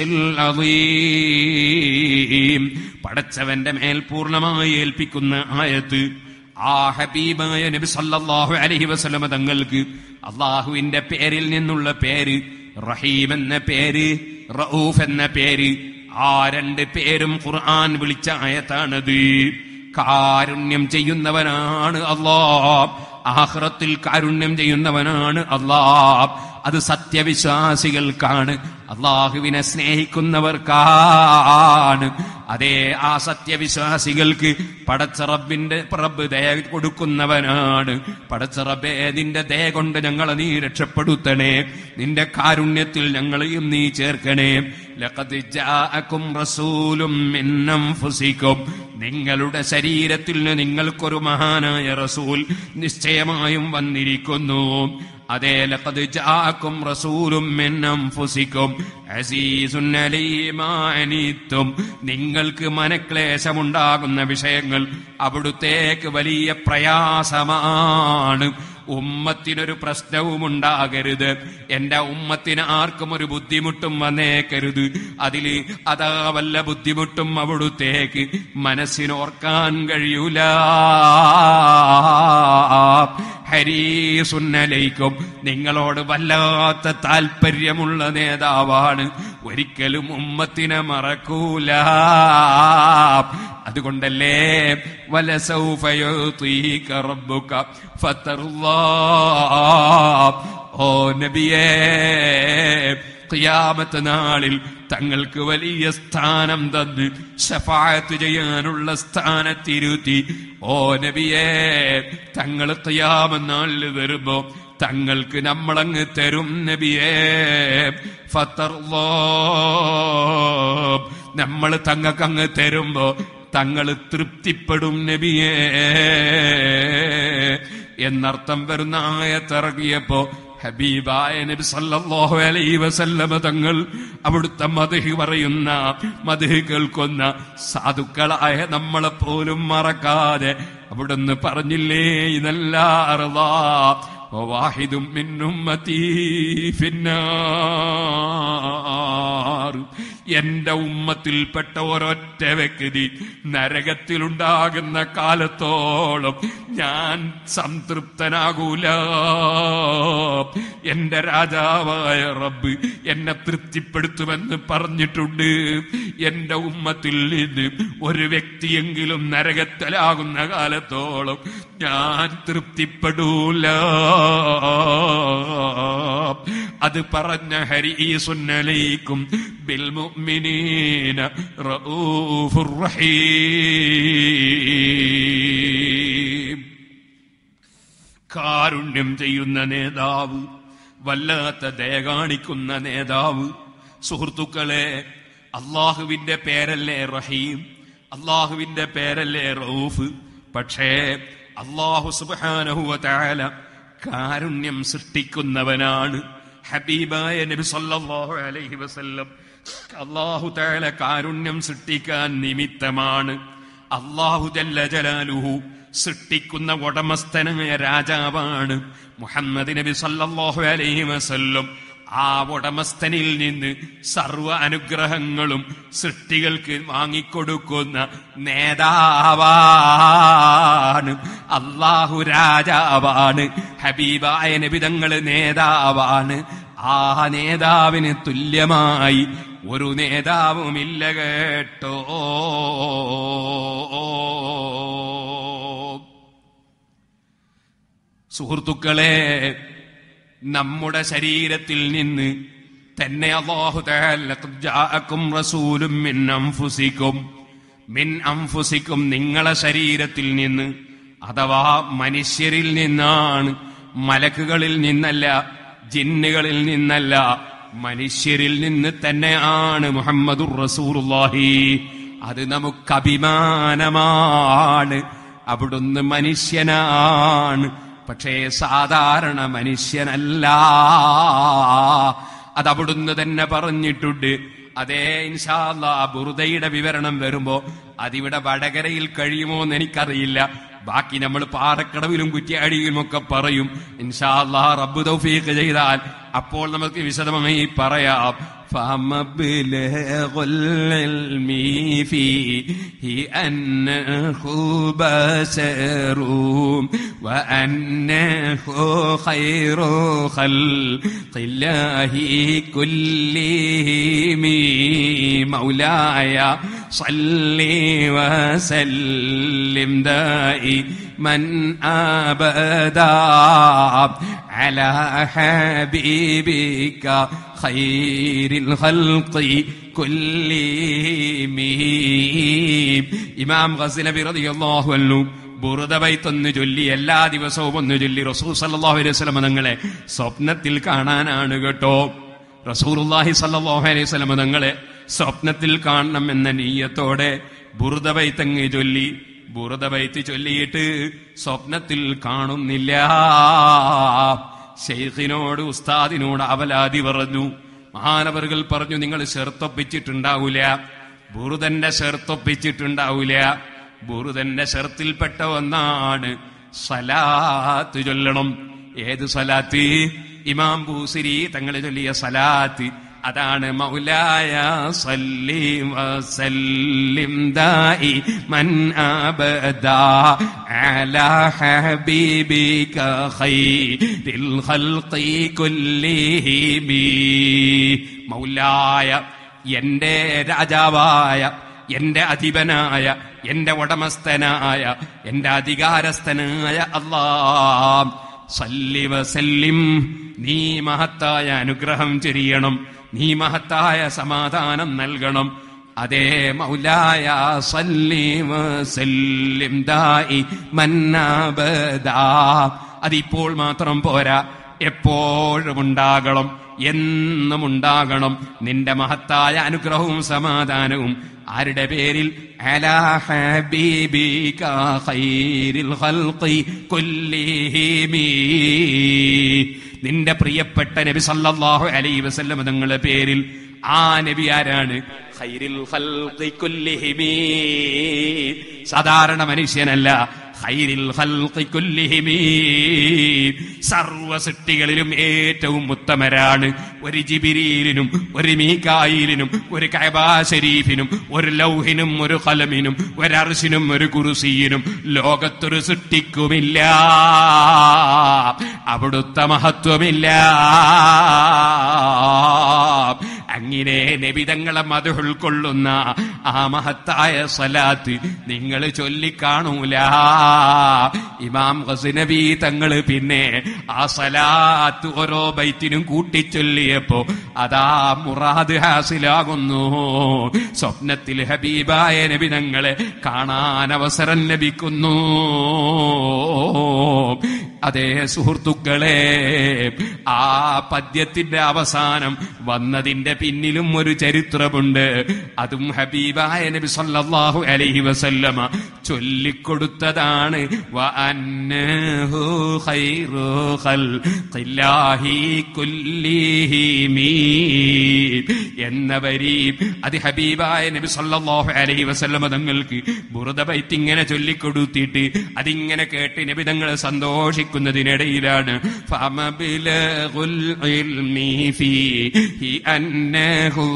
Speaker 1: العظيم പടച്ചവന്റെ മേൽ പൂർണ്ണമായി ഏൽപ്പിക്കുന്ന ആയത്ത് ആ ഹബീബായ നബി സല്ലല്ലാഹു അലൈഹി വസല്ലമ തങ്ങൾക്ക് അള്ളാഹുവിന്റെ പേരിൽ നിന്നുള്ള പേര് റഹീം എന്ന പേര് റഊഫ് എന്ന പേര് ആ രണ്ട് പേരും ഖുർആൻ വിളിച്ച ആയത്താണത് കാരുണ്യം ചെയ്യുന്നവനാണ് അള്ളാ ആഹ്റത്തിൽ കാരുണ്യം ചെയ്യുന്നവനാണ് അള്ളാ അത് സത്യവിശ്വാസികൾക്കാണ് അള്ളാഹുവിനെ സ്നേഹിക്കുന്നവർക്കാണ് അതേ ആ സത്യവിശ്വാസികൾക്ക് പടച്ച റബ്ബിന്റെ റബ്ബ് ദയ കൊടുക്കുന്നവനാണ് പടച്ച റബ്ബേ നിന്റെ ദയ കൊണ്ട് ഞങ്ങളെ നീ രക്ഷപ്പെടുത്തണേ നിന്റെ കാരുണ്യത്തിൽ ഞങ്ങളെയും നീ ചേർക്കണേ ലഖദ് ജാഅക്കും റസൂലും മിൻ അൻഫുസിക്കും നിങ്ങളുടെ ശരീരത്തിൽ നിന്ന് നിങ്ങൾക്കൊരു മഹാനായ റസൂൽ നിശ്ചയമായും വന്നിരിക്കുന്നു അതേ ലഖദ് ജാഅക്കും റസൂലും മിൻ അൻഫുസിക്കും അസീസുൻ അലൈഹി മാ അനീത്തും നിങ്ങൾക്ക് മനക്ലേശമുണ്ടാകുന്ന വിഷയങ്ങൾ അവിടുത്തേക്ക് വലിയ പ്രയാസമാണ് ഉമ്മത്തിനൊരു പ്രശ്നവും ഉണ്ടാകരുത് എന്റെ ഉമ്മത്തിന് ആർക്കും ഒരു ബുദ്ധിമുട്ടും വന്നേക്കരുത് അതില് അതാ വല്ല ബുദ്ധിമുട്ടും അവിടുത്തേക്ക് മനസ്സിനോർക്കാൻ കഴിയൂല ഹരീസുന്നലയിക്കും നിങ്ങളോട് വല്ലാത്ത താല്പര്യമുള്ള നേതാവാണ് ഒരിക്കലും ഉമ്മത്തിനെ മറക്കൂല അതുകൊണ്ടല്ലേ വലസൗഫയുതീക റബ്ബുക ഫതർല്ലാ ഓ നബിയേ ഖിയാമത്ത് നാളിൽ തങ്ങൾക്ക് വലിയ സ്ഥാനം തന്ന് ഷഫായത്ത് ചെയ്യാനുള്ള സ്ഥാനത്തിരുത്തി ഓ നബിയേ തങ്ങൾ ഖിയാമനാളിൽ വരുമ്പോ തങ്ങൾക്ക് നമ്മളങ്ങ് തരും നബിയേ ഫത്തർലോ നമ്മൾ തങ്ങൾക്കങ്ങ് തരുമ്പോ തങ്ങൾ തൃപ്തിപ്പെടും നബിയേ എന്നർത്ഥം വരുന്ന ആയത്തിറങ്ങിയപ്പോ ഹബീബായ നബി സല്ലല്ലാഹു അലൈഹി വസല്ലമ തങ്ങൾ അവിടുത്തെ മധു പറയുന്ന മധു കേൾക്കുന്ന സാധുക്കളായ നമ്മളെ പോലും മറക്കാതെ അവിടുന്ന് പറഞ്ഞില്ലേ ഇതല്ല അറുതാ വാഹിദും മിന്നും ഫിന്നാർ എന്റെ ഉമ്മത്തിൽപ്പെട്ട ഒരൊറ്റ വ്യക്തി നരകത്തിലുണ്ടാകുന്ന കാലത്തോളം ഞാൻ സംതൃപ്തനാകൂല എന്റെ രാജാവായ റബ്ബ് എന്നെ തൃപ്തിപ്പെടുത്തുമെന്ന് പറഞ്ഞിട്ടുണ്ട് എന്റെ ഉമ്മത്തിൽ നിന്ന് ഒരു വ്യക്തിയെങ്കിലും നരകത്തിലാകുന്ന കാലത്തോളം ഞാൻ തൃപ്തിപ്പെടൂല അത് പറഞ്ഞ ഹരീസുന്നലൈക്കും ബിൽ മുഅ്മിനീന റഊഫുർ റഹീം കാരുണ്യം ചെയ്യുന്ന നേതാവ് വല്ലാത്ത ദയ കാണിക്കുന്ന നേതാവ് സുഹൃത്തുക്കളെ അള്ളാഹുവിന്റെ പേരല്ലേ റഹീം അള്ളാഹുവിന്റെ പേരല്ലേ റൌഫ് പക്ഷേ അള്ളാഹു സുബാനഹുവ താല കാരുണ്യം സൃഷ്ടിക്കുന്നവനാണ് ഹബീബായ നബി സല്ലല്ലാഹു അലൈഹി വസല്ലം അള്ളാഹു താല കാരുണ്യം സൃഷ്ടിക്കാൻ നിമിത്തമാണ് അള്ളാഹു ജല്ല ജലാലുഹു സൃഷ്ടിക്കുന്ന ഉടമസ്ഥനായ രാജാവാണ് മുഹമ്മദ് നബി സല്ലല്ലാഹു അലൈഹി വസല്ലം ആ ഉടമസ്ഥനിൽ നിന്ന് സർവ അനുഗ്രഹങ്ങളും സൃഷ്ടികൾക്ക് വാങ്ങിക്കൊടുക്കുന്ന നേതാവാണ് അള്ളാഹു രാജാവാണ് ഹബീബായ നബിതങ്ങള് നേതാവാണ് ആ നേതാവിന് തുല്യമായി ഒരു നേതാവുമില്ല കേട്ടോ സുഹൃത്തുക്കളെ നമ്മുടെ ശരീരത്തിൽ നിന്ന് തന്നെ അള്ളാഹു ജാഅക്കും റസൂലും മിൻ അംഫുസിക്കും മിൻ അംഫുസിക്കും നിങ്ങളെ ശരീരത്തിൽ നിന്ന് അഥവാ മനുഷ്യരിൽ നിന്നാണ് മലക്കുകളിൽ നിന്നല്ല ജിന്നുകളിൽ നിന്നല്ല മനുഷ്യരിൽ നിന്ന് തന്നെയാണ് മുഹമ്മദുർ റസൂറുല്ലാഹി അത് നമുക്ക് അഭിമാനമാണ് അവിടുന്ന് മനുഷ്യനാണ് പക്ഷേ സാധാരണ മനുഷ്യനല്ല അത് അവിടുന്ന് തന്നെ പറഞ്ഞിട്ടുണ്ട് അതേ ഇൻഷാല്ല ബുറുദയുടെ വിവരണം വരുമ്പോ അതിവിടെ വടകരയിൽ കഴിയുമോ എന്ന് എനിക്കറിയില്ല ബാക്കി നമ്മൾ പാറക്കടവിലും കുറ്റിയാടിയിലും ഒക്കെ പറയും ഇൻഷാല്ലാ റബ്ബ് തൗഫീഖ് ചെയ്താൽ അപ്പോൾ നമുക്ക് വിശദമായി പറയാം فمبلغ العلم فيه أنه بشر وأنه خير خلق الله كلهم مولاي صل وسلم دائما أبدا على حبيبك خير الخلق كلهم ഇമാം ഗസനബി റളിയല്ലാഹു അൻഹു ബുറുദ ബൈത്തൊന്ന് ചൊല്ലി എല്ലാ ദിവസവും ഒന്ന് ചൊല്ലി റസൂൽ സല്ലല്ലാഹു അലൈഹി വസല്ലം തങ്ങളെ സ്വപ്നത്തിൽ കാണാനാണ് കേട്ടോ റസൂലുള്ളാഹി സല്ലല്ലാഹു അലൈഹി വസല്ലം തങ്ങളെ സ്വപ്നത്തിൽ കാണണം എന്ന നീയത്തോടെ ബുറുദ ബൈത്തങ്ങ് ചൊല്ലി ബുറുദ ബൈത്ത് ചൊല്ലിയിട്ട് സ്വപ്നത്തിൽ കാണുന്നില്ല ഷെയ്ഖിനോട് ഉസ്താദിനോട് അവലാതി പറഞ്ഞു മഹാനവറുകൾ പറഞ്ഞു നിങ്ങൾ ഷെർത്തൊപ്പിച്ചിട്ടുണ്ടാവൂല ബുറുദന്റെ ഷെർത്തൊപ്പിച്ചിട്ടുണ്ടാവൂല ബുറുദന്റെ ഷെർത്തിൽപ്പെട്ട ഒന്നാണ് സലാത്ത് ചൊല്ലണം ഏത് സലാത്ത് ഇമാം ബൂസിരി തങ്ങൾ ചൊല്ലിയ സലാത്ത് അതാണ് മൗലായ സല്ലി വസല്ലിം ദായി മൻ അബദാ അലാ ഹബീബിക ഖൈരിൽ ഖൽഖി കുല്ലിഹിം മൗലായ എന്റെ രാജാവായ എന്റെ അധിപനായ എന്റെ ഉടമസ്ഥനായ എന്റെ അധികാരസ്ഥനായ അല്ലാ സല്ലി വസല്ലിം നീ മഹത്തായ അനുഗ്രഹം ചൊരിയണം നീ മഹത്തായ സമാധാനം നൽകണം അതേ മൗലായ സല്ലി വസല്ലിം ദായി മന്നാബദാ അതിപ്പോൾ മാത്രം പോരാ എപ്പോഴും ഉണ്ടാകണം എന്നും ഉണ്ടാകണം നിന്റെ മഹത്തായ അനുഗ്രഹവും സമാധാനവും ആരുടെ പേരിൽ അലാ ഹബീബിക ഖൈരിൽ ഖൽഖി കുല്ലിഹിമി നിന്റെ പ്രിയപ്പെട്ട നബി സല്ലല്ലാഹു അലൈഹി വസല്ലം തങ്ങളുടെ പേരിൽ ആ നബി ആരാണ് ഖൈരിൽ ഖൽഖി കുല്ലിഹിമി സാധാരണ മനുഷ്യനല്ല ഖൈരിൽ ഖൽഖി കുല്ലിഹിമീ സർവ സൃഷ്ടികളിലും ഏറ്റവും ഉത്തമരാണ് ഒരു ജിബിരീലിനും ഒരു മീകായിലിനും ഒരു കൈബാ ഷരീഫിനും ഒരു ലൗഹിനും ഒരു കലമിനും ഒരു അർശിനും ഒരു കുറുസിയിനും ലോകത്തൊരു സൃഷ്ടിക്കുമില്ല അവിടുത്തെ മഹത്വമില്ല അങ്ങനെ നബിതങ്ങളെ മത ഉൾക്കൊള്ളുന്ന ആ മഹത്തായ സലാത്ത് നിങ്ങൾ ചൊല്ലിക്കാണൂല ഇമാം ഹസനബി തങ്ങള് പിന്നെ ആ സലാത്ത് ഓരോ ബൈത്തിനും കൂട്ടിച്ചൊല്ലിയപ്പോ അതാ മുറാദ് ഹാസിലാകുന്നു സ്വപ്നത്തിൽ ഹബീബായ നബി തങ്ങളെ കാണാൻ അവസരം ലഭിക്കുന്നു അതേ സുഹൃത്തുക്കളെ ആ പദ്യത്തിന്റെ അവസാനം വന്നതിന്റെ പിന്നിലും ഒരു ചരിത്രമുണ്ട് അതും ഹബീബായ നബി സല്ലല്ലാഹു അലൈഹി വസല്ലമ ചൊല്ലിക്കൊടുത്തതാണ് വഅന്നഹു ഖൈറു ഖൽഖില്ലാഹി കുല്ലിഹിമീ എന്ന വരി അത് ഹബീബായ നബി സല്ലല്ലാഹു അലൈഹി വസല്ലമ തങ്ങൾക്ക് ബുറുദ ബൈത്ത് ഇങ്ങനെ ചൊല്ലിക്കൊടുത്തിട്ട് അതിങ്ങനെ കേട്ട് നബി തങ്ങൾ സന്തോഷിക്കുന്നതിനിടയിലാണ് ഫമബിലഗുൽ ഇൽമി ഫീഹി അന്നഹു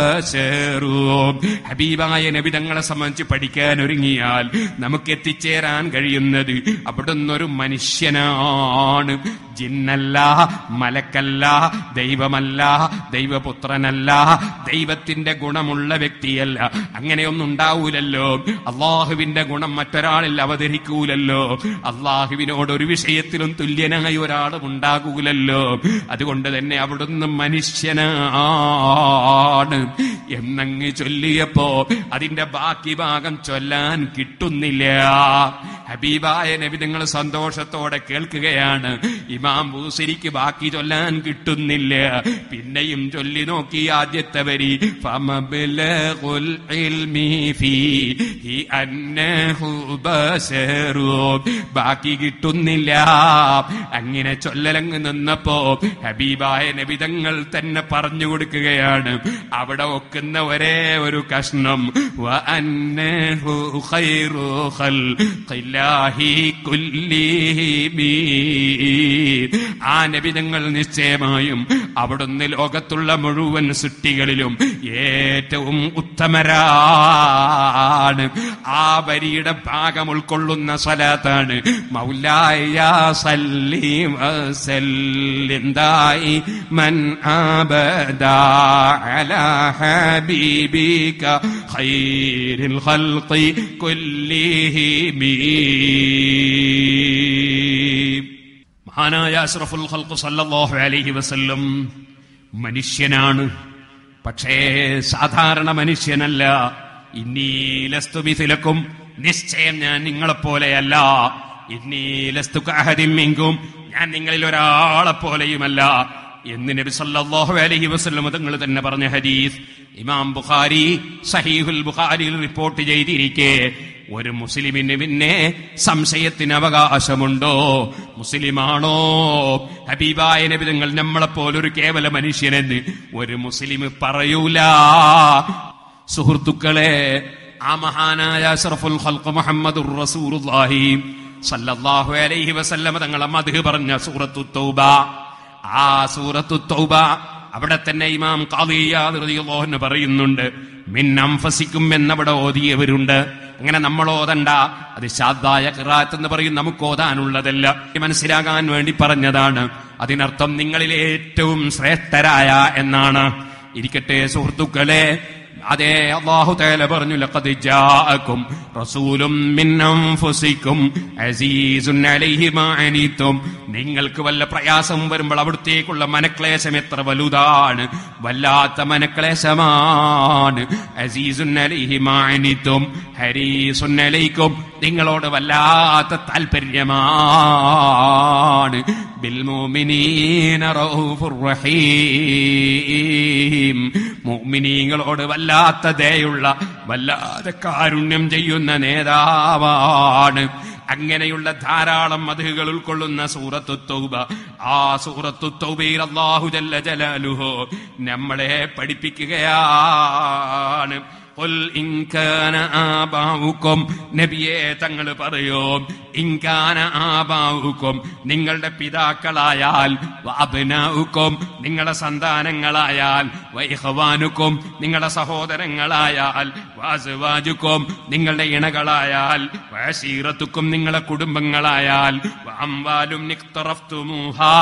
Speaker 1: ബശറും ഹബീബായ നബി തങ്ങളെ സംബന്ധിച്ച് പഠിക്കാൻ ഒരുങ്ങിയാൽ നമുക്ക് എത്തിച്ചേരാൻ കഴിയുന്നത് അവിടുന്ന് ഒരു മനുഷ്യനാണ് ജിന്നല്ല മലക്കല്ല ദൈവമല്ല ദൈവപുത്രനല്ല ദൈവത്തിന്റെ ഗുണമുള്ള വ്യക്തിയല്ല അങ്ങനെയൊന്നും ഉണ്ടാവൂലല്ലോ അള്ളാഹുവിന്റെ ഗുണം മറ്റൊരാളിൽ അവതരിക്കൂലല്ലോ അള്ളാഹുവിനോട് ഒരു വിഷയത്തിലും തുല്യനായ ഒരാളും ഉണ്ടാകൂലല്ലോ അതുകൊണ്ട് തന്നെ അവിടുന്ന് മനുഷ്യനാണ് എന്നങ്ങ് ചൊല്ലിയപ്പോ അതിന്റെ ബാക്കി ഭാഗം ചൊല്ലാൻ കിട്ടുന്നില്ല ഹബീബായ നബി നിങ്ങൾ സന്തോഷത്തോടെ കേൾക്കുകയാണ് ഇമാം ബൂസരിക്ക് ബാക്കി ചൊല്ലാൻ കിട്ടുന്നില്ല പിന്നെയും ചൊല്ലി നോക്കി ആദ്യത്തെ വരി ഫമബ്ലഗുൽ ഇൽമി ഫീഹി അന്നഹു ബശറും ബാക്കി കിട്ടുന്നില്ല അങ്ങനെ ചൊല്ലലങ്ങ് നിന്നപ്പോ ഹബീബായ നബിതങ്ങൾ തന്നെ പറഞ്ഞു കൊടുക്കുകയാണ് അവിടെ ഒക്കുന്ന ഒരേ ഒരു കഷ്ണം വഅന്നഹു ഖൈറു ഖൽഖില്ലാഹി കുല്ലിഹിമീ ആ നബിതങ്ങൾ നിശ്ചയമായും അവിടുന്ന് ലോകത്തുള്ള മുഴുവൻ സൃഷ്ടികളിലും ഏറ്റവും ഉത്തമരാണ് ആ വരിയുടെ ഭാഗം ഉൾക്കൊള്ളുന്ന സ്വലാത്താണ് മൗലായ സല്ലീം വസല്ലിന്തായി മൻ ആബദ അലാ ഹബീബിക ഖൈരിൽ ഖൽഖി കുല്ലിഹിമീ മഹാനായ അഷ്റഫുൽ ഖൽഖ് സല്ലല്ലാഹു അലൈഹി വസല്ലം മനുഷ്യനാണ് പക്ഷേ സാധാരണ മനുഷ്യനല്ല ഇന്നീലസ്തുമിഥിലക്കും നിശ്ചയം ഞാൻ നിങ്ങളെപ്പോലെയല്ല ഇന്നീലസ്തുക്കാഹതിമിങ്കും ഞാൻ നിങ്ങളിൽ ഒരാളെ പോലെയുമല്ല എന്ന് നബി സല്ലല്ലാഹു അലൈഹി വസല്ലം തങ്ങൾ തന്നെ പറഞ്ഞ ഹദീസ് ഇമാം ബുഖാരി സഹീഹുൽ ബുഖാരിയിൽ റിപ്പോർട്ട് ചെയ്തിരിക്കെ ഒരു മുസ്ലിമിന് പിന്നെ സംശയത്തിന് അവകാശമുണ്ടോ മുസ്ലിമാണോ ഹബീബായ നബി തങ്ങൾ നമ്മളെപ്പോലൊരു കേവല മനുഷ്യനെന്ന് ഒരു മുസ്ലിം പറയൂല സുഹൃത്തുക്കളെ ആ മഹാനായ അഷ്റഫുൽ ഖൽഖ് മുഹമ്മദുർ റസൂലുള്ളാഹി സല്ലല്ലാഹു അലൈഹി വസല്ലമ തങ്ങളെ മദ്ഹ് പറഞ്ഞ സൂറത്തു തൗബ ആ സൂറത്തു തൗബ അവിടെ തന്നെ ഇമാം ഖാദിയാദ് റളിയല്ലാഹു അൻഹു പറയുന്നുണ്ട് മിൻ അംഫസിക്കും എന്നവിടെ ഓതിയവരുണ്ട് അങ്ങനെ നമ്മൾ ഓതണ്ട അത് ശാദ്ദായ ഖിറാത്ത് എന്ന് പറയും നമുക്ക് ഓതാനുള്ളതല്ല മനസ്സിലാകാൻ വേണ്ടി പറഞ്ഞതാണ് അതിനർത്ഥം നിങ്ങളിൽ ഏറ്റവും ശ്രേഷ്ഠരായ എന്നാണ് ഇരിക്കട്ടെ സുഹൃത്തുക്കളെ അതേ അള്ളാഹു തആല പറഞ്ഞു ലഖദ് ജാഅക്കും റസൂലും മിൻ അൻഫുസിക്കും അസീസുൻ അലൈഹി മാ അനീതും നിങ്ങൾക്ക് വല്ല പ്രയാസം വരുമ്പോൾ അവിടത്തേക്കുള്ള മനക്ലേശം എത്ര വലുതാണ് വല്ലാത്ത മനക്ലേശമാണ് അസീസുൻ അലൈഹി മാ അനീതും ഹരീസുൻ അലൈക്കും നിങ്ങളോട് വല്ലാത്ത താല്പര്യമാണ് ബിൽമുമിനീന റഊഫുർ റഹീം മുഅ്മിനീങ്ങളോട് വല്ലാത്ത ദയുള്ള വല്ലാതെ കാരുണ്യം ചെയ്യുന്ന നേതാവാണ് അങ്ങനെയുള്ള ധാരാളം മധുകൾ ഉൾക്കൊള്ളുന്ന സൂറത്തു തൗബ ആ സൂറത്തു തൗബയിൽ അല്ലാഹു ജല്ല ജലാലുഹു നമ്മളെ പഠിപ്പിക്കുകയാണ് ഖുൽ ഇൻ കാന ആബാഉക്കും നബിയെ തങ്ങൾ പറയോ ഇൻ കാന ആബാഉക്കും നിങ്ങളുടെ പിതാക്കളായാൽ വഅബ്നാഉക്കും നിങ്ങളുടെ സന്താനങ്ങളായാൽ വൈഹവാനുക്കും നിങ്ങളുടെ സഹോദരങ്ങളായാൽ വാസുവാജുക്കും നിങ്ങളുടെ ഇണകളായാൽ വസീറത്തുക്കും നിങ്ങളുടെ കുടുംബങ്ങളായാൽ അമ്പാലും നിക്തറഫ്തുമൂഹാ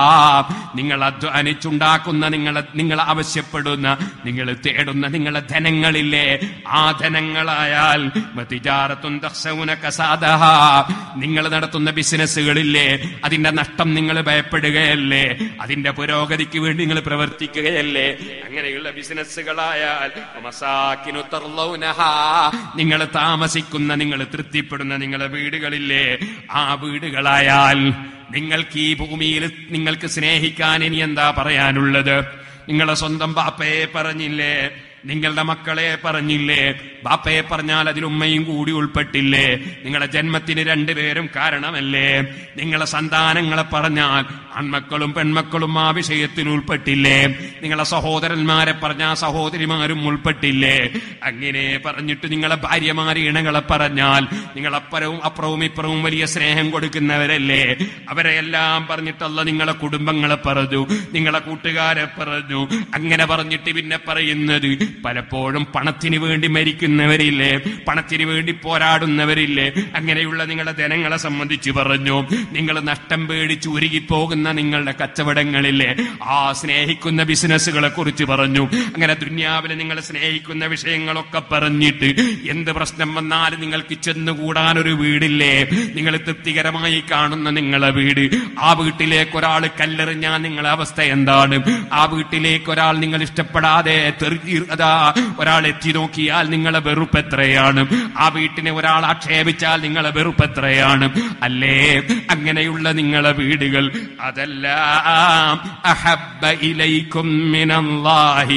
Speaker 1: നിങ്ങൾ അധ്വാനിച്ചുണ്ടാക്കുന്ന നിങ്ങളെ നിങ്ങൾ ആവശ്യപ്പെടുന്ന നിങ്ങൾ തേടുന്ന നിങ്ങളുടെ ധനങ്ങളില്ലേ ആ ധനങ്ങളായാൽ മതിജാറത്തും തഹ്സൗന കസാദഹ നിങ്ങൾ നടത്തുന്ന ബിസിനസ്സുകളില്ലേ അതിന്റെ നഷ്ടം നിങ്ങൾ ഭയപ്പെടുകയല്ലേ അതിന്റെ പുരോഗതിക്ക് വേണ്ടി നിങ്ങൾ പ്രവർത്തിക്കുകയല്ലേ അങ്ങനെയുള്ള ബിസിനസ്സുകളായാൽ മസാക്കിനു തർലൗനഹാ നിങ്ങൾ താമസിക്കുന്ന നിങ്ങൾ തൃപ്തിപ്പെടുന്ന നിങ്ങളുടെ വീടുകളില്ലേ ആ വീടുകളായാൽ നിങ്ങൾക്ക് ഈ ഭൂമിയിൽ നിങ്ങൾക്ക് സ്നേഹിക്കാൻ ഇനി എന്താ പറയാനുള്ളത് നിങ്ങളെ സ്വന്തം ബാപ്പയെ പറഞ്ഞില്ലേ നിങ്ങളുടെ മക്കളെ പറഞ്ഞില്ലേ ബാപ്പയെ പറഞ്ഞാൽ അതിൽ ഉമ്മയും കൂടി ഉൾപ്പെട്ടില്ലേ നിങ്ങളുടെ ജന്മത്തിന് രണ്ടുപേരും കാരണമല്ലേ നിങ്ങളെ സന്താനങ്ങളെ പറഞ്ഞാൽ ആൺമക്കളും പെൺമക്കളും ആ വിഷയത്തിൽ ഉൾപ്പെട്ടില്ലേ നിങ്ങളെ സഹോദരന്മാരെ പറഞ്ഞാൽ സഹോദരിമാരും ഉൾപ്പെട്ടില്ലേ അങ്ങനെ പറഞ്ഞിട്ട് നിങ്ങളെ ഭാര്യമാരി ഇണകളെ പറഞ്ഞാൽ നിങ്ങളപ്പുറവും അപ്പുറവും ഇപ്പുറവും വലിയ സ്നേഹം കൊടുക്കുന്നവരല്ലേ അവരെ എല്ലാം പറഞ്ഞിട്ടല്ല നിങ്ങളെ കുടുംബങ്ങളെ പറഞ്ഞു നിങ്ങളെ കൂട്ടുകാരെ പറഞ്ഞു അങ്ങനെ പറഞ്ഞിട്ട് പിന്നെ പറയുന്നത് പലപ്പോഴും പണത്തിന് വേണ്ടി മരിക്കുന്നവരില്ലേ പണത്തിന് വേണ്ടി പോരാടുന്നവരില്ലേ അങ്ങനെയുള്ള നിങ്ങളുടെ ധനങ്ങളെ സംബന്ധിച്ച് പറഞ്ഞു നിങ്ങൾ നഷ്ടം പേടിച്ച് ഉരുകിപ്പോകുന്ന നിങ്ങളുടെ കച്ചവടങ്ങളില്ലേ ആ സ്നേഹിക്കുന്ന ബിസിനസ്സുകളെ കുറിച്ച് പറഞ്ഞു അങ്ങനെ ദുന്യാവിലെ നിങ്ങൾ സ്നേഹിക്കുന്ന വിഷയങ്ങളൊക്കെ പറഞ്ഞിട്ട് എന്ത് പ്രശ്നം വന്നാലും നിങ്ങൾക്ക് ചെന്നുകൂടാൻ ഒരു വീടില്ലേ നിങ്ങൾ തൃപ്തികരമായി കാണുന്ന നിങ്ങളെ വീട് ആ വീട്ടിലേക്ക് ഒരാൾ കല്ലെറിഞ്ഞാൽ നിങ്ങളെ അവസ്ഥ എന്താണ് ആ വീട്ടിലേക്ക് ഒരാൾ നിങ്ങൾ ഇഷ്ടപ്പെടാതെ തെറി അതാ ഒരാൾ എത്തി നോക്കിയാൽ നിങ്ങളെ വെറുപ്പ് എത്രയാണ് ആ വീട്ടിനെ ഒരാൾ ആക്ഷേപിച്ചാൽ നിങ്ങളെ വെറുപ്പ് എത്രയാണ് അല്ലേ അങ്ങനെയുള്ള നിങ്ങളെ വീടുകൾ അതെല്ലാം അഹബ്ബ ഇലൈക്കും മിനല്ലാഹി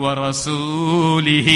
Speaker 1: വറസൂലിഹി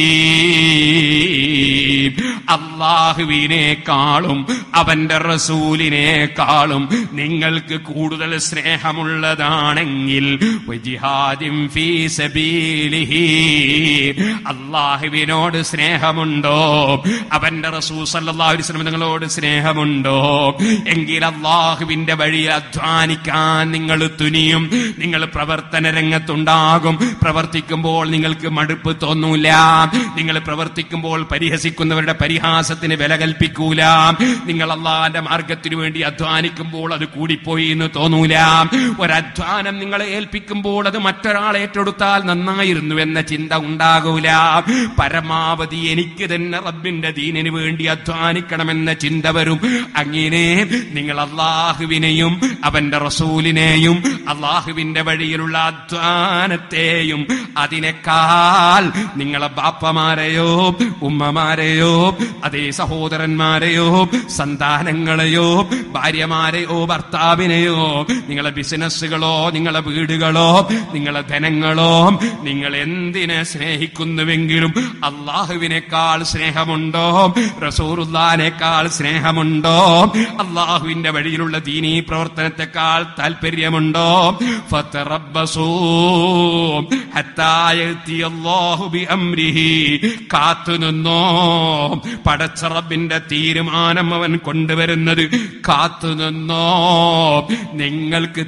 Speaker 1: അള്ളാഹുവിനേക്കാളും അവന്റെ റസൂലിനേക്കാളും നിങ്ങൾക്ക് കൂടുതൽ സ്നേഹമുള്ളതാണെങ്കിൽ വജിഹാദിൻ ഫീ സബീലിഹി അള്ളാഹുവിനോട് സ്നേഹമുണ്ടോ അവന്റെ റസൂൽ സല്ലല്ലാഹു അലൈഹി വസല്ലം നിങ്ങളോട് സ്നേഹമുണ്ടോ എങ്കിൽ അള്ളാഹുവിന്റെ വഴി അധ്വാനിക്കാൻ നിങ്ങൾ തുനിയും നിങ്ങൾ പ്രവർത്തന രംഗത്തുണ്ടാകും പ്രവർത്തിക്കുമ്പോൾ നിങ്ങൾക്ക് മടുപ്പ് തോന്നൂല നിങ്ങൾ പ്രവർത്തിക്കുമ്പോൾ പരിഹസിക്കുന്നവരുടെ പരിഹാസത്തിന് വില കൽപ്പിക്കൂല നിങ്ങൾ അള്ളാന്റെ മാർഗത്തിനു വേണ്ടി അധ്വാനിക്കുമ്പോൾ അത് കൂടിപ്പോയി എന്ന് തോന്നൂല ഒരധ്വാനം നിങ്ങളെ ഏൽപ്പിക്കുമ്പോൾ അത് മറ്റൊരാൾ ഏറ്റെടുത്താൽ നന്നായിരുന്നു എന്ന ചിന്ത ഉണ്ടാകൂല പരമാവധി എനിക്ക് തന്നെ റബ്ബിന്റെ ദീനിന് വേണ്ടി അധ്വാനിക്കണമെന്ന ചിന്ത വരും അങ്ങനെ നിങ്ങൾ അള്ളാഹുവിനെയും അവന്റെ റസൂലിനെയും അള്ളാഹുവിന്റെ വഴിയിലുള്ള അധ്വാനത്തെയും അതിനേക്കാൾ നിങ്ങളെ ബാപ്പമാരെയോ ഉമ്മമാരെയോ അതേ സഹോദരന്മാരെയോ സന്താനങ്ങളെയോ ഭാര്യമാരെയോ ഭർത്താവിനെയോ നിങ്ങളെ ബിസിനസ്സുകളോ നിങ്ങളെ വീടുകളോ നിങ്ങളെ ധനങ്ങളോ നിങ്ങൾ എന്തിനെ സ്നേഹിക്കുന്നുവെങ്കിലും അള്ളാഹുവിനേക്കാൾ സ്നേഹമുണ്ടോ റസൂറുല്ലാനേക്കാൾ സ്നേഹമുണ്ടോ അള്ളാഹുവിന്റെ വഴിയിലുള്ള ദീനീ പ്രവർത്തനത്തെക്കാൾ താല്പര്യമുണ്ടോ ഫതറബ്ബസൂ ഹത്താ യഅതി അല്ലാഹു ബിഅംരിഹി കാത്തുനിന്നോ പടച്ച റബ്ബിന്റെ തീരുമാനം അവൻ കൊണ്ടുവരുന്നത് കാത്തുനിന്നോ നിങ്ങൾക്ക്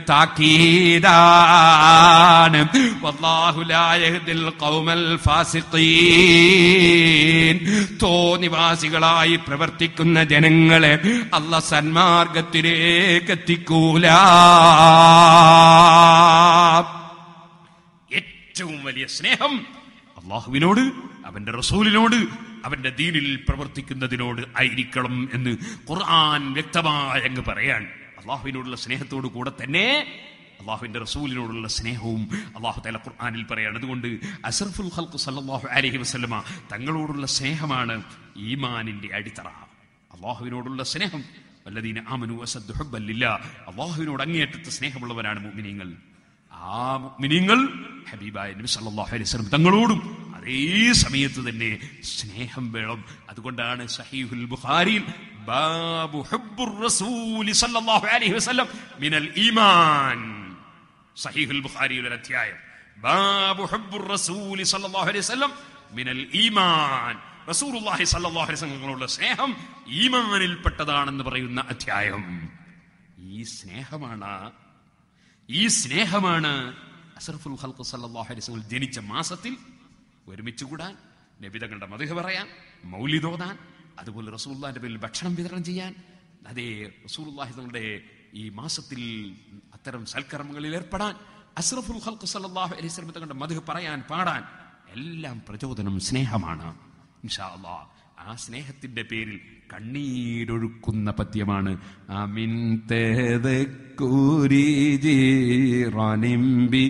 Speaker 1: താക്കീതാണ് വല്ലാഹു ലാ യഹ്ദിൽ ഖൗമൽ ഫാസിഖീൻ തോന്നിവാസികളായി പ്രവർത്തിക്കുന്ന ജനങ്ങളെ അല്ല സന്മാർഗത്തിലേക്ക് എത്തിക്കൂല ഏറ്റവും വലിയ സ്നേഹം അള്ളാഹുവിനോട് അവന്റെ റസൂലിനോട് അവന്റെ ദീനിൽ പ്രവർത്തിക്കുന്നതിനോട് ആയിരിക്കണം എന്ന് ഖുർആൻ വ്യക്തമായി അങ്ങ് പറയാൻ അള്ളാഹുവിനോടുള്ള സ്നേഹത്തോടു കൂടെ തന്നെ അള്ളാഹുവിന്റെ റസൂലിനോടുള്ള സ്നേഹവും അള്ളാഹു തല ഖുർആനിൽ പറയാണ് അതുകൊണ്ട് അസർഫുൽ ഖൽഖ് സല്ലല്ലാഹു അലൈഹി വസല്ലമ തങ്ങളോടുള്ള സ്നേഹമാണ് ഈമാനിന്റെ അടിത്തറ അള്ളാഹുവിനോടുള്ള സ്നേഹം വല്ലദീന ആമനു അസദ്ദു ഹുബ്ബൻ ലില്ലാ അള്ളാഹുവിനോട് അങ്ങേയറ്റത്തെ സ്നേഹമുള്ളവരാണ് മുഅ്മിനീങ്ങൾ ആ മുഅ്മിനീങ്ങൾ ഹബീബായ നബി സല്ലല്ലാഹു അലൈഹി വസല്ലം തങ്ങളോടും അതേ സമയത്ത് തന്നെ സ്നേഹം വേണം അതുകൊണ്ടാണ് സഹീഹുൽ ബുഖാരിയിൽ ബാബു ഹുബ്ബുർ റസൂലി സല്ലല്ലാഹു അലൈഹി വസല്ലം മിനൽ ഈമാൻ സഹീഹുൽ ബുഖാരിയിൽ ഒരു അധ്യായം ബാബു ഹുബ്ബുർ റസൂലി സല്ലല്ലാഹു അലൈഹി വസല്ലം മിനൽ ഈമാൻ റസൂലുള്ളാഹി സ്വല്ലല്ലാഹു അലൈഹി വസല്ലം തങ്ങളുടെ സ്നേഹം ഈമാനിൽപ്പെട്ടതാണെന്ന് പറയുന്ന അധ്യായം ഈ സ്നേഹമാണ് ഈ സ്നേഹമാണ് അസറഫുൽ ഖൽഖ് സല്ലല്ലാഹു അലൈഹി വസല്ലം ജനിച്ച മാസത്തിൽ ഒരുമിച്ച് കൂടാൻ നബിതങ്ങളുടെ മധുഹ പറയാൻ മൗലിദോതാൻ അതുപോലെ റസൂലുള്ളാഹിന്റെ പേരിൽ ഭക്ഷണം വിതരണം ചെയ്യാൻ അതേ റസൂലുള്ളാഹി തങ്ങളുടെ ഈ മാസത്തിൽ അത്തരം സൽക്കർമ്മങ്ങളിൽ ഏർപ്പെടാൻ അസ്രഫുൽ ഖൽഖ് സല്ലല്ലാഹു അലൈഹി വസല്ലം തങ്ങളുടെ മധുഹ പറയാൻ പാടാൻ എല്ലാം പ്രചോദനം സ്നേഹമാണ് ഇൻഷാ അല്ലാഹ് ആ സ്നേഹത്തിന്റെ പേരിൽ കണ്ണീരൊഴുക്കുന്ന പദ്യമാണ് അമിൻ റാനിംബി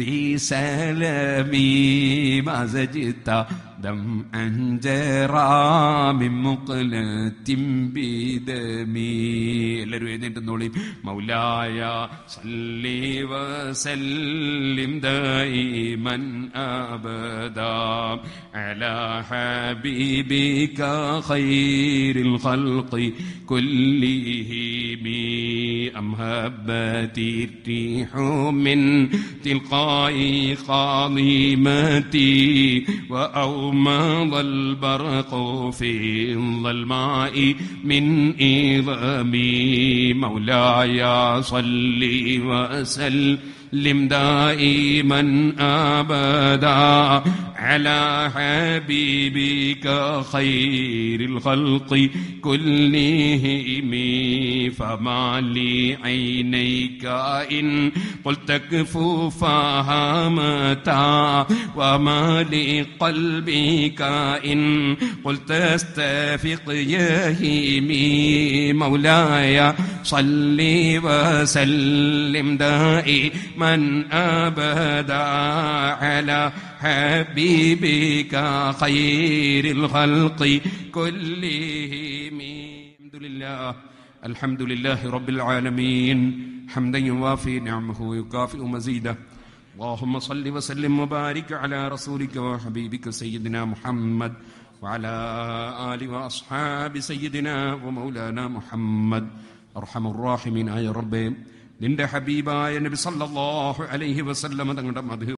Speaker 1: സലമീ മസജിത്ത ദം അഞ്ചറാമിൻ മുഖലത്തിൻ ബിദമീ എല്ലാവരും എഴുന്നേറ്റുന്നോളി മൗലായ സല്ലി വസല്ലിം ദൈമൻ അബദാ അലാ ഹബീബിക ഖൈറിൽ ഖൽഖി كلهم أم هبت الريح من تلقاء خاضمتي وأومض البرق في الظلماء من إظامي مولاي صل وسلم دائما أبدا على حبيبك خير الخلق كلهم فما لي عينيك إن قلت تكفو فهمتا وما لي قلبك إن قلت استفق يهيمي مولاي صل وسلم دائما أبدا على حبيبك خير الخلق كلهم الحمد لله الحمد لله رب العالمين حمدا يوافي نعمه ويكافئ مزيده اللهم صل وسلم وبارك على رسولك وحبيبك سيدنا محمد وعلى آل وأصحاب سيدنا ومولانا محمد أرحم الراحمين يا رب നിന്റെ ഹബീബായ നബി സല്ലല്ലാഹു അലൈഹി വസല്ലമ തങ്ങളുടെ മധു